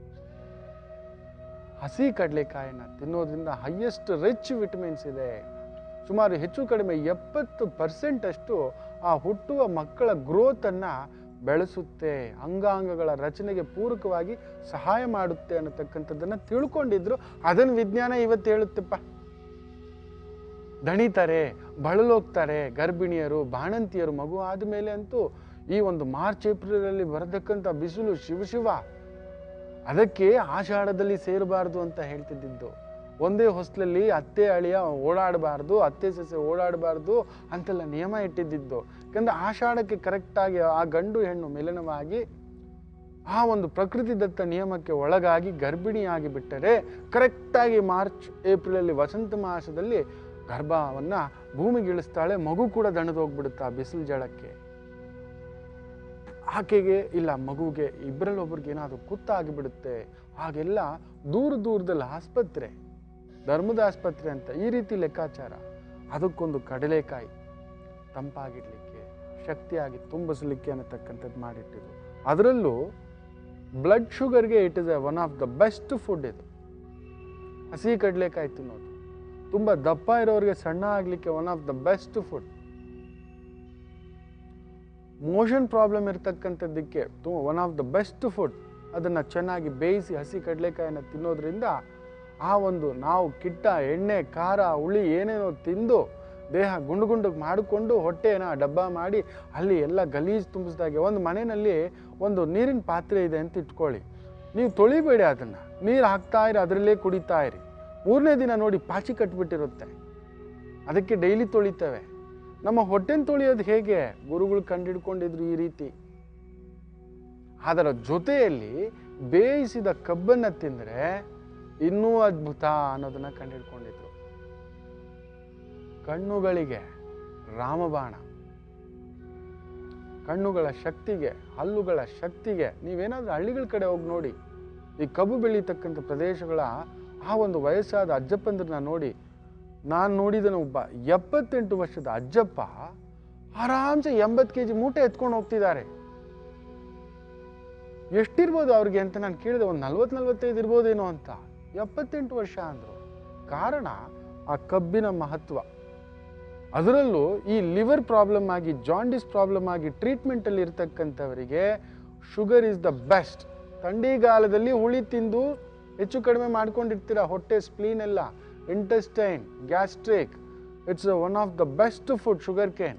ಹಸಿ ಕಡಲೆಕಾಯಿನ ತಿನ್ನೋದ್ರಿಂದ ಹೈಯೆಸ್ಟ್ ರಿಚ್ ವಿಟಮಿನ್ಸ್ ಇದೆ ಸುಮಾರು ಹೆಚ್ಚು ಕಡಿಮೆ ಎಪ್ಪತ್ತು ಪರ್ಸೆಂಟ್ ಅಷ್ಟು ಆ ಹುಟ್ಟುವ ಮಕ್ಕಳ ಗ್ರೋತನ್ನು ಬೆಳೆಸುತ್ತೆ ಅಂಗಾಂಗಗಳ ರಚನೆಗೆ ಪೂರಕವಾಗಿ ಸಹಾಯ ಮಾಡುತ್ತೆ ಅನ್ನತಕ್ಕಂಥದ್ದನ್ನು ತಿಳ್ಕೊಂಡಿದ್ರು ಅದನ್ನು ವಿಜ್ಞಾನ ಇವತ್ತು ಹೇಳುತ್ತೆಪ್ಪ ದಣಿತಾರೆ ಬಳಲೋಗ್ತಾರೆ ಗರ್ಭಿಣಿಯರು ಬಾಣಂತಿಯರು ಮಗು ಆದಮೇಲೆ ಅಂತೂ ಈ ಒಂದು ಮಾರ್ಚ್ ಏಪ್ರಿಲಲ್ಲಿ ಬರತಕ್ಕಂಥ ಬಿಸಿಲು ಶಿವ ಶಿವ ಅದಕ್ಕೆ ಆಷಾಢದಲ್ಲಿ ಸೇರಬಾರ್ದು ಅಂತ ಹೇಳ್ತಿದ್ದಿದ್ದು ಒಂದೇ ಹೊಸ್ಲಲ್ಲಿ ಅತ್ತೆ ಅಳಿಯ ಓಡಾಡಬಾರ್ದು ಅತ್ತೆ ಸೊಸೆ ಓಡಾಡಬಾರ್ದು ಅಂತೆಲ್ಲ ನಿಯಮ ಇಟ್ಟಿದ್ದಿದ್ದು ಯಾಕಂದ್ರೆ ಆಷಾಢಕ್ಕೆ ಕರೆಕ್ಟಾಗಿ ಆ ಗಂಡು ಹೆಣ್ಣು ಮಿಲನವಾಗಿ ಆ ಒಂದು ಪ್ರಕೃತಿ ದತ್ತ ನಿಯಮಕ್ಕೆ ಒಳಗಾಗಿ ಗರ್ಭಿಣಿಯಾಗಿ ಬಿಟ್ಟರೆ ಕರೆಕ್ಟಾಗಿ ಮಾರ್ಚ್ ಏಪ್ರಿಲಲ್ಲಿ ವಸಂತ ಮಾಸದಲ್ಲಿ ಗರ್ಭವನ್ನು ಭೂಮಿಗಿಳಿಸ್ತಾಳೆ ಮಗು ಕೂಡ ದಣದೋಗ್ಬಿಡುತ್ತೆ ಆ ಬಿಸಿಲು ಜಳಕ್ಕೆ ಆಕೆಗೆ ಇಲ್ಲ ಮಗುಗೆ ಇಬ್ಬರಲ್ಲಿ ಒಬ್ರಿಗೆ ಏನಾದರೂ ಕುತ್ತಾಗಿಬಿಡುತ್ತೆ ಹಾಗೆಲ್ಲ ದೂರ ದೂರದಲ್ಲಿ ಆಸ್ಪತ್ರೆ ಧರ್ಮದ ಆಸ್ಪತ್ರೆ ಅಂತ ಈ ರೀತಿ ಲೆಕ್ಕಾಚಾರ ಅದಕ್ಕೊಂದು ಕಡಲೆಕಾಯಿ ತಂಪಾಗಿಡ್ಲಿಕ್ಕೆ ಶಕ್ತಿಯಾಗಿ ತುಂಬಿಸಲಿಕ್ಕೆ ಅನ್ನತಕ್ಕಂಥದ್ದು ಮಾಡಿಟ್ಟಿದ್ರು ಅದರಲ್ಲೂ ಬ್ಲಡ್ ಶುಗರ್ಗೆ it is a one of the best food ಇದು ಹಸಿ ಕಡಲೆಕಾಯಿ ತಿನ್ನೋದು ತುಂಬ ದಪ್ಪ ಇರೋರಿಗೆ ಸಣ್ಣ ಆಗಲಿಕ್ಕೆ one of the best food motion problem ಇರ್ತಕ್ಕಂಥದ್ದಕ್ಕೆ one of the best food ಅದನ್ನು ಚೆನ್ನಾಗಿ ಬೇಯಿಸಿ ಹಸಿ ಕಡಲೆಕಾಯಿನ ತಿನ್ನೋದ್ರಿಂದ ಆ ಒಂದು ನಾವು ಕಿಟ್ಟ ಎಣ್ಣೆ ಖಾರ ಹುಳಿ ಏನೇನೋ ತಿಂದು ದೇಹ ಗುಂಡು ಗುಂಡು ಮಾಡಿಕೊಂಡು ಹೊಟ್ಟೆನ ಡಬ್ಬ ಮಾಡಿ ಅಲ್ಲಿ ಎಲ್ಲ ಗಲೀಜು ತುಂಬಿಸಿದಾಗೆ ಒಂದು ಮನೆಯಲ್ಲಿ ಒಂದು ನೀರಿನ ಪಾತ್ರೆ ಇದೆ ಅಂತ ಇಟ್ಕೊಳ್ಳಿ ನೀವು ತೊಳಿಬೇಡಿ ಅದನ್ನು ನೀರು ಹಾಕ್ತಾ ಇರಿ ಅದರಲ್ಲೇ ಕುಡಿತಾ ಇರಿ ಮೂರನೇ ದಿನ ನೋಡಿ ಪಾಚಿ ಕಟ್ಬಿಟ್ಟಿರುತ್ತೆ ಅದಕ್ಕೆ ಡೈಲಿ ತೊಳಿತೇವೆ ನಮ್ಮ ಹೊಟ್ಟೆನ ತೊಳೆಯೋದು ಹೇಗೆ ಗುರುಗಳು ಕಂಡಿಡ್ಕೊಂಡಿದ್ರು ಈ ರೀತಿ ಅದರ ಜೊತೆಯಲ್ಲಿ ಬೇಯಿಸಿದ ಕಬ್ಬನ್ನು ತಿಂದರೆ ಇನ್ನೂ ಅದ್ಭುತ ಅನ್ನೋದನ್ನ ಕಂಡಿಡ್ಕೊಂಡಿದ್ರು ಕಣ್ಣುಗಳಿಗೆ ರಾಮಬಾಣ ಕಣ್ಣುಗಳ ಶಕ್ತಿಗೆ ಹಲ್ಲುಗಳ ಶಕ್ತಿಗೆ ನೀವೇನಾದ್ರೂ ಹಳ್ಳಿಗಳ ಕಡೆ ಹೋಗಿ ನೋಡಿ ಈ ಕಬ್ಬು ಬೆಳೀತಕ್ಕಂಥ ಪ್ರದೇಶಗಳ ಆ ಒಂದು ವಯಸ್ಸಾದ ಅಜ್ಜಪ್ಪಂದ್ರನ್ನ ನೋಡಿ ನಾನು ನೋಡಿದನು ಒಬ್ಬ ಎಪ್ಪತ್ತೆಂಟು ವರ್ಷದ ಅಜ್ಜಪ್ಪ ಆರಾಮ್ಸೆ ಎಂಬತ್ತು ಕೆ ಜಿ ಮೂಟೆ ಎತ್ಕೊಂಡು ಹೋಗ್ತಿದ್ದಾರೆ ಎಷ್ಟಿರ್ಬೋದು ಅವ್ರಿಗೆ ಅಂತ ನಾನು ಕೇಳಿದೆ ಒಂದು ನಲ್ವತ್ತು ನಲ್ವತ್ತೈದು ಇರ್ಬೋದೇನೋ ಅಂತ ಎಪ್ಪತ್ತೆಂಟು ವರ್ಷ ಅಂದರು ಕಾರಣ ಆ ಕಬ್ಬಿನ ಮಹತ್ವ ಅದರಲ್ಲೂ ಈ ಲಿವರ್ ಪ್ರಾಬ್ಲಮ್ ಆಗಿ ಜಾಂಡಿಸ್ ಪ್ರಾಬ್ಲಮ್ ಆಗಿ ಟ್ರೀಟ್ಮೆಂಟಲ್ಲಿ ಇರ್ತಕ್ಕಂಥವರಿಗೆ ಶುಗರ್ ಇಸ್ ದ ಬೆಸ್ಟ್ ಥಂಡಿಗಾಲದಲ್ಲಿ ಹುಳಿ ತಿಂದು ಹೆಚ್ಚು ಕಡಿಮೆ ಮಾಡ್ಕೊಂಡಿರ್ತೀರ ಹೊಟ್ಟೆ ಸ್ಪ್ಲೀನ್ ಎಲ್ಲ intestine gastric it's one of the best food sugar cane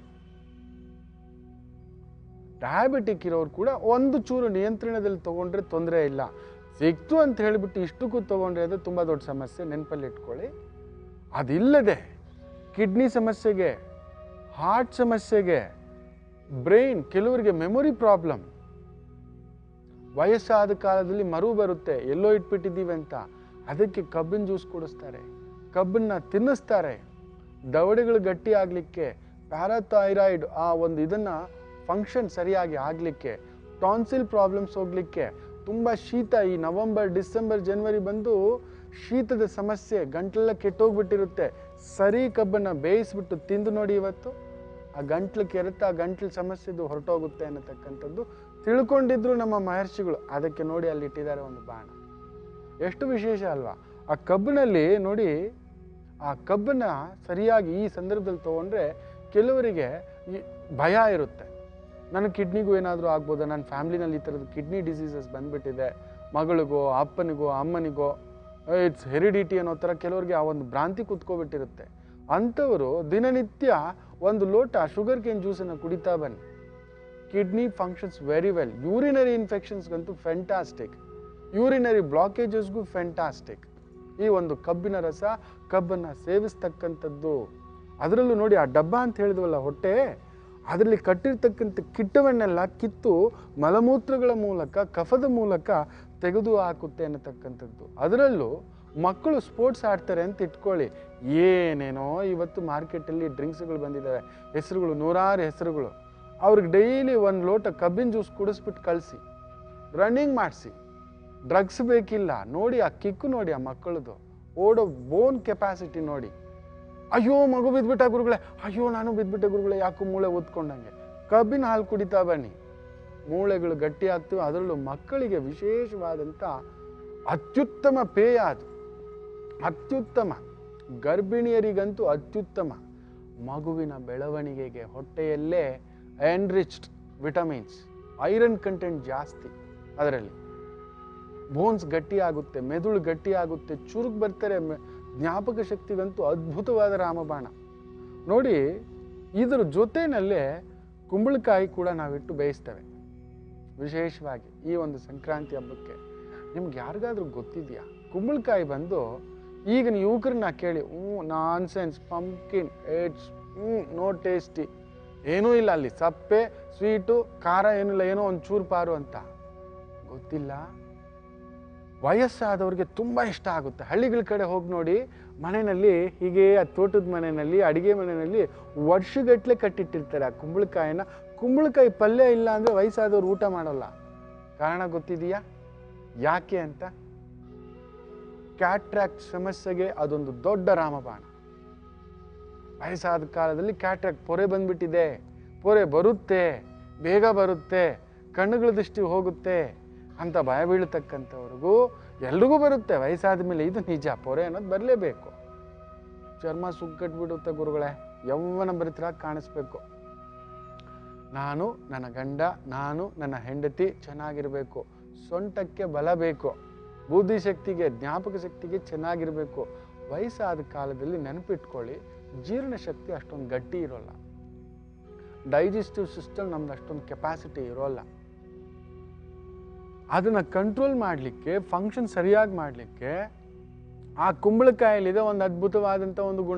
diabetic ಇರೋರು ಕೂಡ ಒಂದು ಚೂರು ನಿಯಂತ್ರಣದಲ್ಲಿ ತಗೊಂಡ್ರೆ ತೊಂದರೆ ಇಲ್ಲ ಸಿಕ್ತು ಅಂತ ಹೇಳಿಬಿಟ್ಟು ಇಷ್ಟಕ್ಕೂ ತಗೊಂಡ್ರೆ ಅದು ತುಂಬ ದೊಡ್ಡ ಸಮಸ್ಯೆ ನೆನಪಲ್ಲಿ ಇಟ್ಕೊಳ್ಳಿ ಅದಿಲ್ಲದೆ ಕಿಡ್ನಿ ಸಮಸ್ಯೆಗೆ ಹಾರ್ಟ್ ಸಮಸ್ಯೆಗೆ ಬ್ರೈನ್ ಕೆಲವರಿಗೆ ಮೆಮೊರಿ ಪ್ರಾಬ್ಲಮ್ ವಯಸ್ಸಾದ ಕಾಲದಲ್ಲಿ ಮರು ಬರುತ್ತೆ ಎಲ್ಲೋ ಇಟ್ಬಿಟ್ಟಿದ್ದೀವಿ ಅಂತ ಅದಕ್ಕೆ ಕಬ್ಬಿನ ಜ್ಯೂಸ್ ಕುಡಿಸ್ತಾರೆ ಕಬ್ಬನ್ನ ತಿನ್ನಿಸ್ತಾರೆ ದವಡೆಗಳು ಗಟ್ಟಿ ಆಗಲಿಕ್ಕೆ ಪ್ಯಾರಾಥೈರಾಯ್ಡ್ ಆ ಒಂದು ಇದನ್ನ ಫಂಕ್ಷನ್ ಸರಿಯಾಗಿ ಆಗಲಿಕ್ಕೆ ಟಾನ್ಸಿಲ್ ಪ್ರಾಬ್ಲಮ್ಸ್ ಹೋಗ್ಲಿಕ್ಕೆ ತುಂಬ ಶೀತ ಈ ನವಂಬರ್ ಡಿಸೆಂಬರ್ ಜನವರಿ ಬಂದು ಶೀತದ ಸಮಸ್ಯೆ ಗಂಟ್ಲೆಲ್ಲ ಕೆಟ್ಟೋಗ್ಬಿಟ್ಟಿರುತ್ತೆ ಸರಿ ಕಬ್ಬನ್ನು ಬೇಯಿಸ್ಬಿಟ್ಟು ತಿಂದು ನೋಡಿ ಇವತ್ತು ಆ ಗಂಟ್ಲು ಕೆರೆತ ಆ ಗಂಟ್ಲು ಸಮಸ್ಯೆದು ಹೊರಟೋಗುತ್ತೆ ಅನ್ನತಕ್ಕಂಥದ್ದು ತಿಳ್ಕೊಂಡಿದ್ರು ನಮ್ಮ ಮಹರ್ಷಿಗಳು ಅದಕ್ಕೆ ನೋಡಿ ಅಲ್ಲಿ ಇಟ್ಟಿದ್ದಾರೆ ಒಂದು ಬಾಣ ಎಷ್ಟು ವಿಶೇಷ ಅಲ್ವಾ ಆ ಕಬ್ಬಿನಲ್ಲಿ ನೋಡಿ ಆ ಕಬ್ಬನ್ನ ಸರಿಯಾಗಿ ಈ ಸಂದರ್ಭದಲ್ಲಿ ತಗೊಂಡ್ರೆ ಕೆಲವರಿಗೆ ಈ ಭಯ ಇರುತ್ತೆ ನನ್ನ ಕಿಡ್ನಿಗೂ ಏನಾದರೂ ಆಗ್ಬೋದಾ ನನ್ನ ಫ್ಯಾಮ್ಲಿನಲ್ಲಿ ಈ ಥರದ್ದು ಕಿಡ್ನಿ ಡಿಸೀಸಸ್ ಬಂದ್ಬಿಟ್ಟಿದೆ ಮಗಳಿಗೋ ಅಪ್ಪನಿಗೋ ಅಮ್ಮನಿಗೋ ಇಟ್ಸ್ ಹೆರಿಡಿಟಿ ಅನ್ನೋ ಥರ ಕೆಲವರಿಗೆ ಆ ಒಂದು ಭ್ರಾಂತಿ ಕುತ್ಕೊಬಿಟ್ಟಿರುತ್ತೆ ಅಂಥವರು ದಿನನಿತ್ಯ ಒಂದು ಲೋಟ ಶುಗರ್ ಕೇನ್ ಜ್ಯೂಸನ್ನು ಕುಡಿತಾ ಬನ್ನಿ kidney functions very well urinary ಇನ್ಫೆಕ್ಷನ್ಸ್ಗಂತೂ ಫೆಂಟಾಸ್ಟಿಕ್ ಯೂರಿನರಿ ಬ್ಲಾಕೇಜಸ್ಗೂ ಫೆಂಟಾಸ್ಟಿಕ್ ಈ ಒಂದು ಕಬ್ಬಿನ ರಸ ಕಬ್ಬನ್ನು ಸೇವಿಸ್ತಕ್ಕಂಥದ್ದು ಅದರಲ್ಲೂ ನೋಡಿ ಆ ಡಬ್ಬ ಅಂತ ಹೇಳಿದ್ವಲ್ಲ ಹೊಟ್ಟೆ ಅದರಲ್ಲಿ ಕಟ್ಟಿರ್ತಕ್ಕಂಥ ಕಿಟ್ಟವನ್ನೆಲ್ಲ ಕಿತ್ತು ಮಲಮೂತ್ರಗಳ ಮೂಲಕ ಕಫದ ಮೂಲಕ ತೆಗೆದು ಹಾಕುತ್ತೆ ಅನ್ನತಕ್ಕಂಥದ್ದು ಅದರಲ್ಲೂ ಮಕ್ಕಳು ಸ್ಪೋರ್ಟ್ಸ್ ಆಡ್ತಾರೆ ಅಂತ ಇಟ್ಕೊಳ್ಳಿ ಏನೇನೋ ಇವತ್ತು ಮಾರ್ಕೆಟಲ್ಲಿ ಡ್ರಿಂಕ್ಸ್ಗಳು ಬಂದಿದ್ದಾವೆ ಹೆಸರುಗಳು ನೂರಾರು ಹೆಸರುಗಳು ಅವ್ರಿಗೆ ಡೈಲಿ ಒಂದು ಲೋಟ ಕಬ್ಬಿನ ಜ್ಯೂಸ್ ಕುಡಿಸ್ಬಿಟ್ಟು ಕಳಿಸಿ ರನ್ನಿಂಗ್ ಮಾಡಿಸಿ ಡ್ರಗ್ಸ್ ಬೇಕಿಲ್ಲ ನೋಡಿ ಆ ಕಿಕ್ಕು ನೋಡಿ ಆ ಮಕ್ಕಳದು ಓಡೋ ಬೋನ್ ಕೆಪಾಸಿಟಿ ನೋಡಿ ಅಯ್ಯೋ ಮಗು ಬಿದ್ಬಿಟ್ಟ ಗುರುಗಳೇ ಅಯ್ಯೋ ನಾನು ಬಿದ್ಬಿಟ್ಟೆ ಗುರುಗಳೇ ಯಾಕೋ ಮೂಳೆ ಓದ್ಕೊಂಡಂಗೆ ಕಬ್ಬಿನ ಹಾಲು ಕುಡಿತಾ ಬನ್ನಿ ಮೂಳೆಗಳು ಗಟ್ಟಿ ಆಗ್ತವೆ ಅದರಲ್ಲೂ ಮಕ್ಕಳಿಗೆ ವಿಶೇಷವಾದಂಥ ಅತ್ಯುತ್ತಮ ಪೇಯ ಅದು ಅತ್ಯುತ್ತಮ ಗರ್ಭಿಣಿಯರಿಗಂತೂ ಅತ್ಯುತ್ತಮ ಮಗುವಿನ ಬೆಳವಣಿಗೆಗೆ ಹೊಟ್ಟೆಯಲ್ಲೇ ಎನ್ರಿಚ್ಡ್ ವಿಟಮಿನ್ಸ್ ಐರನ್ ಕಂಟೆಂಟ್ ಜಾಸ್ತಿ ಅದರಲ್ಲಿ ಬೋನ್ಸ್ ಗಟ್ಟಿ ಆಗುತ್ತೆ ಮೆದುಳು ಗಟ್ಟಿ ಆಗುತ್ತೆ ಚುರುಕು ಬರ್ತಾರೆ ಮೆ- ಜ್ಞಾಪಕ ಶಕ್ತಿಗಂತೂ ಅದ್ಭುತವಾದ ರಾಮಬಾಣ ನೋಡಿ ಇದರ ಜೊತೆನಲ್ಲೇ ಕುಂಬಳಕಾಯಿ ಕೂಡ ನಾವಿಟ್ಟು ಬೇಯಿಸ್ತೇವೆ ವಿಶೇಷವಾಗಿ ಈ ಒಂದು ಸಂಕ್ರಾಂತಿ ಹಬ್ಬಕ್ಕೆ ನಿಮ್ಗೆ ಯಾರಿಗಾದ್ರೂ ಗೊತ್ತಿದೆಯಾ ಕುಂಬಳಕಾಯಿ ಬಂದು ಈಗಿನ ಯುವಕರನ್ನ ಕೇಳಿ ಹ್ಞೂ ನಾನ್ ಸೆನ್ಸ್ ಪಂಪ್ಕಿನ್ ಇಟ್ಸ್ ಹ್ಞೂ ನೋ ಟೇಸ್ಟಿ ಏನೂ ಇಲ್ಲ ಅಲ್ಲಿ ಸಪ್ಪೆ ಸ್ವೀಟು ಖಾರ ಏನಿಲ್ಲ ಏನೋ ಒಂದು ಚೂರು ಪಾರು ಅಂತ ಗೊತ್ತಿಲ್ಲ ವಯಸ್ಸಾದವ್ರಿಗೆ ತುಂಬ ಇಷ್ಟ ಆಗುತ್ತೆ ಹಳ್ಳಿಗಳ ಕಡೆ ಹೋಗಿ ನೋಡಿ ಮನೆಯಲ್ಲಿ ಹೀಗೆ ಆ ತೋಟದ ಮನೆಯಲ್ಲಿ ಅಡಿಗೆ ಮನೆಯಲ್ಲಿ ವರ್ಷಗಟ್ಟಲೆ ಕಟ್ಟಿಟ್ಟಿರ್ತಾರೆ ಆ ಕುಂಬಳಕಾಯಿನ ಕುಂಬಳಕಾಯಿ ಪಲ್ಯ ಇಲ್ಲ ಅಂದರೆ ವಯಸ್ಸಾದವ್ರು ಊಟ ಮಾಡಲ್ಲ ಕಾರಣ ಗೊತ್ತಿದೆಯಾ ಯಾಕೆ ಅಂತ ಕ್ಯಾಟ್ರಾಕ್ಟ್ ಸಮಸ್ಯೆಗೆ ಅದೊಂದು ದೊಡ್ಡ ರಾಮಬಾಣ ವಯಸ್ಸಾದ ಕಾಲದಲ್ಲಿ ಕ್ಯಾಟ್ರಾಕ್ಟ್ ಪೊರೆ ಬಂದ್ಬಿಟ್ಟಿದೆ ಪೊರೆ ಬರುತ್ತೆ ಬೇಗ ಬರುತ್ತೆ ಕಣ್ಣುಗಳ ದೃಷ್ಟಿ ಹೋಗುತ್ತೆ ಅಂತ ಭಯ ಬೀಳ್ತಕ್ಕಂಥವ್ರಿಗೂ ಎಲ್ರಿಗೂ ಬರುತ್ತೆ ವಯಸ್ಸಾದ ಮೇಲೆ ಇದು ನಿಜ ಪೊರೆ ಅನ್ನೋದು ಬರಲೇಬೇಕು ಚರ್ಮ ಸುಗ್ಗಟ್ಬಿಡುತ್ತೆ ಗುರುಗಳೇ ಯೌವನ ಬರಿತರಾಗಿ ಕಾಣಿಸ್ಬೇಕು ನಾನು ನನ್ನ ಗಂಡ ನಾನು ನನ್ನ ಹೆಂಡತಿ ಚೆನ್ನಾಗಿರಬೇಕು ಸೊಂಟಕ್ಕೆ ಬಲ ಬೇಕು ಬುದ್ಧಿಶಕ್ತಿಗೆ ಜ್ಞಾಪಕ ಶಕ್ತಿಗೆ ಚೆನ್ನಾಗಿರಬೇಕು ವಯಸ್ಸಾದ ಕಾಲದಲ್ಲಿ ನೆನಪಿಟ್ಕೊಳ್ಳಿ ಜೀರ್ಣಶಕ್ತಿ ಅಷ್ಟೊಂದು ಗಟ್ಟಿ ಇರೋಲ್ಲ ಡೈಜೆಸ್ಟಿವ್ ಸಿಸ್ಟಮ್ ನಮ್ದು ಅಷ್ಟೊಂದು ಕೆಪಾಸಿಟಿ ಇರೋಲ್ಲ ಅದನ್ನು ಕಂಟ್ರೋಲ್ ಮಾಡಲಿಕ್ಕೆ ಫಂಕ್ಷನ್ ಸರಿಯಾಗಿ ಮಾಡಲಿಕ್ಕೆ ಆ ಕುಂಬಳಕಾಯಲ್ಲಿದೆ ಒಂದು ಅದ್ಭುತವಾದಂಥ ಒಂದು ಗುಣ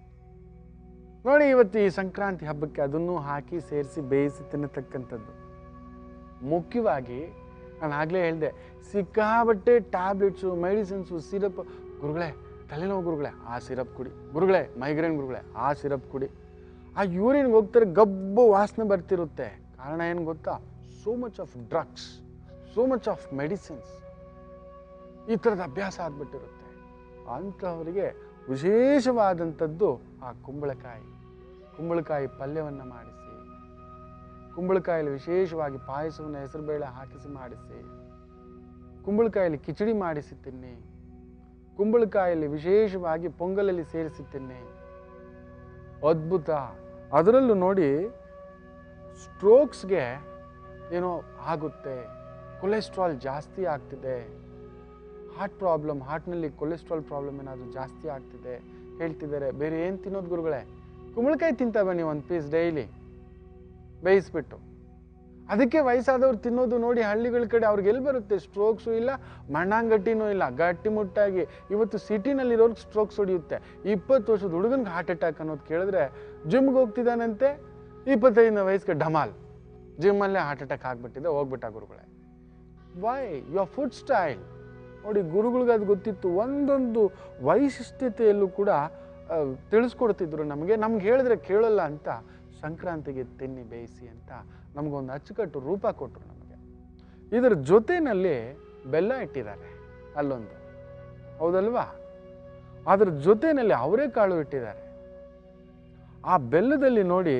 ನೋಡಿ ಇವತ್ತು ಈ ಸಂಕ್ರಾಂತಿ ಹಬ್ಬಕ್ಕೆ ಅದನ್ನು ಹಾಕಿ ಸೇರಿಸಿ ಬೇಯಿಸಿ ತಿನ್ನತಕ್ಕಂಥದ್ದು ಮುಖ್ಯವಾಗಿ ನಾನು ಆಗಲೇ ಹೇಳಿದೆ ಸಿಕ್ಕಾಬಟ್ಟೆ ಟ್ಯಾಬ್ಲೆಟ್ಸು ಮೆಡಿಸಿನ್ಸು ಸಿರಪ್ ಗುರುಗಳೇ ತಲೆನೋವು ಗುರುಗಳೇ ಆ ಸಿರಪ್ ಕುಡಿ ಗುರುಗಳೇ ಮೈಗ್ರೇನ್ ಗುರುಗಳೇ ಆ ಸಿರಪ್ ಕುಡಿ ಆ ಯೂರಿನ್ಗೆ ಹೋಗ್ತಾರೆ ಗಬ್ಬು ವಾಸನೆ ಬರ್ತಿರುತ್ತೆ ಕಾರಣ ಏನು ಗೊತ್ತಾ so much of drugs so much of medicines ಈ ಥರದ ಅಭ್ಯಾಸ ಆಗ್ಬಿಟ್ಟಿರುತ್ತೆ ಅಂಥವರಿಗೆ ವಿಶೇಷವಾದಂಥದ್ದು ಆ ಕುಂಬಳಕಾಯಿ ಕುಂಬಳಕಾಯಿ ಪಲ್ಯವನ್ನು ಮಾಡಿಸಿ ಕುಂಬಳಕಾಯಲ್ಲಿ ವಿಶೇಷವಾಗಿ ಪಾಯಸವನ್ನು ಹೆಸರುಬೇಳೆ ಹಾಕಿಸಿ ಮಾಡಿಸಿ ಕುಂಬಳಕಾಯಲ್ಲಿ ಕಿಚಡಿ ಮಾಡಿಸಿ ತಿನ್ನಿ ಕುಂಬಳಕಾಯಲ್ಲಿ ವಿಶೇಷವಾಗಿ ಪೊಂಗಲಲ್ಲಿ ಸೇರಿಸಿ ತಿನ್ನಿ ಅದ್ಭುತ ಅದರಲ್ಲೂ ನೋಡಿ ಸ್ಟ್ರೋಕ್ಸ್ಗೆ ಏನೋ ಆಗುತ್ತೆ ಕೊಲೆಸ್ಟ್ರಾಲ್ ಜಾಸ್ತಿ ಆಗ್ತಿದೆ ಹಾರ್ಟ್ ಪ್ರಾಬ್ಲಮ್ ಹಾರ್ಟ್ನಲ್ಲಿ ಕೊಲೆಸ್ಟ್ರಾಲ್ ಪ್ರಾಬ್ಲಮ್ ಏನಾದರೂ ಜಾಸ್ತಿ ಆಗ್ತಿದೆ ಹೇಳ್ತಿದ್ದಾರೆ ಬೇರೆ ಏನು ತಿನ್ನೋದು ಗುರುಗಳೇ ಕುಂಬಳಕಾಯಿ ತಿಂತ ಬನ್ನಿ ಒಂದು ಪೀಸ್ ಡೈಲಿ ಬೇಯಿಸ್ಬಿಟ್ಟು ಅದಕ್ಕೆ ವಯಸ್ಸಾದವ್ರು ತಿನ್ನೋದು ನೋಡಿ ಹಳ್ಳಿಗಳ ಕಡೆ ಅವ್ರಿಗೆ ಎಲ್ಲಿ ಬರುತ್ತೆ ಸ್ಟ್ರೋಕ್ಸು ಇಲ್ಲ ಮಣ್ಣಾಂಗಟ್ಟಿನೂ ಇಲ್ಲ ಗಟ್ಟಿ ಮುಟ್ಟಾಗಿ ಇವತ್ತು ಸಿಟಿನಲ್ಲಿರೋರ್ಗೆ ಸ್ಟ್ರೋಕ್ಸ್ ಹೊಡಿಯುತ್ತೆ ಇಪ್ಪತ್ತು ವರ್ಷದ ಹುಡುಗನ್ಗೆ ಹಾರ್ಟ್ ಅಟ್ಯಾಕ್ ಅನ್ನೋದು ಕೇಳಿದ್ರೆ ಜಿಮ್ಗೆ ಹೋಗ್ತಿದ್ದಾನಂತೆ ಇಪ್ಪತ್ತೈದನೇ ವಯಸ್ಸಿಗೆ ಡಮಾಲ್ ಜಿಮ್ಮಲ್ಲೇ ಹಾರ್ಟ್ ಅಟ್ಯಾಕ್ ಆಗ್ಬಿಟ್ಟಿದೆ ಹೋಗ್ಬಿಟ್ಟ ಗುರುಗಳೇ ವೈ ಯುವರ್ ಫುಡ್ ಸ್ಟೈಲ್ ನೋಡಿ ಗುರುಗಳಿಗೆ ಅದು ಗೊತ್ತಿತ್ತು ಒಂದೊಂದು ವೈಶಿಷ್ಟ್ಯತೆಯಲ್ಲೂ ಕೂಡ ಆ, ತಿಳಿಸ್ಕೊಡ್ತಿದ್ರು ನಮಗೆ ನಮ್ಗೆ ಹೇಳಿದ್ರೆ ಕೇಳಲ್ಲ ಅಂತ ಸಂಕ್ರಾಂತಿಗೆ ತಿನ್ನಿ ಬೇಯಿಸಿ ಅಂತ ನಮಗೊಂದು ಅಚ್ಚುಕಟ್ಟು ರೂಪ ಕೊಟ್ಟರು ನಮಗೆ ಇದರ ಜೊತೆಯಲ್ಲಿ ಬೆಲ್ಲ ಇಟ್ಟಿದ್ದಾರೆ ಅಲ್ಲೊಂದು ಹೌದಲ್ವಾ ಅದರ ಜೊತೆಯಲ್ಲಿ ಅವರೆಕಾಳು ಇಟ್ಟಿದ್ದಾರೆ ಆ ಬೆಲ್ಲದಲ್ಲಿ ನೋಡಿ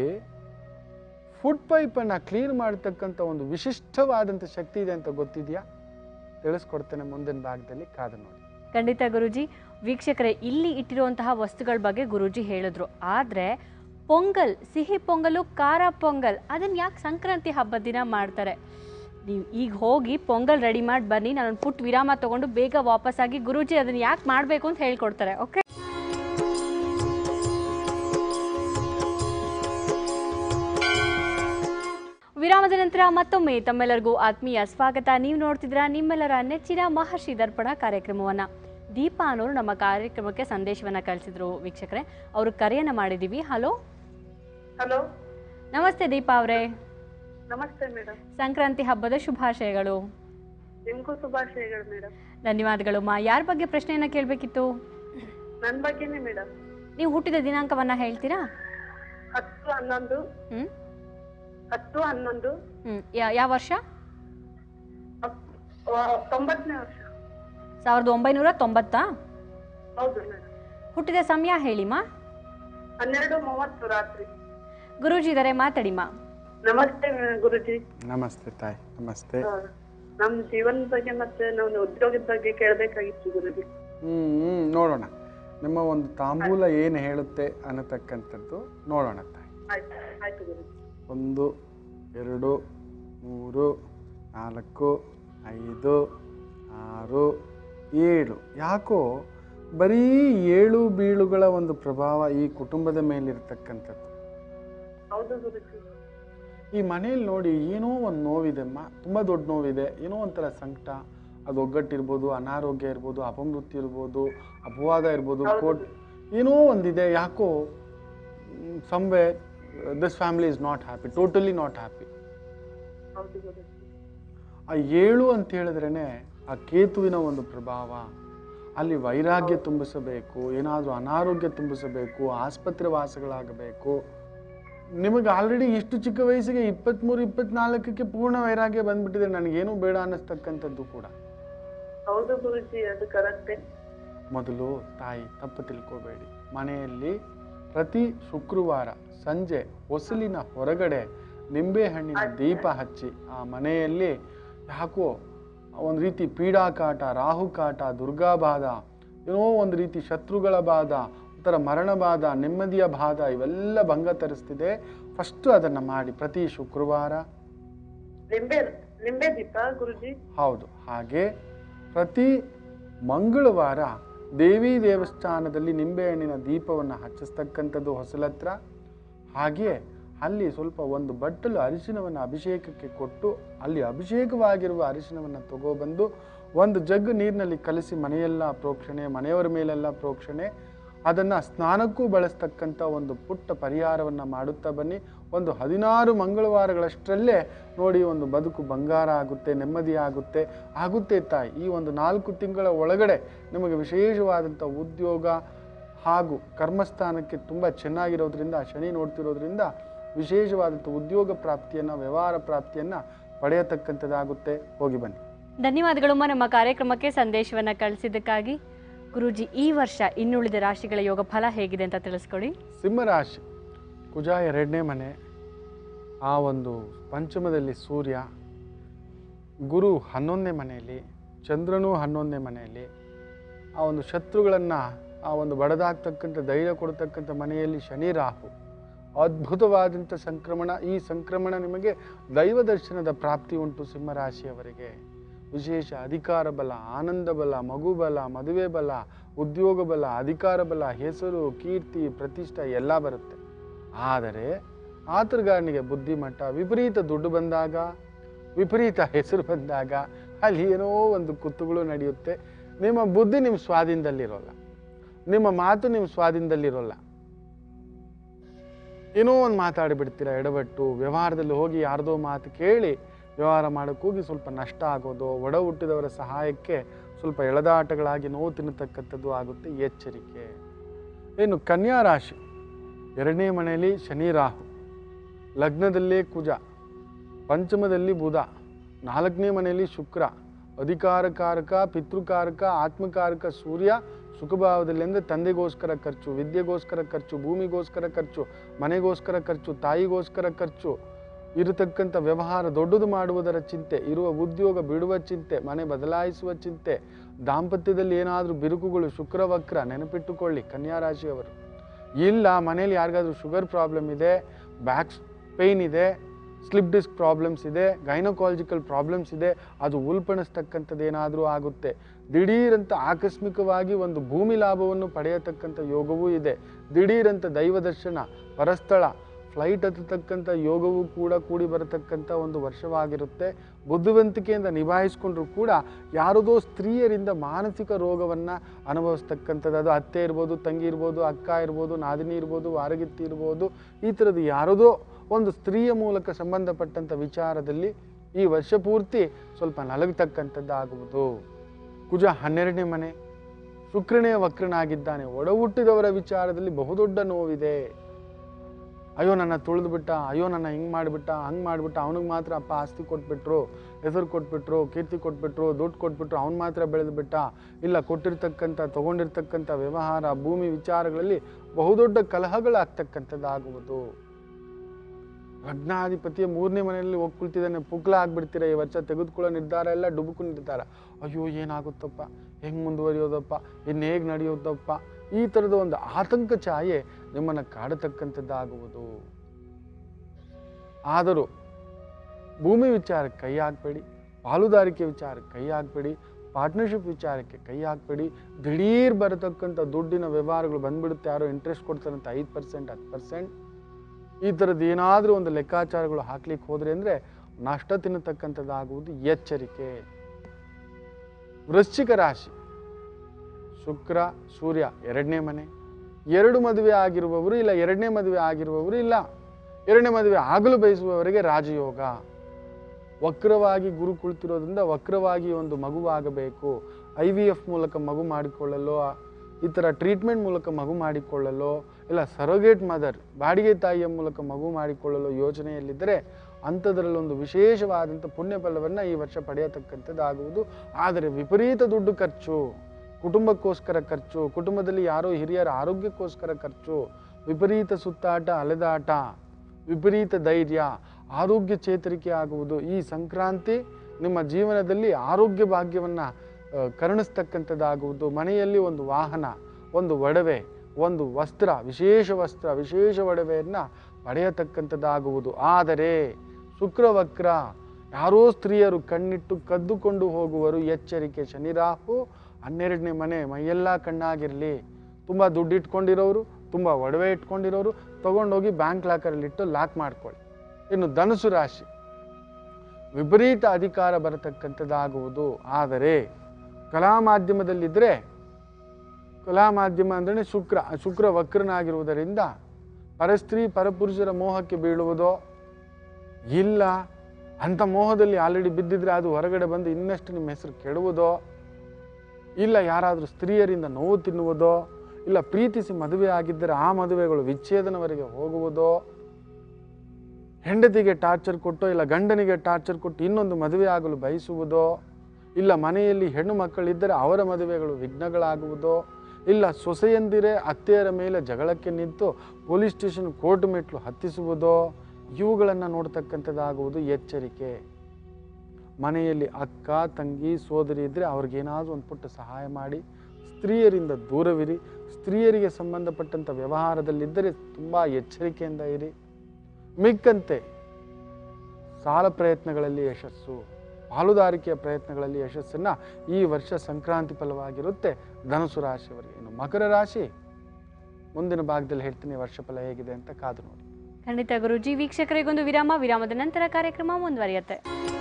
ಫುಡ್ ಪೈಪನ್ನು ಕ್ಲೀನ್ ಮಾಡ್ತಕ್ಕಂಥ ಒಂದು ವಿಶಿಷ್ಟವಾದಂಥ ಶಕ್ತಿ ಇದೆ ಅಂತ ಗೊತ್ತಿದೆಯಾ ತಿಳಿಸ್ಕೊಡ್ತೇನೆ ಮುಂದಿನ ಭಾಗದಲ್ಲಿ ಕಾದು ನೋಡಿ ಖಂಡಿತ ಗುರುಜಿ ವೀಕ್ಷಕರೇ ಇಲ್ಲಿ ಇಟ್ಟಿರುವಂತಹ ವಸ್ತುಗಳ ಬಗ್ಗೆ ಗುರುಜಿ ಹೇಳಿದ್ರು ಆದರೆ ಪೊಂಗಲ್ ಸಿಹಿ ಪೊಂಗಲು ಖಾರ ಪೊಂಗಲ್ ಅದನ್ನು ಯಾಕೆ ಸಂಕ್ರಾಂತಿ ಹಬ್ಬದ ದಿನ ಮಾಡ್ತಾರೆ ನೀವು ಈಗ ಹೋಗಿ ಪೊಂಗಲ್ ರೆಡಿ ಮಾಡಿ ಬನ್ನಿ ನಾನು ಪುಟ್ ವಿರಾಮ ತಗೊಂಡು ಬೇಗ ವಾಪಸ್ಸಾಗಿ ಗುರೂಜಿ ಅದನ್ನು ಯಾಕೆ ಮಾಡಬೇಕು ಅಂತ ಹೇಳ್ಕೊಡ್ತಾರೆ ಓಕೆ ವಿರಾಮದ ನಂತರ ಮತ್ತೊಮ್ಮೆ ತಮ್ಮೆಲ್ಲರಿಗೂ ಆತ್ಮೀಯ ಸ್ವಾಗತ ನೀವು ನೋಡ್ತಿದ್ರ ನಿಮ್ಮೆಲ್ಲರ ನೆಚ್ಚಿನ ಮಹರ್ಷಿ ದರ್ಪಣ ಕಾರ್ಯಕ್ರಮವನ್ನ ದೀಪಾ ಅನ್ನೋರು ನಮ್ಮ ಕಾರ್ಯಕ್ರಮಕ್ಕೆ ಸಂದೇಶವನ್ನ ಕಳಿಸಿದ್ರು ವೀಕ್ಷಕರೇ ಅವರು ಕರೆಯನ್ನ ಮಾಡಿದೀವಿ ಹಲೋ ಹಲೋ ನಮಸ್ತೆ ದೀಪಾ ಅವರೇ ನಮಸ್ತೆ ಮೇಡಮ್ ಸಂಕ್ರಾಂತಿ ಹಬ್ಬದ ಶುಭಾಶಯಗಳು ನಿಮ್ಗೂ ಶುಭಾಶಯಗಳು ಮೇಡಮ್ ಧನ್ಯವಾದಗಳು ಮಾ ಯಾರ ಬಗ್ಗೆ ಪ್ರಶ್ನೆಯನ್ನ ಕೇಳಬೇಕಿತ್ತು ನನ್ ಬಗ್ಗೆನೇ ಮೇಡಮ್ ನೀವು ಹುಟ್ಟಿದ ದಿನಾಂಕವನ್ನ ಹೇಳ್ತೀರಾ ಹತ್ತು ಹನ್ನೊಂದು ಹ್ಮ್ ಹತ್ತು ಹನ್ನೊಂದು ಹ್ಮ್ ಯಾ- ಯಾವ ವರ್ಷ ಹತ್- ವ- ತೊಂಬತ್ತನೇ ವರ್ಷ ಸಾವಿರದ ಒಂಬೈನೂರ ತೊಂಬತ್ತಾ ಹೌದು ಮೇಡಮ್ ಹುಟ್ಟಿದ ಸಮಯ ಹೇಳಿಮಾ ಹನ್ನೆರಡು ಮೂವತ್ತು ರಾತ್ರಿ ಗುರೂಜಿ ಇದಾರೆ ಮಾತಾಡಿಮಾ ನಮಸ್ತೆ ಗುರುಜಿ ನಮಸ್ತೆ ತಾಯಿ ನಮಸ್ತೆ ಆ, ನಮ್ ಜೀವನದ ಬಗ್ಗೆ ಮತ್ತೆ ನಾವು ಉದ್ಯೋಗದ ಬಗ್ಗೆ ಕೇಳ್ಬೇಕಾಗಿತ್ತು ಗುರುಜಿ ಹ್ಮ್ ಹ್ಮ್, ನೋಡೋಣ ನಿಮ್ಮ ಒಂದು ತಾಂಬೂಲ ಏನು ಹೇಳುತ್ತೆ ಅನ್ನತಕ್ಕಂಥದ್ದು ನೋಡೋಣ ತಾಯಿ ಆಯ್ತು ಆಯ್ತು ಗುರುಜಿ ಒಂದು ಎರಡು ಮೂರು ನಾಲ್ಕು ಐದು ಆರು ಏಳು ಯಾಕೋ ಬರೀ ಏಳು ಬೀಳುಗಳ ಒಂದು ಪ್ರಭಾವ ಈ ಕುಟುಂಬದ ಮೇಲಿರ್ತಕ್ಕಂಥದ್ದು ಹೌದು ಗುರುಜಿ ಈ ಮನೇಲಿ ನೋಡಿ ಏನೋ ಒಂದು ನೋವಿದೆ ಮ ತುಂಬ ದೊಡ್ಡ ನೋವಿದೆ ಏನೋ ಒಂಥರ ಸಂಕಟ ಅದು ಒಗ್ಗಟ್ಟಿರ್ಬೋದು ಅನಾರೋಗ್ಯ ಇರ್ಬೋದು ಅಪಮೃತ್ಯು ಇರ್ಬೋದು ಅಪವಾದ ಇರ್ಬೋದು ಕೋಟ್ ಏನೋ ಒಂದಿದೆ ಯಾಕೋ someway this family is not happy totally not happy ಹೌದು ಗುರುಜಿ ಆ ಏಳು ಅಂತ ಹೇಳಿದ್ರೇ ಆ ಕೇತುವಿನ ಒಂದು ಪ್ರಭಾವ ಅಲ್ಲಿ ವೈರಾಗ್ಯ ತುಂಬಿಸಬೇಕು ಏನಾದರೂ ಅನಾರೋಗ್ಯ ತುಂಬಿಸಬೇಕು ಆಸ್ಪತ್ರೆ ವಾಸಗಳಾಗಬೇಕು ನಿಮಗೆ ಆಲ್ರೆಡಿ ಇಷ್ಟು ಚಿಕ್ಕ ವಯಸ್ಸಿಗೆ ಇಪ್ಪತ್ತ್ಮೂರು ಇಪ್ಪತ್ನಾಲ್ಕಕ್ಕೆ ಪೂರ್ಣ ವೈರಾಗ್ಯ ಬಂದ್ಬಿಟ್ಟಿದೆ ನನಗೇನು ಬೇಡ ಅನ್ನಿಸ್ತಕ್ಕಂಥದ್ದು ಕೂಡ ಹೌದು ಗುರುಜಿ ಅದು ಕರೆಕ್ಟೇ ಮೊದಲು ತಾಯಿ ತಪ್ಪು ತಿಳ್ಕೋಬೇಡಿ ಮನೆಯಲ್ಲಿ ಪ್ರತಿ ಶುಕ್ರವಾರ ಸಂಜೆ ಹೊಸಲಿನ ಹೊರಗಡೆ ನಿಂಬೆಹಣ್ಣಿನ ದೀಪ ಹಚ್ಚಿ ಆ ಮನೆಯಲ್ಲಿ ಯಾಕೋ ಒಂದು ರೀತಿ ಪೀಡಾಕಾಟ ರಾಹುಕಾಟ ದುರ್ಗಾಬಾಧ ಏನೋ ಒಂದು ರೀತಿ ಶತ್ರುಗಳ ಬಾಧ ಒಂಥರ ಮರಣ ಬಾಧ ನೆಮ್ಮದಿಯ ಬಾಧ ಇವೆಲ್ಲ ಭಂಗ ತರಿಸ್ತಿದೆ ಫಸ್ಟು ಅದನ್ನು ಮಾಡಿ ಪ್ರತಿ ಶುಕ್ರವಾರ ನಿಂಬೆ ನಿಂಬೆ ದೀಪ ಗುರುಜಿ ಹೌದು ಹಾಗೆ ಪ್ರತಿ ಮಂಗಳವಾರ ದೇವಿ ದೇವಸ್ಥಾನದಲ್ಲಿ ನಿಂಬೆಹಣ್ಣಿನ ದೀಪವನ್ನು ಹಚ್ಚಿಸ್ತಕ್ಕಂಥದ್ದು ಹೊಸಲತ್ರ ಹಾಗೆಯೇ ಅಲ್ಲಿ ಸ್ವಲ್ಪ ಒಂದು ಬಟ್ಟಲು ಅರಿಶಿನವನ್ನು ಅಭಿಷೇಕಕ್ಕೆ ಕೊಟ್ಟು ಅಲ್ಲಿ ಅಭಿಷೇಕವಾಗಿರುವ ಅರಿಶಿನವನ್ನು ತಗೊಬಂದು ಒಂದು ಜಗ್ಗು ನೀರಿನಲ್ಲಿ ಕಲಸಿ ಮನೆಯೆಲ್ಲ ಪ್ರೋಕ್ಷಣೆ ಮನೆಯವರ ಮೇಲೆಲ್ಲ ಪ್ರೋಕ್ಷಣೆ ಅದನ್ನು ಸ್ನಾನಕ್ಕೂ ಬಳಸ್ತಕ್ಕಂಥ ಒಂದು ಪುಟ್ಟ ಪರಿಹಾರವನ್ನು ಮಾಡುತ್ತಾ ಬನ್ನಿ ಒಂದು ಹದಿನಾರು ಮಂಗಳವಾರಗಳಷ್ಟರಲ್ಲೇ ನೋಡಿ ಒಂದು ಬದುಕು ಬಂಗಾರ ಆಗುತ್ತೆ ನೆಮ್ಮದಿ ಆಗುತ್ತೆ ಆಗುತ್ತೆ ತಾಯಿ ಈ ಒಂದು ನಾಲ್ಕು ತಿಂಗಳ ಒಳಗಡೆ ನಿಮಗೆ ವಿಶೇಷವಾದಂಥ ಉದ್ಯೋಗ ಹಾಗೂ ಕರ್ಮಸ್ಥಾನಕ್ಕೆ ತುಂಬ ಚೆನ್ನಾಗಿರೋದ್ರಿಂದ ಶನಿ ನೋಡ್ತಿರೋದ್ರಿಂದ ವಿಶೇಷವಾದಂಥ ಉದ್ಯೋಗ ಪ್ರಾಪ್ತಿಯನ್ನು ವ್ಯವಹಾರ ಪ್ರಾಪ್ತಿಯನ್ನು ಪಡೆಯತಕ್ಕಂಥದ್ದಾಗುತ್ತೆ ಹೋಗಿ ಬನ್ನಿ ಧನ್ಯವಾದಗಳಮ್ಮ ನಮ್ಮ ಕಾರ್ಯಕ್ರಮಕ್ಕೆ ಸಂದೇಶವನ್ನು ಕಳಿಸಿದ್ದಕ್ಕಾಗಿ ಗುರೂಜಿ ಈ ವರ್ಷ ಇನ್ನುಳಿದ ರಾಶಿಗಳ ಯೋಗ ಫಲ ಹೇಗಿದೆ ಅಂತ ತಿಳಿಸ್ಕೊಡಿ ಸಿಂಹರಾಶಿ ಕುಜ ಎರಡನೇ ಮನೆ ಆ ಒಂದು ಪಂಚಮದಲ್ಲಿ ಸೂರ್ಯ ಗುರು ಹನ್ನೊಂದನೇ ಮನೆಯಲ್ಲಿ ಚಂದ್ರನೂ ಹನ್ನೊಂದನೇ ಮನೆಯಲ್ಲಿ ಆ ಒಂದು ಶತ್ರುಗಳನ್ನು ಆ ಒಂದು ಬಡದಾಗ್ತಕ್ಕಂಥ ಧೈರ್ಯ ಕೊಡ್ತಕ್ಕಂಥ ಮನೆಯಲ್ಲಿ ಶನಿ ರಾಹು ಅದ್ಭುತವಾದಂಥ ಸಂಕ್ರಮಣ ಈ ಸಂಕ್ರಮಣ ನಿಮಗೆ ದೈವ ದರ್ಶನದ ಪ್ರಾಪ್ತಿ ಉಂಟು ಸಿಂಹರಾಶಿಯವರಿಗೆ ವಿಶೇಷ ಅಧಿಕಾರ ಬಲ ಆನಂದ ಬಲ ಮಗು ಬಲ ಮದುವೆ ಬಲ ಉದ್ಯೋಗ ಬಲ ಅಧಿಕಾರ ಬಲ ಹೆಸರು ಕೀರ್ತಿ ಪ್ರತಿಷ್ಠೆ ಎಲ್ಲ ಬರುತ್ತೆ ಆದರೆ ಆತರಗಾರನಿಗೆ ಬುದ್ಧಿಮಟ್ಟ ವಿಪರೀತ ದುಡ್ಡು ಬಂದಾಗ ವಿಪರೀತ ಹೆಸರು ಬಂದಾಗ ಅಲ್ಲಿ ಏನೋ ಒಂದು ಕುತ್ತುಗಳು ನಡೆಯುತ್ತೆ ನಿಮ್ಮ ಬುದ್ಧಿ ನಿಮ್ಮ ಸ್ವಾಧೀನದಲ್ಲಿರೋಲ್ಲ ನಿಮ್ಮ ಮಾತು ನಿಮ್ಮ ಸ್ವಾಧೀನದಲ್ಲಿರೋಲ್ಲ ಏನೋ ಒಂದು ಮಾತಾಡಿಬಿಡ್ತೀರ ಎಡವಟ್ಟು ವ್ಯವಹಾರದಲ್ಲಿ ಹೋಗಿ ಯಾರ್ದೋ ಮಾತು ಕೇಳಿ ವ್ಯವಹಾರ ಮಾಡೋಕ್ಕೆ ಹೋಗಿ ಸ್ವಲ್ಪ ನಷ್ಟ ಆಗೋದು ಒಡ ಹುಟ್ಟಿದವರ ಸಹಾಯಕ್ಕೆ ಸ್ವಲ್ಪ ಎಳೆದಾಟಗಳಾಗಿ ನೋವು ತಿನ್ನತಕ್ಕಂಥದ್ದು ಆಗುತ್ತೆ ಎಚ್ಚರಿಕೆ ಇನ್ನು ಕನ್ಯಾ ರಾಶಿ ಎರಡನೇ ಮನೆಯಲ್ಲಿ ಶನಿ ರಾಹು ಲಗ್ನದಲ್ಲೇ ಕುಜ ಪಂಚಮದಲ್ಲಿ ಬುಧ ನಾಲ್ಕನೇ ಮನೆಯಲ್ಲಿ ಶುಕ್ರ ಅಧಿಕಾರಕಾರಕ ಪಿತೃಕಾರಕ ಆತ್ಮಕಾರಕ ಸೂರ್ಯ ಸುಖಭಾವದಲ್ಲಿ ಅಂದರೆ ತಂದೆಗೋಸ್ಕರ ಖರ್ಚು ವಿದ್ಯೆಗೋಸ್ಕರ ಖರ್ಚು ಭೂಮಿಗೋಸ್ಕರ ಖರ್ಚು ಮನೆಗೋಸ್ಕರ ಖರ್ಚು ತಾಯಿಗೋಸ್ಕರ ಖರ್ಚು ಇರತಕ್ಕಂಥ ವ್ಯವಹಾರ ದೊಡ್ಡದು ಮಾಡುವುದರ ಚಿಂತೆ ಇರುವ ಉದ್ಯೋಗ ಬಿಡುವ ಚಿಂತೆ ಮನೆ ಬದಲಾಯಿಸುವ ಚಿಂತೆ ದಾಂಪತ್ಯದಲ್ಲಿ ಏನಾದರೂ ಬಿರುಕುಗಳು ಶುಕ್ರವಕ್ರ ನೆನಪಿಟ್ಟುಕೊಳ್ಳಿ ಕನ್ಯಾ ರಾಶಿಯವರು ಇಲ್ಲ ಮನೇಲಿ ಯಾರಿಗಾದ್ರೂ ಶುಗರ್ ಪ್ರಾಬ್ಲಮ್ ಇದೆ ಬ್ಯಾಕ್ ಪೇಯ್ನ್ ಇದೆ ಸ್ಲಿಪ್ ಡಿಸ್ಕ್ ಪ್ರಾಬ್ಲಮ್ಸ್ ಇದೆ ಗೈನಕಾಲಜಿಕಲ್ ಪ್ರಾಬ್ಲಮ್ಸ್ ಇದೆ ಅದು ಉಲ್ಪಣಿಸ್ತಕ್ಕಂಥದ್ದು ಏನಾದರೂ ಆಗುತ್ತೆ ದಿಢೀರಂತ ಆಕಸ್ಮಿಕವಾಗಿ ಒಂದು ಭೂಮಿ ಲಾಭವನ್ನು ಪಡೆಯತಕ್ಕಂಥ ಯೋಗವೂ ಇದೆ ದಿಢೀರಂತ ದೈವ ದರ್ಶನ ಪರಸ್ಥಳ ಫ್ಲೈಟ್ ಹತ್ತತಕ್ಕಂಥ ಯೋಗವೂ ಕೂಡ ಕೂಡಿ ಬರತಕ್ಕಂಥ ಒಂದು ವರ್ಷವಾಗಿರುತ್ತೆ ಬುದ್ಧಿವಂತಿಕೆಯಿಂದ ನಿಭಾಯಿಸ್ಕೊಂಡ್ರೂ ಕೂಡ ಯಾರದೋ ಸ್ತ್ರೀಯರಿಂದ ಮಾನಸಿಕ ರೋಗವನ್ನು ಅನುಭವಿಸ್ತಕ್ಕಂಥದ್ದು ಅದು ಅತ್ತೆ ಇರ್ಬೋದು ತಂಗಿ ಇರ್ಬೋದು ಅಕ್ಕ ಇರ್ಬೋದು ನಾದಿನಿ ಇರ್ಬೋದು ವಾರಗಿತ್ತಿ ಇರ್ಬೋದು ಈ ಥರದ್ದು ಯಾರದೋ ಒಂದು ಸ್ತ್ರೀಯ ಮೂಲಕ ಸಂಬಂಧಪಟ್ಟಂಥ ವಿಚಾರದಲ್ಲಿ ಈ ವರ್ಷ ಪೂರ್ತಿ ಸ್ವಲ್ಪ ನಲಗತಕ್ಕಂಥದ್ದಾಗುವುದು ಕುಜ ಹನ್ನೆರಡನೇ ಮನೆ ಶುಕ್ರನೇ ವಕ್ರನಾಗಿದ್ದಾನೆ ಒಡ ಹುಟ್ಟಿದವರ ವಿಚಾರದಲ್ಲಿ ಬಹುದೊಡ್ಡ ನೋವಿದೆ ಅಯ್ಯೋ ನನ್ನ ತುಳಿದು ಬಿಟ್ಟ ಅಯ್ಯೋ ನನ್ನ ಹಿಂಗೆ ಮಾಡಿಬಿಟ್ಟ ಹಂಗೆ ಮಾಡಿಬಿಟ್ಟ ಅವನಿಗೆ ಮಾತ್ರ ಅಪ್ಪ ಆಸ್ತಿ ಕೊಟ್ಬಿಟ್ರು ಹೆಸರು ಕೊಟ್ಬಿಟ್ರು ಕೀರ್ತಿ ಕೊಟ್ಬಿಟ್ರು ದುಡ್ಡು ಕೊಟ್ಬಿಟ್ರು ಅವ್ನು ಮಾತ್ರ ಬೆಳೆದು ಬಿಟ್ಟ ಇಲ್ಲ ಕೊಟ್ಟಿರ್ತಕ್ಕಂಥ ತಗೊಂಡಿರ್ತಕ್ಕಂಥ ವ್ಯವಹಾರ ಭೂಮಿ ವಿಚಾರಗಳಲ್ಲಿ ಬಹುದೊಡ್ಡ ಕಲಹಗಳಾಗ್ತಕ್ಕಂಥದ್ದಾಗುವುದು ಲಗ್ನಾಧಿಪತಿಯ ಮೂರನೇ ಮನೆಯಲ್ಲಿ ಹೋಗಿ ಕುಳಿತಿದ್ದಾನೆ ಪುಕ್ಲ ಆಗ್ಬಿಡ್ತೀರ ಈ ವರ್ಷ ತೆಗೆದುಕೊಳ್ಳೋ ನಿರ್ಧಾರ ಎಲ್ಲ ಡುಬುಕು ನಿರ್ಧಾರ ಅಯ್ಯೋ ಏನಾಗುತ್ತಪ್ಪ ಹೆಂಗೆ ಮುಂದುವರಿಯೋದಪ್ಪ ಇನ್ನು ಹೇಗೆ ನಡೆಯೋದಪ್ಪ ಈ ಥರದ ಒಂದು ಆತಂಕ ಛಾಯೆ ನಿಮ್ಮನ್ನು ಕಾಡತಕ್ಕಂಥದ್ದಾಗುವುದು ಆದರೂ ಭೂಮಿ ವಿಚಾರಕ್ಕೆ ಕೈ ಹಾಕಬೇಡಿ ಪಾಲುದಾರಿಕೆ ವಿಚಾರಕ್ಕೆ ಕೈ ಹಾಕಬೇಡಿ ಪಾರ್ಟ್ನರ್ಶಿಪ್ ವಿಚಾರಕ್ಕೆ ಕೈ ಹಾಕಬೇಡಿ ದಿಢೀರ್ ಬರತಕ್ಕಂಥ ದುಡ್ಡಿನ ವ್ಯವಹಾರಗಳು ಬಂದ್ಬಿಡುತ್ತೆ ಯಾರೋ ಇಂಟ್ರೆಸ್ಟ್ ಕೊಡ್ತಾರಂತ ಐದು ಪರ್ಸೆಂಟ್ ಹತ್ತು ಪರ್ಸೆಂಟ್ ಈ ಥರದ್ದು ಏನಾದರೂ ಒಂದು ಲೆಕ್ಕಾಚಾರಗಳು ಹಾಕ್ಲಿಕ್ಕೆ ಹೋದ್ರೆ ಅಂದರೆ ನಷ್ಟ ತಿನ್ನತಕ್ಕಂಥದ್ದಾಗುವುದು ಎಚ್ಚರಿಕೆ ವೃಶ್ಚಿಕ ರಾಶಿ ಶುಕ್ರ ಸೂರ್ಯ ಎರಡನೇ ಮನೆ ಎರಡು ಮದುವೆ ಆಗಿರುವವರು ಇಲ್ಲ ಎರಡನೇ ಮದುವೆ ಆಗಿರುವವರು ಇಲ್ಲ ಎರಡನೇ ಮದುವೆ ಆಗಲು ಬಯಸುವವರಿಗೆ ರಾಜಯೋಗ ವಕ್ರವಾಗಿ ಗುರು ಕುಳಿತಿರೋದ್ರಿಂದ ವಕ್ರವಾಗಿ ಒಂದು ಮಗುವಾಗಬೇಕು ಐ ವಿ ಎಫ್ ಮೂಲಕ ಮಗು ಮಾಡಿಕೊಳ್ಳಲು ಈ ಥರ ಟ್ರೀಟ್ಮೆಂಟ್ ಮೂಲಕ ಮಗು ಮಾಡಿಕೊಳ್ಳಲು ಇಲ್ಲ ಸರೋಗೇಟ್ ಮದರ್ ಬಾಡಿಗೆ ತಾಯಿಯ ಮೂಲಕ ಮಗು ಮಾಡಿಕೊಳ್ಳಲು ಯೋಚನೆಯಲ್ಲಿದ್ದರೆ ಅಂಥದ್ರಲ್ಲೊಂದು ವಿಶೇಷವಾದಂಥ ಪುಣ್ಯ ಫಲವನ್ನು ಈ ವರ್ಷ ಪಡೆಯತಕ್ಕಂಥದ್ದಾಗುವುದು ಆದರೆ ವಿಪರೀತ ದುಡ್ಡು ಖರ್ಚು ಕುಟುಂಬಕ್ಕೋಸ್ಕರ ಖರ್ಚು ಕುಟುಂಬದಲ್ಲಿ ಯಾರೋ ಹಿರಿಯರ ಆರೋಗ್ಯಕ್ಕೋಸ್ಕರ ಖರ್ಚು ವಿಪರೀತ ಸುತ್ತಾಟ ಅಲೆದಾಟ ವಿಪರೀತ ಧೈರ್ಯ ಆರೋಗ್ಯ ಚೇತರಿಕೆ ಆಗುವುದು ಈ ಸಂಕ್ರಾಂತಿ ನಿಮ್ಮ ಜೀವನದಲ್ಲಿ ಆರೋಗ್ಯ ಭಾಗ್ಯವನ್ನು ಕರುಣಿಸ್ತಕ್ಕಂಥದ್ದಾಗುವುದು ಮನೆಯಲ್ಲಿ ಒಂದು ವಾಹನ ಒಂದು ಒಡವೆ ಒಂದು ವಸ್ತ್ರ ವಿಶೇಷ ವಸ್ತ್ರ ವಿಶೇಷ ಒಡವೆಯನ್ನು ಪಡೆಯತಕ್ಕಂಥದ್ದಾಗುವುದು ಆದರೆ ಶುಕ್ರವಕ್ರ ಯಾರೋ ಸ್ತ್ರೀಯರು ಕಣ್ಣಿಟ್ಟು ಕದ್ದುಕೊಂಡು ಹೋಗುವರು ಎಚ್ಚರಿಕೆ ಶನಿ ರಾಹು ಹನ್ನೆರಡನೇ ಮನೆ ಮೈಯೆಲ್ಲ ಕಣ್ಣಾಗಿರಲಿ ತುಂಬ ದುಡ್ಡು ಇಟ್ಕೊಂಡಿರೋರು ತುಂಬ ಒಡವೆ ಇಟ್ಕೊಂಡಿರೋರು ತೊಗೊಂಡೋಗಿ ಬ್ಯಾಂಕ್ ಲಾಕರಲ್ಲಿ ಇಟ್ಟು ಲಾಕ್ ಮಾಡ್ಕೊಳ್ಳಿ ಇನ್ನು ಧನುಸು ರಾಶಿ ವಿಪರೀತ ಅಧಿಕಾರ ಬರತಕ್ಕಂಥದ್ದಾಗುವುದು ಆದರೆ ಕಲಾ ಮಾಧ್ಯಮದಲ್ಲಿದ್ದರೆ ಕಲಾ ಮಾಧ್ಯಮ ಅಂದ್ರೆ ಶುಕ್ರ ಶುಕ್ರ ವಕ್ರನಾಗಿರುವುದರಿಂದ ಪರಸ್ತ್ರೀ ಪರಪುರುಷರ ಮೋಹಕ್ಕೆ ಬೀಳುವುದೋ ಇಲ್ಲ ಅಂಥ ಮೋಹದಲ್ಲಿ ಆಲ್ರೆಡಿ ಬಿದ್ದಿದ್ರೆ ಅದು ಹೊರಗಡೆ ಬಂದು ಇನ್ನಷ್ಟು ನಿಮ್ಮ ಹೆಸರು ಕೆಡುವುದೋ ಇಲ್ಲ ಯಾರಾದರೂ ಸ್ತ್ರೀಯರಿಂದ ನೋವು ತಿನ್ನುವುದೋ ಇಲ್ಲ ಪ್ರೀತಿಸಿ ಮದುವೆ ಆಗಿದ್ದರೆ ಆ ಮದುವೆಗಳು ವಿಚ್ಛೇದನವರೆಗೆ ಹೋಗುವುದೋ ಹೆಂಡತಿಗೆ ಟಾರ್ಚರ್ ಕೊಟ್ಟು ಇಲ್ಲ ಗಂಡನಿಗೆ ಟಾರ್ಚರ್ ಕೊಟ್ಟು ಇನ್ನೊಂದು ಮದುವೆ ಆಗಲು ಬಯಸುವುದೋ ಇಲ್ಲ ಮನೆಯಲ್ಲಿ ಹೆಣ್ಣು ಮಕ್ಕಳಿದ್ದರೆ ಅವರ ಮದುವೆಗಳು ವಿಘ್ನಗಳಾಗುವುದೋ ಇಲ್ಲ ಸೊಸೆಯಂದಿರೇ ಅತ್ತೆಯರ ಮೇಲೆ ಜಗಳಕ್ಕೆ ನಿಂತು ಪೊಲೀಸ್ ಸ್ಟೇಷನ್ ಕೋರ್ಟ್ ಮೆಟ್ಲು ಹತ್ತಿಸುವುದೋ ಇವುಗಳನ್ನು ನೋಡ್ತಕ್ಕಂಥದ್ದಾಗುವುದು ಎಚ್ಚರಿಕೆ ಮನೆಯಲ್ಲಿ ಅಕ್ಕ ತಂಗಿ ಸೋದರಿ ಇದ್ದರೆ ಅವ್ರಿಗೇನಾದರೂ ಒಂದು ಪುಟ್ಟ ಸಹಾಯ ಮಾಡಿ ಸ್ತ್ರೀಯರಿಂದ ದೂರವಿರಿ ಸ್ತ್ರೀಯರಿಗೆ ಸಂಬಂಧಪಟ್ಟಂಥ ವ್ಯವಹಾರದಲ್ಲಿದ್ದರೆ ತುಂಬ ಎಚ್ಚರಿಕೆಯಿಂದ ಇರಿ ಮಿಕ್ಕಂತೆ ಸಾಲ ಪ್ರಯತ್ನಗಳಲ್ಲಿ ಯಶಸ್ಸು ಪಾಲುದಾರಿಕೆಯ ಪ್ರಯತ್ನಗಳಲ್ಲಿ ಯಶಸ್ಸನ್ನು ಈ ವರ್ಷ ಸಂಕ್ರಾಂತಿ ಫಲವಾಗಿರುತ್ತೆ ಧನುಸು ರಾಶಿಯವರಿಗೆ ಇನ್ನು ಮಕರ ರಾಶಿ ಮುಂದಿನ ಭಾಗದಲ್ಲಿ ಹೇಳ್ತೀನಿ ವರ್ಷ ಫಲ ಹೇಗಿದೆ ಅಂತ ಕಾದು ನೋಡಿ ಖಂಡಿತ ಗುರುಜಿ ವೀಕ್ಷಕರಿಗೊಂದು ವಿರಾಮ ವಿರಾಮದ ನಂತರ ಕಾರ್ಯಕ್ರಮ ಮುಂದುವರಿಯುತ್ತೆ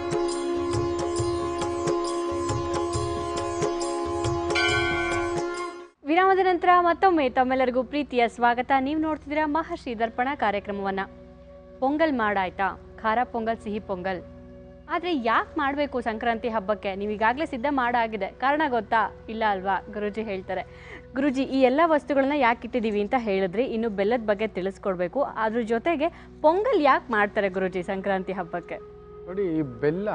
ವಿರಾಮದ ನಂತರ ಮತ್ತೊಮ್ಮೆ ತಮ್ಮೆಲ್ಲರಿಗೂ ಪ್ರೀತಿಯ ಸ್ವಾಗತ ನೀವು ನೋಡ್ತಿದ್ದೀರಾ ಮಹರ್ಷಿ ದರ್ಪಣ ಕಾರ್ಯಕ್ರಮವನ್ನ ಪೊಂಗಲ್ ಮಾಡಾಯ್ತಾ ಖಾರ ಪೊಂಗಲ್ ಸಿಹಿ ಪೊಂಗಲ್ ಆದರೆ ಯಾಕೆ ಮಾಡಬೇಕು ಸಂಕ್ರಾಂತಿ ಹಬ್ಬಕ್ಕೆ ನೀವು ಈಗಾಗಲೇ ಸಿದ್ಧ ಮಾಡಾಗಿದೆ ಕಾರಣ ಗೊತ್ತಾ ಇಲ್ಲ ಅಲ್ವಾ ಗುರುಜಿ ಹೇಳ್ತಾರೆ ಗುರುಜಿ ಈ ಎಲ್ಲ ವಸ್ತುಗಳನ್ನ ಯಾಕೆ ಇಟ್ಟಿದ್ದೀವಿ ಅಂತ ಹೇಳಿದ್ರಿ ಇನ್ನು ಬೆಲ್ಲದ ಬಗ್ಗೆ ತಿಳಿಸ್ಕೊಡ್ಬೇಕು ಅದ್ರ ಜೊತೆಗೆ ಪೊಂಗಲ್ ಯಾಕೆ ಮಾಡ್ತಾರೆ ಗುರುಜಿ ಸಂಕ್ರಾಂತಿ ಹಬ್ಬಕ್ಕೆ ನೋಡಿ ಈ ಬೆಲ್ಲ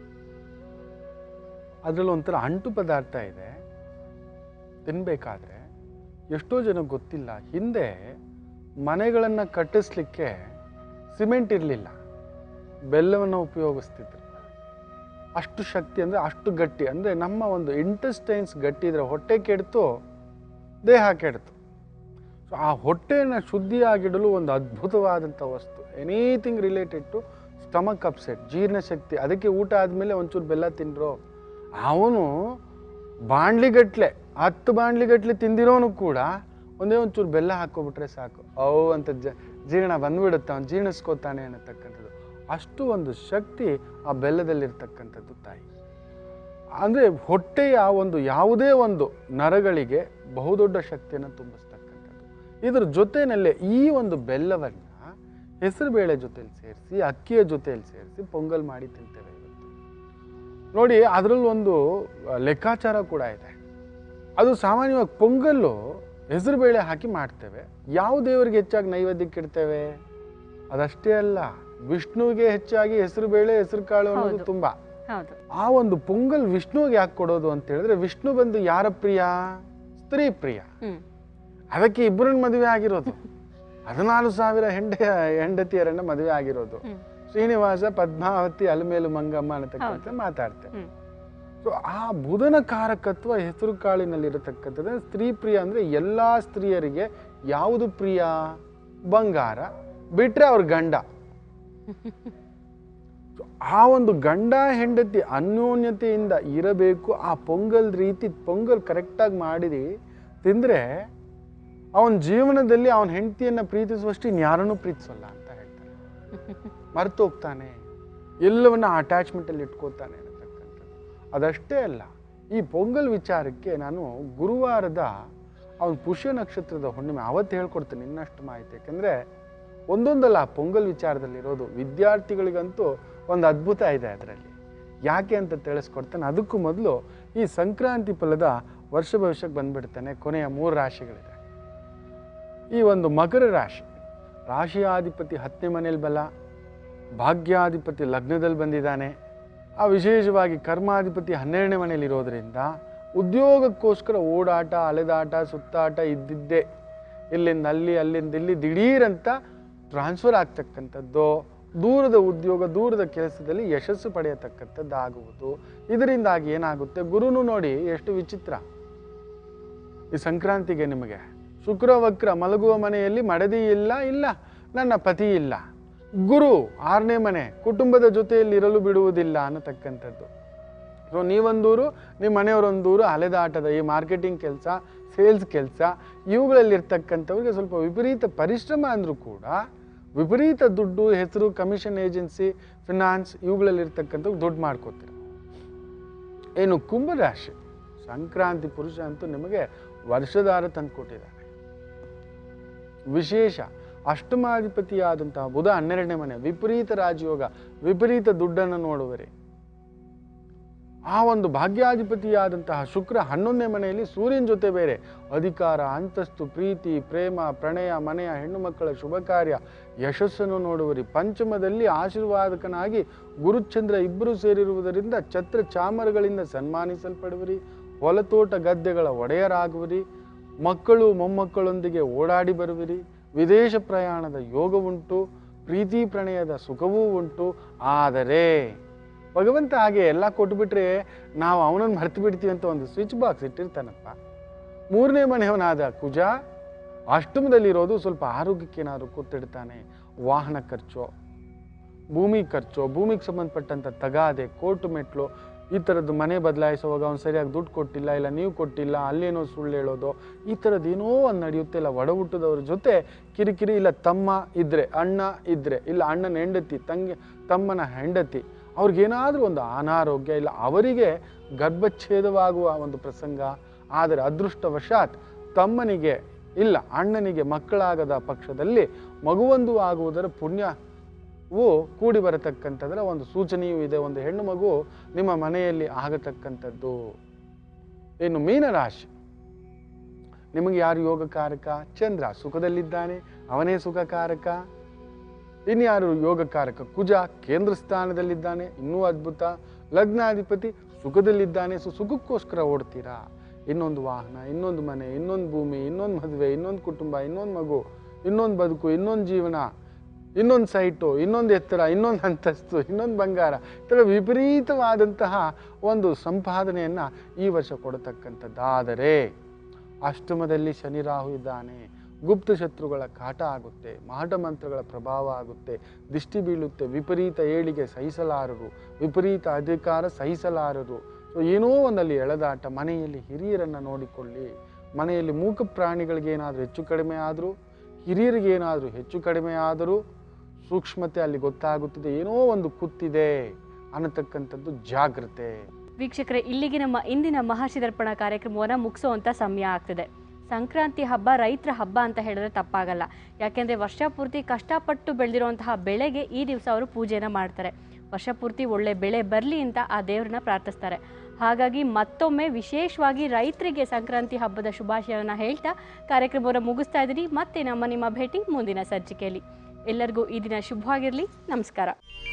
ಅದರಲ್ಲಿ ಒಂಥರ ಅಂಟು ಪದಾರ್ಥ ಇದೆ ತಿನ್ನಬೇಕಾದ್ರೆ ಎಷ್ಟೋ ಜನಕ್ಕೆ ಗೊತ್ತಿಲ್ಲ ಹಿಂದೆ ಮನೆಗಳನ್ನು ಕಟ್ಟಿಸ್ಲಿಕ್ಕೆ ಸಿಮೆಂಟ್ ಇರಲಿಲ್ಲ ಬೆಲ್ಲವನ್ನು ಉಪಯೋಗಿಸ್ತಿದ್ರು ಅಷ್ಟು ಶಕ್ತಿ ಅಂದರೆ ಅಷ್ಟು ಗಟ್ಟಿ ಅಂದರೆ ನಮ್ಮ ಒಂದು ಇಂಟೆಸ್ಟೈನ್ಸ್ ಗಟ್ಟಿ ಇದ್ರೆ ಹೊಟ್ಟೆ ಕೆಡ್ತು ದೇಹ ಕೆಡ್ತು ಸೊ ಆ ಹೊಟ್ಟೆಯನ್ನು ಶುದ್ಧಿಯಾಗಿಡಲು ಒಂದು ಅದ್ಭುತವಾದಂಥ ವಸ್ತು anything related to stomach upset ಜೀರ್ಣಶಕ್ತಿ ಅದಕ್ಕೆ ಊಟ ಆದಮೇಲೆ ಒಂಚೂರು ಬೆಲ್ಲ ತಿನ್ರೋ ಅವನು ಬಾಣ್ಲಿಗಟ್ಲೆ ಹತ್ತು ಬಾಣ್ಲಿಗಟ್ಲೆ ತಿಂದಿರೋನು ಕೂಡ ಒಂದೇ ಒಂಚೂರು ಬೆಲ್ಲ ಹಾಕ್ಕೊಬಿಟ್ರೆ ಸಾಕು ಅವು ಅಂತ ಜ ಜೀರ್ಣ ಬಂದ್ಬಿಡುತ್ತೆ ಅವ್ನು ಜೀರ್ಣಿಸ್ಕೋತಾನೆ ಅನ್ನತಕ್ಕಂಥದ್ದು ಅಷ್ಟು ಒಂದು ಶಕ್ತಿ ಆ ಬೆಲ್ಲದಲ್ಲಿರ್ತಕ್ಕಂಥದ್ದು ತಾಯಿ ಅಂದರೆ ಹೊಟ್ಟೆಯ ಒಂದು ಯಾವುದೇ ಒಂದು ನರಗಳಿಗೆ ಬಹುದೊಡ್ಡ ಶಕ್ತಿಯನ್ನು ತುಂಬಿಸ್ತಕ್ಕಂಥದ್ದು ಇದ್ರ ಜೊತೆಯಲ್ಲೇ ಈ ಒಂದು ಬೆಲ್ಲವನ್ನು ಹೆಸರುಬೇಳೆ ಜೊತೆಲಿ ಸೇರಿಸಿ ಅಕ್ಕಿಯ ಜೊತೆಯಲ್ಲಿ ಸೇರಿಸಿ ಪೊಂಗಲ್ ಮಾಡಿ ತಿಂತೇವೆ ಇವತ್ತು ನೋಡಿ ಅದರಲ್ಲಿ ಒಂದು ಆ, ಲೆಕ್ಕಾಚಾರ ಕೂಡ ಇದೆ ಅದು ಸಾಮಾನ್ಯವಾಗಿ ಪೊಂಗಲ್ಲು ಹೆಸರುಬೇಳೆ ಹಾಕಿ ಮಾಡ್ತೇವೆ ಯಾವ ದೇವರಿಗೆ ಹೆಚ್ಚಾಗಿ ನೈವೇದ್ಯಕ್ಕೆ ಇಡ್ತೇವೆ ಅದಷ್ಟೇ ಅಲ್ಲ ವಿಷ್ಣುವಿಗೆ ಹೆಚ್ಚಾಗಿ ಹೆಸರುಬೇಳೆ ಹೆಸರು ಕಾಳು ಅನ್ನೋದು ಹೌದು. ತುಂಬಾ ಹೌದು ಆ ಒಂದು ಪೊಂಗಲ್ ವಿಷ್ಣುವಿಗೆ ಯಾಕೆ ಕೊಡೋದು ಅಂತ ಹೇಳಿದ್ರೆ ವಿಷ್ಣು ಬಂದು ಯಾರ ಪ್ರಿಯ ಸ್ತ್ರೀ ಪ್ರಿಯ ಹ್ಮ್ ಅದಕ್ಕೆ ಇಬ್ಬರನ್ನ ಮದುವೆ ಆಗಿರೋದು ಹದಿನಾರು ಸಾವಿರ ಹೆಂಡ ಹೆಂಡತಿಯರನ್ನ ಮದುವೆ ಆಗಿರೋದು ಹ್ಮ್ ಶ್ರೀನಿವಾಸ ಪದ್ಮಾವತಿ ಅಲಮೇಲು ಮಂಗಮ್ಮ ಅನ್ನತಕ್ಕಂಥ ಮಾತಾಡ್ತೇವೆ ಹ್ಮ್ ಸೊ ಆ ಬುಧನ ಕಾರಕತ್ವ ಹೆಸರು ಕಾಳಿನಲ್ಲಿರತಕ್ಕಂಥದ್ದು ಸ್ತ್ರೀ ಪ್ರಿಯ ಅಂದರೆ ಎಲ್ಲ ಸ್ತ್ರೀಯರಿಗೆ ಯಾವುದು ಪ್ರಿಯ ಬಂಗಾರ ಬಿಟ್ರೆ ಅವ್ರ ಗಂಡ So, ಆ ಒಂದು ಗಂಡ ಹೆಂಡತಿ ಅನ್ಯೋನ್ಯತೆಯಿಂದ ಇರಬೇಕು ಆ ಪೊಂಗಲ್ ರೀತಿ ಪೊಂಗಲ್ ಕರೆಕ್ಟಾಗಿ ಮಾಡಿದಿ ತಿಂದರೆ ಅವನ ಜೀವನದಲ್ಲಿ ಅವನ ಹೆಂಡತಿಯನ್ನು ಪ್ರೀತಿಸುವಷ್ಟು ಇನ್ಯಾರನ್ನೂ ಪ್ರೀತಿಸಲ್ಲ ಅಂತ ಹೇಳ್ತಾರೆ ಮರ್ತೋಗ್ತಾನೆ ಎಲ್ಲವನ್ನ ಅಟ್ಯಾಚ್ಮೆಂಟಲ್ಲಿ ಇಟ್ಕೋತಾನೆ ಅನ್ನತಕ್ಕಂಥದ್ದು ಅದಷ್ಟೇ ಅಲ್ಲ ಈ ಪೊಂಗಲ್ ವಿಚಾರಕ್ಕೆ ನಾನು ಗುರುವಾರದ ಅವನ ಪುಷ್ಯ ನಕ್ಷತ್ರದ ಹುಣ್ಣಿಮೆ ಅವತ್ತು ಹೇಳ್ಕೊಡ್ತೇನೆ ಇನ್ನಷ್ಟು ಮಾಹಿತಿ ಯಾಕೆಂದರೆ ಒಂದೊಂದಲ್ಲ ಆ ಪೊಂಗಲ್ ವಿಚಾರದಲ್ಲಿರೋದು ವಿದ್ಯಾರ್ಥಿಗಳಿಗಂತೂ ಒಂದು ಅದ್ಭುತ ಇದೆ ಅದರಲ್ಲಿ ಯಾಕೆ ಅಂತ ತಿಳಿಸ್ಕೊಡ್ತೇನೆ ಅದಕ್ಕೂ ಮೊದಲು ಈ ಸಂಕ್ರಾಂತಿ ಫಲದ ವರ್ಷ ಭವಿಷ್ಯಕ್ಕೆ ಬಂದ್ಬಿಡ್ತೇನೆ ಕೊನೆಯ ಮೂರು ರಾಶಿಗಳಿದೆ ಈ ಒಂದು ಮಕರ ರಾಶಿ ರಾಶಿಯಾಧಿಪತಿ ಹತ್ತನೇ ಮನೇಲಿ ಬಲ ಭಾಗ್ಯಾಧಿಪತಿ ಲಗ್ನದಲ್ಲಿ ಬಂದಿದ್ದಾನೆ ಆ ವಿಶೇಷವಾಗಿ ಕರ್ಮಾಧಿಪತಿ ಹನ್ನೆರಡನೇ ಮನೇಲಿ ಇರೋದ್ರಿಂದ ಉದ್ಯೋಗಕ್ಕೋಸ್ಕರ ಓಡಾಟ ಅಲೆದಾಟ ಸುತ್ತಾಟ ಇದ್ದಿದ್ದೇ ಇಲ್ಲಿಂದ ಅಲ್ಲಿ ಅಲ್ಲಿಂದ ಇಲ್ಲಿ ದಿಢೀರಂತ ಟ್ರಾನ್ಸ್ಫರ್ ಆಗ್ತಕ್ಕಂಥದ್ದು ದೂರದ ಉದ್ಯೋಗ ದೂರದ ಕೆಲಸದಲ್ಲಿ ಯಶಸ್ಸು ಪಡೆಯತಕ್ಕಂಥದ್ದಾಗುವುದು ಇದರಿಂದಾಗಿ ಏನಾಗುತ್ತೆ ಗುರುನು ನೋಡಿ ಎಷ್ಟು ವಿಚಿತ್ರ ಈ ಸಂಕ್ರಾಂತಿಗೆ ನಿಮಗೆ ಶುಕ್ರ ವಕ್ರ ಮಲಗುವ ಮನೆಯಲ್ಲಿ ಮಡದಿ ಇಲ್ಲ ಇಲ್ಲ ನನ್ನ ಪತಿ ಇಲ್ಲ ಗುರು ಆರನೇ ಮನೆ ಕುಟುಂಬದ ಜೊತೆಯಲ್ಲಿ ಇರಲು ಬಿಡುವುದಿಲ್ಲ ಅನ್ನತಕ್ಕಂಥದ್ದು ಸೊ ನೀವೊಂದೂರು ನಿಮ್ಮ ಮನೆಯವರೊಂದೂರು ಅಲೆದಾಟದ ಈ ಮಾರ್ಕೆಟಿಂಗ್ ಕೆಲಸ ಸೇಲ್ಸ್ ಕೆಲಸ ಇವುಗಳಲ್ಲಿರ್ತಕ್ಕಂಥವ್ರಿಗೆ ಸ್ವಲ್ಪ ವಿಪರೀತ ಪರಿಶ್ರಮ ಅಂದರೂ ಕೂಡ ವಿಪರೀತ ದುಡ್ಡು ಹೆಸರು ಕಮಿಷನ್ ಏಜೆನ್ಸಿ ಫಿನಾನ್ಸ್ ಇವುಗಳಲ್ಲಿರ್ತಕ್ಕಂಥವು ದುಡ್ಡು ಮಾಡ್ಕೋತೀರ ಏನು ಕುಂಭರಾಶಿ ಸಂಕ್ರಾಂತಿ ಪುರುಷ ಅಂತೂ ನಿಮಗೆ ವರ್ಷದಾರ ತಂದುಕೊಟ್ಟಿದ್ದಾರೆ ವಿಶೇಷ ಅಷ್ಟಮಾಧಿಪತಿಯಾದಂತಹ ಬುಧ ಹನ್ನೆರಡನೇ ಮನೆ ವಿಪರೀತ ರಾಜಯೋಗ ವಿಪರೀತ ದುಡ್ಡನ್ನು ನೋಡುವರೆ ಆ ಒಂದು ಭಾಗ್ಯಾಧಿಪತಿಯಾದಂತಹ ಶುಕ್ರ ಹನ್ನೊಂದನೇ ಮನೆಯಲ್ಲಿ ಸೂರ್ಯನ ಜೊತೆ ಬೇರೆ ಅಧಿಕಾರ ಅಂತಸ್ತು ಪ್ರೀತಿ ಪ್ರೇಮ ಪ್ರಣಯ ಮನೆಯ ಹೆಣ್ಣು ಮಕ್ಕಳ ಶುಭ ಕಾರ್ಯ ಯಶಸ್ಸನ್ನು ನೋಡುವರಿ ಪಂಚಮದಲ್ಲಿ ಆಶೀರ್ವಾದಕನಾಗಿ ಗುರುಚಂದ್ರ ಇಬ್ಬರು ಸೇರಿರುವುದರಿಂದ ಛತ್ರ ಚಾಮರಗಳಿಂದ ಸನ್ಮಾನಿಸಲ್ಪಡುವರಿ ಹೊಲತೋಟ ಗದ್ದೆಗಳ ಒಡೆಯರಾಗುವರಿ ಮಕ್ಕಳು ಮೊಮ್ಮಕ್ಕಳೊಂದಿಗೆ ಓಡಾಡಿ ಬರುವಿರಿ ವಿದೇಶ ಪ್ರಯಾಣದ ಯೋಗ ಉಂಟು ಪ್ರೀತಿ ಪ್ರಣಯದ ಸುಖವೂ ಉಂಟು ಆದರೆ ಭಗವಂತ ಹಾಗೆ ಎಲ್ಲ ಕೊಟ್ಬಿಟ್ರೆ ನಾವು ಅವನನ್ನು ಮರ್ತು ಬಿಡ್ತೀವಿ ಅಂತ ಒಂದು ಸ್ವಿಚ್ ಬಾಕ್ಸ್ ಇಟ್ಟಿರ್ತಾನಪ್ಪ ಮೂರನೇ ಮನೆಯವನಾದ ಕುಜ ಅಷ್ಟಮದಲ್ಲಿರೋದು ಸ್ವಲ್ಪ ಆರೋಗ್ಯಕ್ಕೆ ಏನಾದ್ರು ಕೂತಿಡ್ತಾನೆ ವಾಹನ ಖರ್ಚು ಭೂಮಿ ಖರ್ಚು ಭೂಮಿಗೆ ಸಂಬಂಧಪಟ್ಟಂಥ ತಗಾದೆ ಕೋರ್ಟ್ ಮೆಟ್ಲು ಈ ಥರದ್ದು ಮನೆ ಬದಲಾಯಿಸುವಾಗ ಅವ್ನು ಸರಿಯಾಗಿ ದುಡ್ಡು ಕೊಟ್ಟಿಲ್ಲ ಇಲ್ಲ ನೀವು ಕೊಟ್ಟಿಲ್ಲ ಅಲ್ಲೇನೋ ಸುಳ್ಳು ಹೇಳೋದು ಈ ಥರದ್ದು ಏನೋ ಒಂದು ನಡೆಯುತ್ತೆ ಇಲ್ಲ ಒಡ ಹುಟ್ಟಿದವ್ರ ಜೊತೆ ಕಿರಿಕಿರಿ ಇಲ್ಲ ತಮ್ಮ ಇದ್ದರೆ ಅಣ್ಣ ಇದ್ದರೆ ಇಲ್ಲ ಅಣ್ಣನ ಹೆಂಡತಿ ತಂಗಿ ತಮ್ಮನ ಹೆಂಡತಿ ಅವ್ರಿಗೇನಾದರೂ ಒಂದು ಅನಾರೋಗ್ಯ ಇಲ್ಲ ಅವರಿಗೆ ಗರ್ಭಚ್ಛೇದವಾಗುವ ಒಂದು ಪ್ರಸಂಗ ಆದರೆ ಅದೃಷ್ಟವಶಾತ್ ತಮ್ಮನಿಗೆ ಇಲ್ಲ ಅಣ್ಣನಿಗೆ ಮಕ್ಕಳಾಗದ ಪಕ್ಷದಲ್ಲಿ ಮಗುವೊಂದು ಆಗುವುದರ ಪುಣ್ಯವು ಕೂಡಿ ಬರತಕ್ಕಂಥದ್ರ ಒಂದು ಸೂಚನೆಯೂ ಇದೆ ಒಂದು ಹೆಣ್ಣು ಮಗು ನಿಮ್ಮ ಮನೆಯಲ್ಲಿ ಆಗತಕ್ಕಂಥದ್ದು ಇನ್ನು ಮೀನರಾಶಿ ನಿಮಗೆ ಯಾರು ಯೋಗಕಾರಕ ಚಂದ್ರ ಸುಖದಲ್ಲಿದ್ದಾನೆ ಅವನೇ ಸುಖಕಾರಕ ಇನ್ಯಾರು ಯೋಗಕಾರಕ ಕುಜ ಕೇಂದ್ರ ಸ್ಥಾನದಲ್ಲಿದ್ದಾನೆ ಇನ್ನೂ ಅದ್ಭುತ ಲಗ್ನಾಧಿಪತಿ ಸುಖದಲ್ಲಿದ್ದಾನೆ ಸೊ ಸುಖಕ್ಕೋಸ್ಕರ ಓಡ್ತೀರಾ ಇನ್ನೊಂದು ವಾಹನ ಇನ್ನೊಂದು ಮನೆ ಇನ್ನೊಂದು ಭೂಮಿ ಇನ್ನೊಂದು ಮದುವೆ ಇನ್ನೊಂದು ಕುಟುಂಬ ಇನ್ನೊಂದು ಮಗು ಇನ್ನೊಂದು ಬದುಕು ಇನ್ನೊಂದು ಜೀವನ ಇನ್ನೊಂದು ಸೈಟು ಇನ್ನೊಂದು ಎತ್ತರ ಇನ್ನೊಂದು ಅಂತಸ್ತು ಇನ್ನೊಂದು ಬಂಗಾರ ಈ ಥರ ವಿಪರೀತವಾದಂತಹ ಒಂದು ಸಂಪಾದನೆಯನ್ನು ಈ ವರ್ಷ ಕೊಡತಕ್ಕಂಥದ್ದಾದರೆ ಅಷ್ಟಮದಲ್ಲಿ ಶನಿ ರಾಹು ಇದ್ದಾನೆ ಗುಪ್ತ ಶತ್ರುಗಳ ಕಾಟ ಆಗುತ್ತೆ ಮಾಟ ಮಂತ್ರಗಳ ಪ್ರಭಾವ ಆಗುತ್ತೆ ದಿಷ್ಟಿ ಬೀಳುತ್ತೆ ವಿಪರೀತ ಏಳಿಗೆ ಸಹಿಸಲಾರರು ವಿಪರೀತ ಅಧಿಕಾರ ಸಹಿಸಲಾರರು ಸೊ ಏನೋ ಒಂದಲ್ಲಿ ಎಳೆದಾಟ ಮನೆಯಲ್ಲಿ ಹಿರಿಯರನ್ನು ನೋಡಿಕೊಳ್ಳಿ ಮನೆಯಲ್ಲಿ ಮೂಕ ಪ್ರಾಣಿಗಳಿಗೆ ಏನಾದರೂ ಹೆಚ್ಚು ಕಡಿಮೆ ಆದರೂ ಹಿರಿಯರಿಗೆ ಏನಾದರೂ ಹೆಚ್ಚು ಕಡಿಮೆ ಆದರೂ ಸೂಕ್ಷ್ಮತೆ ಅಲ್ಲಿ ಗೊತ್ತಾಗುತ್ತದೆ ಏನೋ ಒಂದು ಕುತ್ತಿದೆ ಅನ್ನತಕ್ಕಂಥದ್ದು ಜಾಗ್ರತೆ ವೀಕ್ಷಕರೇ ಇಲ್ಲಿಗೆ ನಮ್ಮ ಇಂದಿನ ಮಹರ್ಷಿ ದರ್ಪಣ ಕಾರ್ಯಕ್ರಮವನ್ನು ಮುಗಿಸುವಂಥ ಸಮಯ ಆಗ್ತಿದೆ ಸಂಕ್ರಾಂತಿ ಹಬ್ಬ ರೈತರ ಹಬ್ಬ ಅಂತ ಹೇಳಿದ್ರೆ ತಪ್ಪಾಗಲ್ಲ ಯಾಕೆಂದರೆ ವರ್ಷ ಪೂರ್ತಿ ಕಷ್ಟಪಟ್ಟು ಬೆಳೆದಿರುವಂತಹ ಬೆಳೆಗೆ ಈ ದಿವಸ ಅವರು ಪೂಜೆನ ಮಾಡ್ತಾರೆ ವರ್ಷ ಪೂರ್ತಿ ಒಳ್ಳೆ ಬೆಳೆ ಬರಲಿ ಅಂತ ಆ ದೇವ್ರನ್ನ ಪ್ರಾರ್ಥಿಸ್ತಾರೆ ಹಾಗಾಗಿ ಮತ್ತೊಮ್ಮೆ ವಿಶೇಷವಾಗಿ ರೈತರಿಗೆ ಸಂಕ್ರಾಂತಿ ಹಬ್ಬದ ಶುಭಾಶಯವನ್ನು ಹೇಳ್ತಾ ಕಾರ್ಯಕ್ರಮವನ್ನು ಮುಗಿಸ್ತಾ ಇದ್ದೀನಿ ಮತ್ತೆ ನಮ್ಮ ನಿಮ್ಮ ಭೇಟಿ ಮುಂದಿನ ಸಂಚಿಕೆಯಲ್ಲಿ ಎಲ್ಲರಿಗೂ ಈ ದಿನ ಶುಭವಾಗಿರಲಿ ನಮಸ್ಕಾರ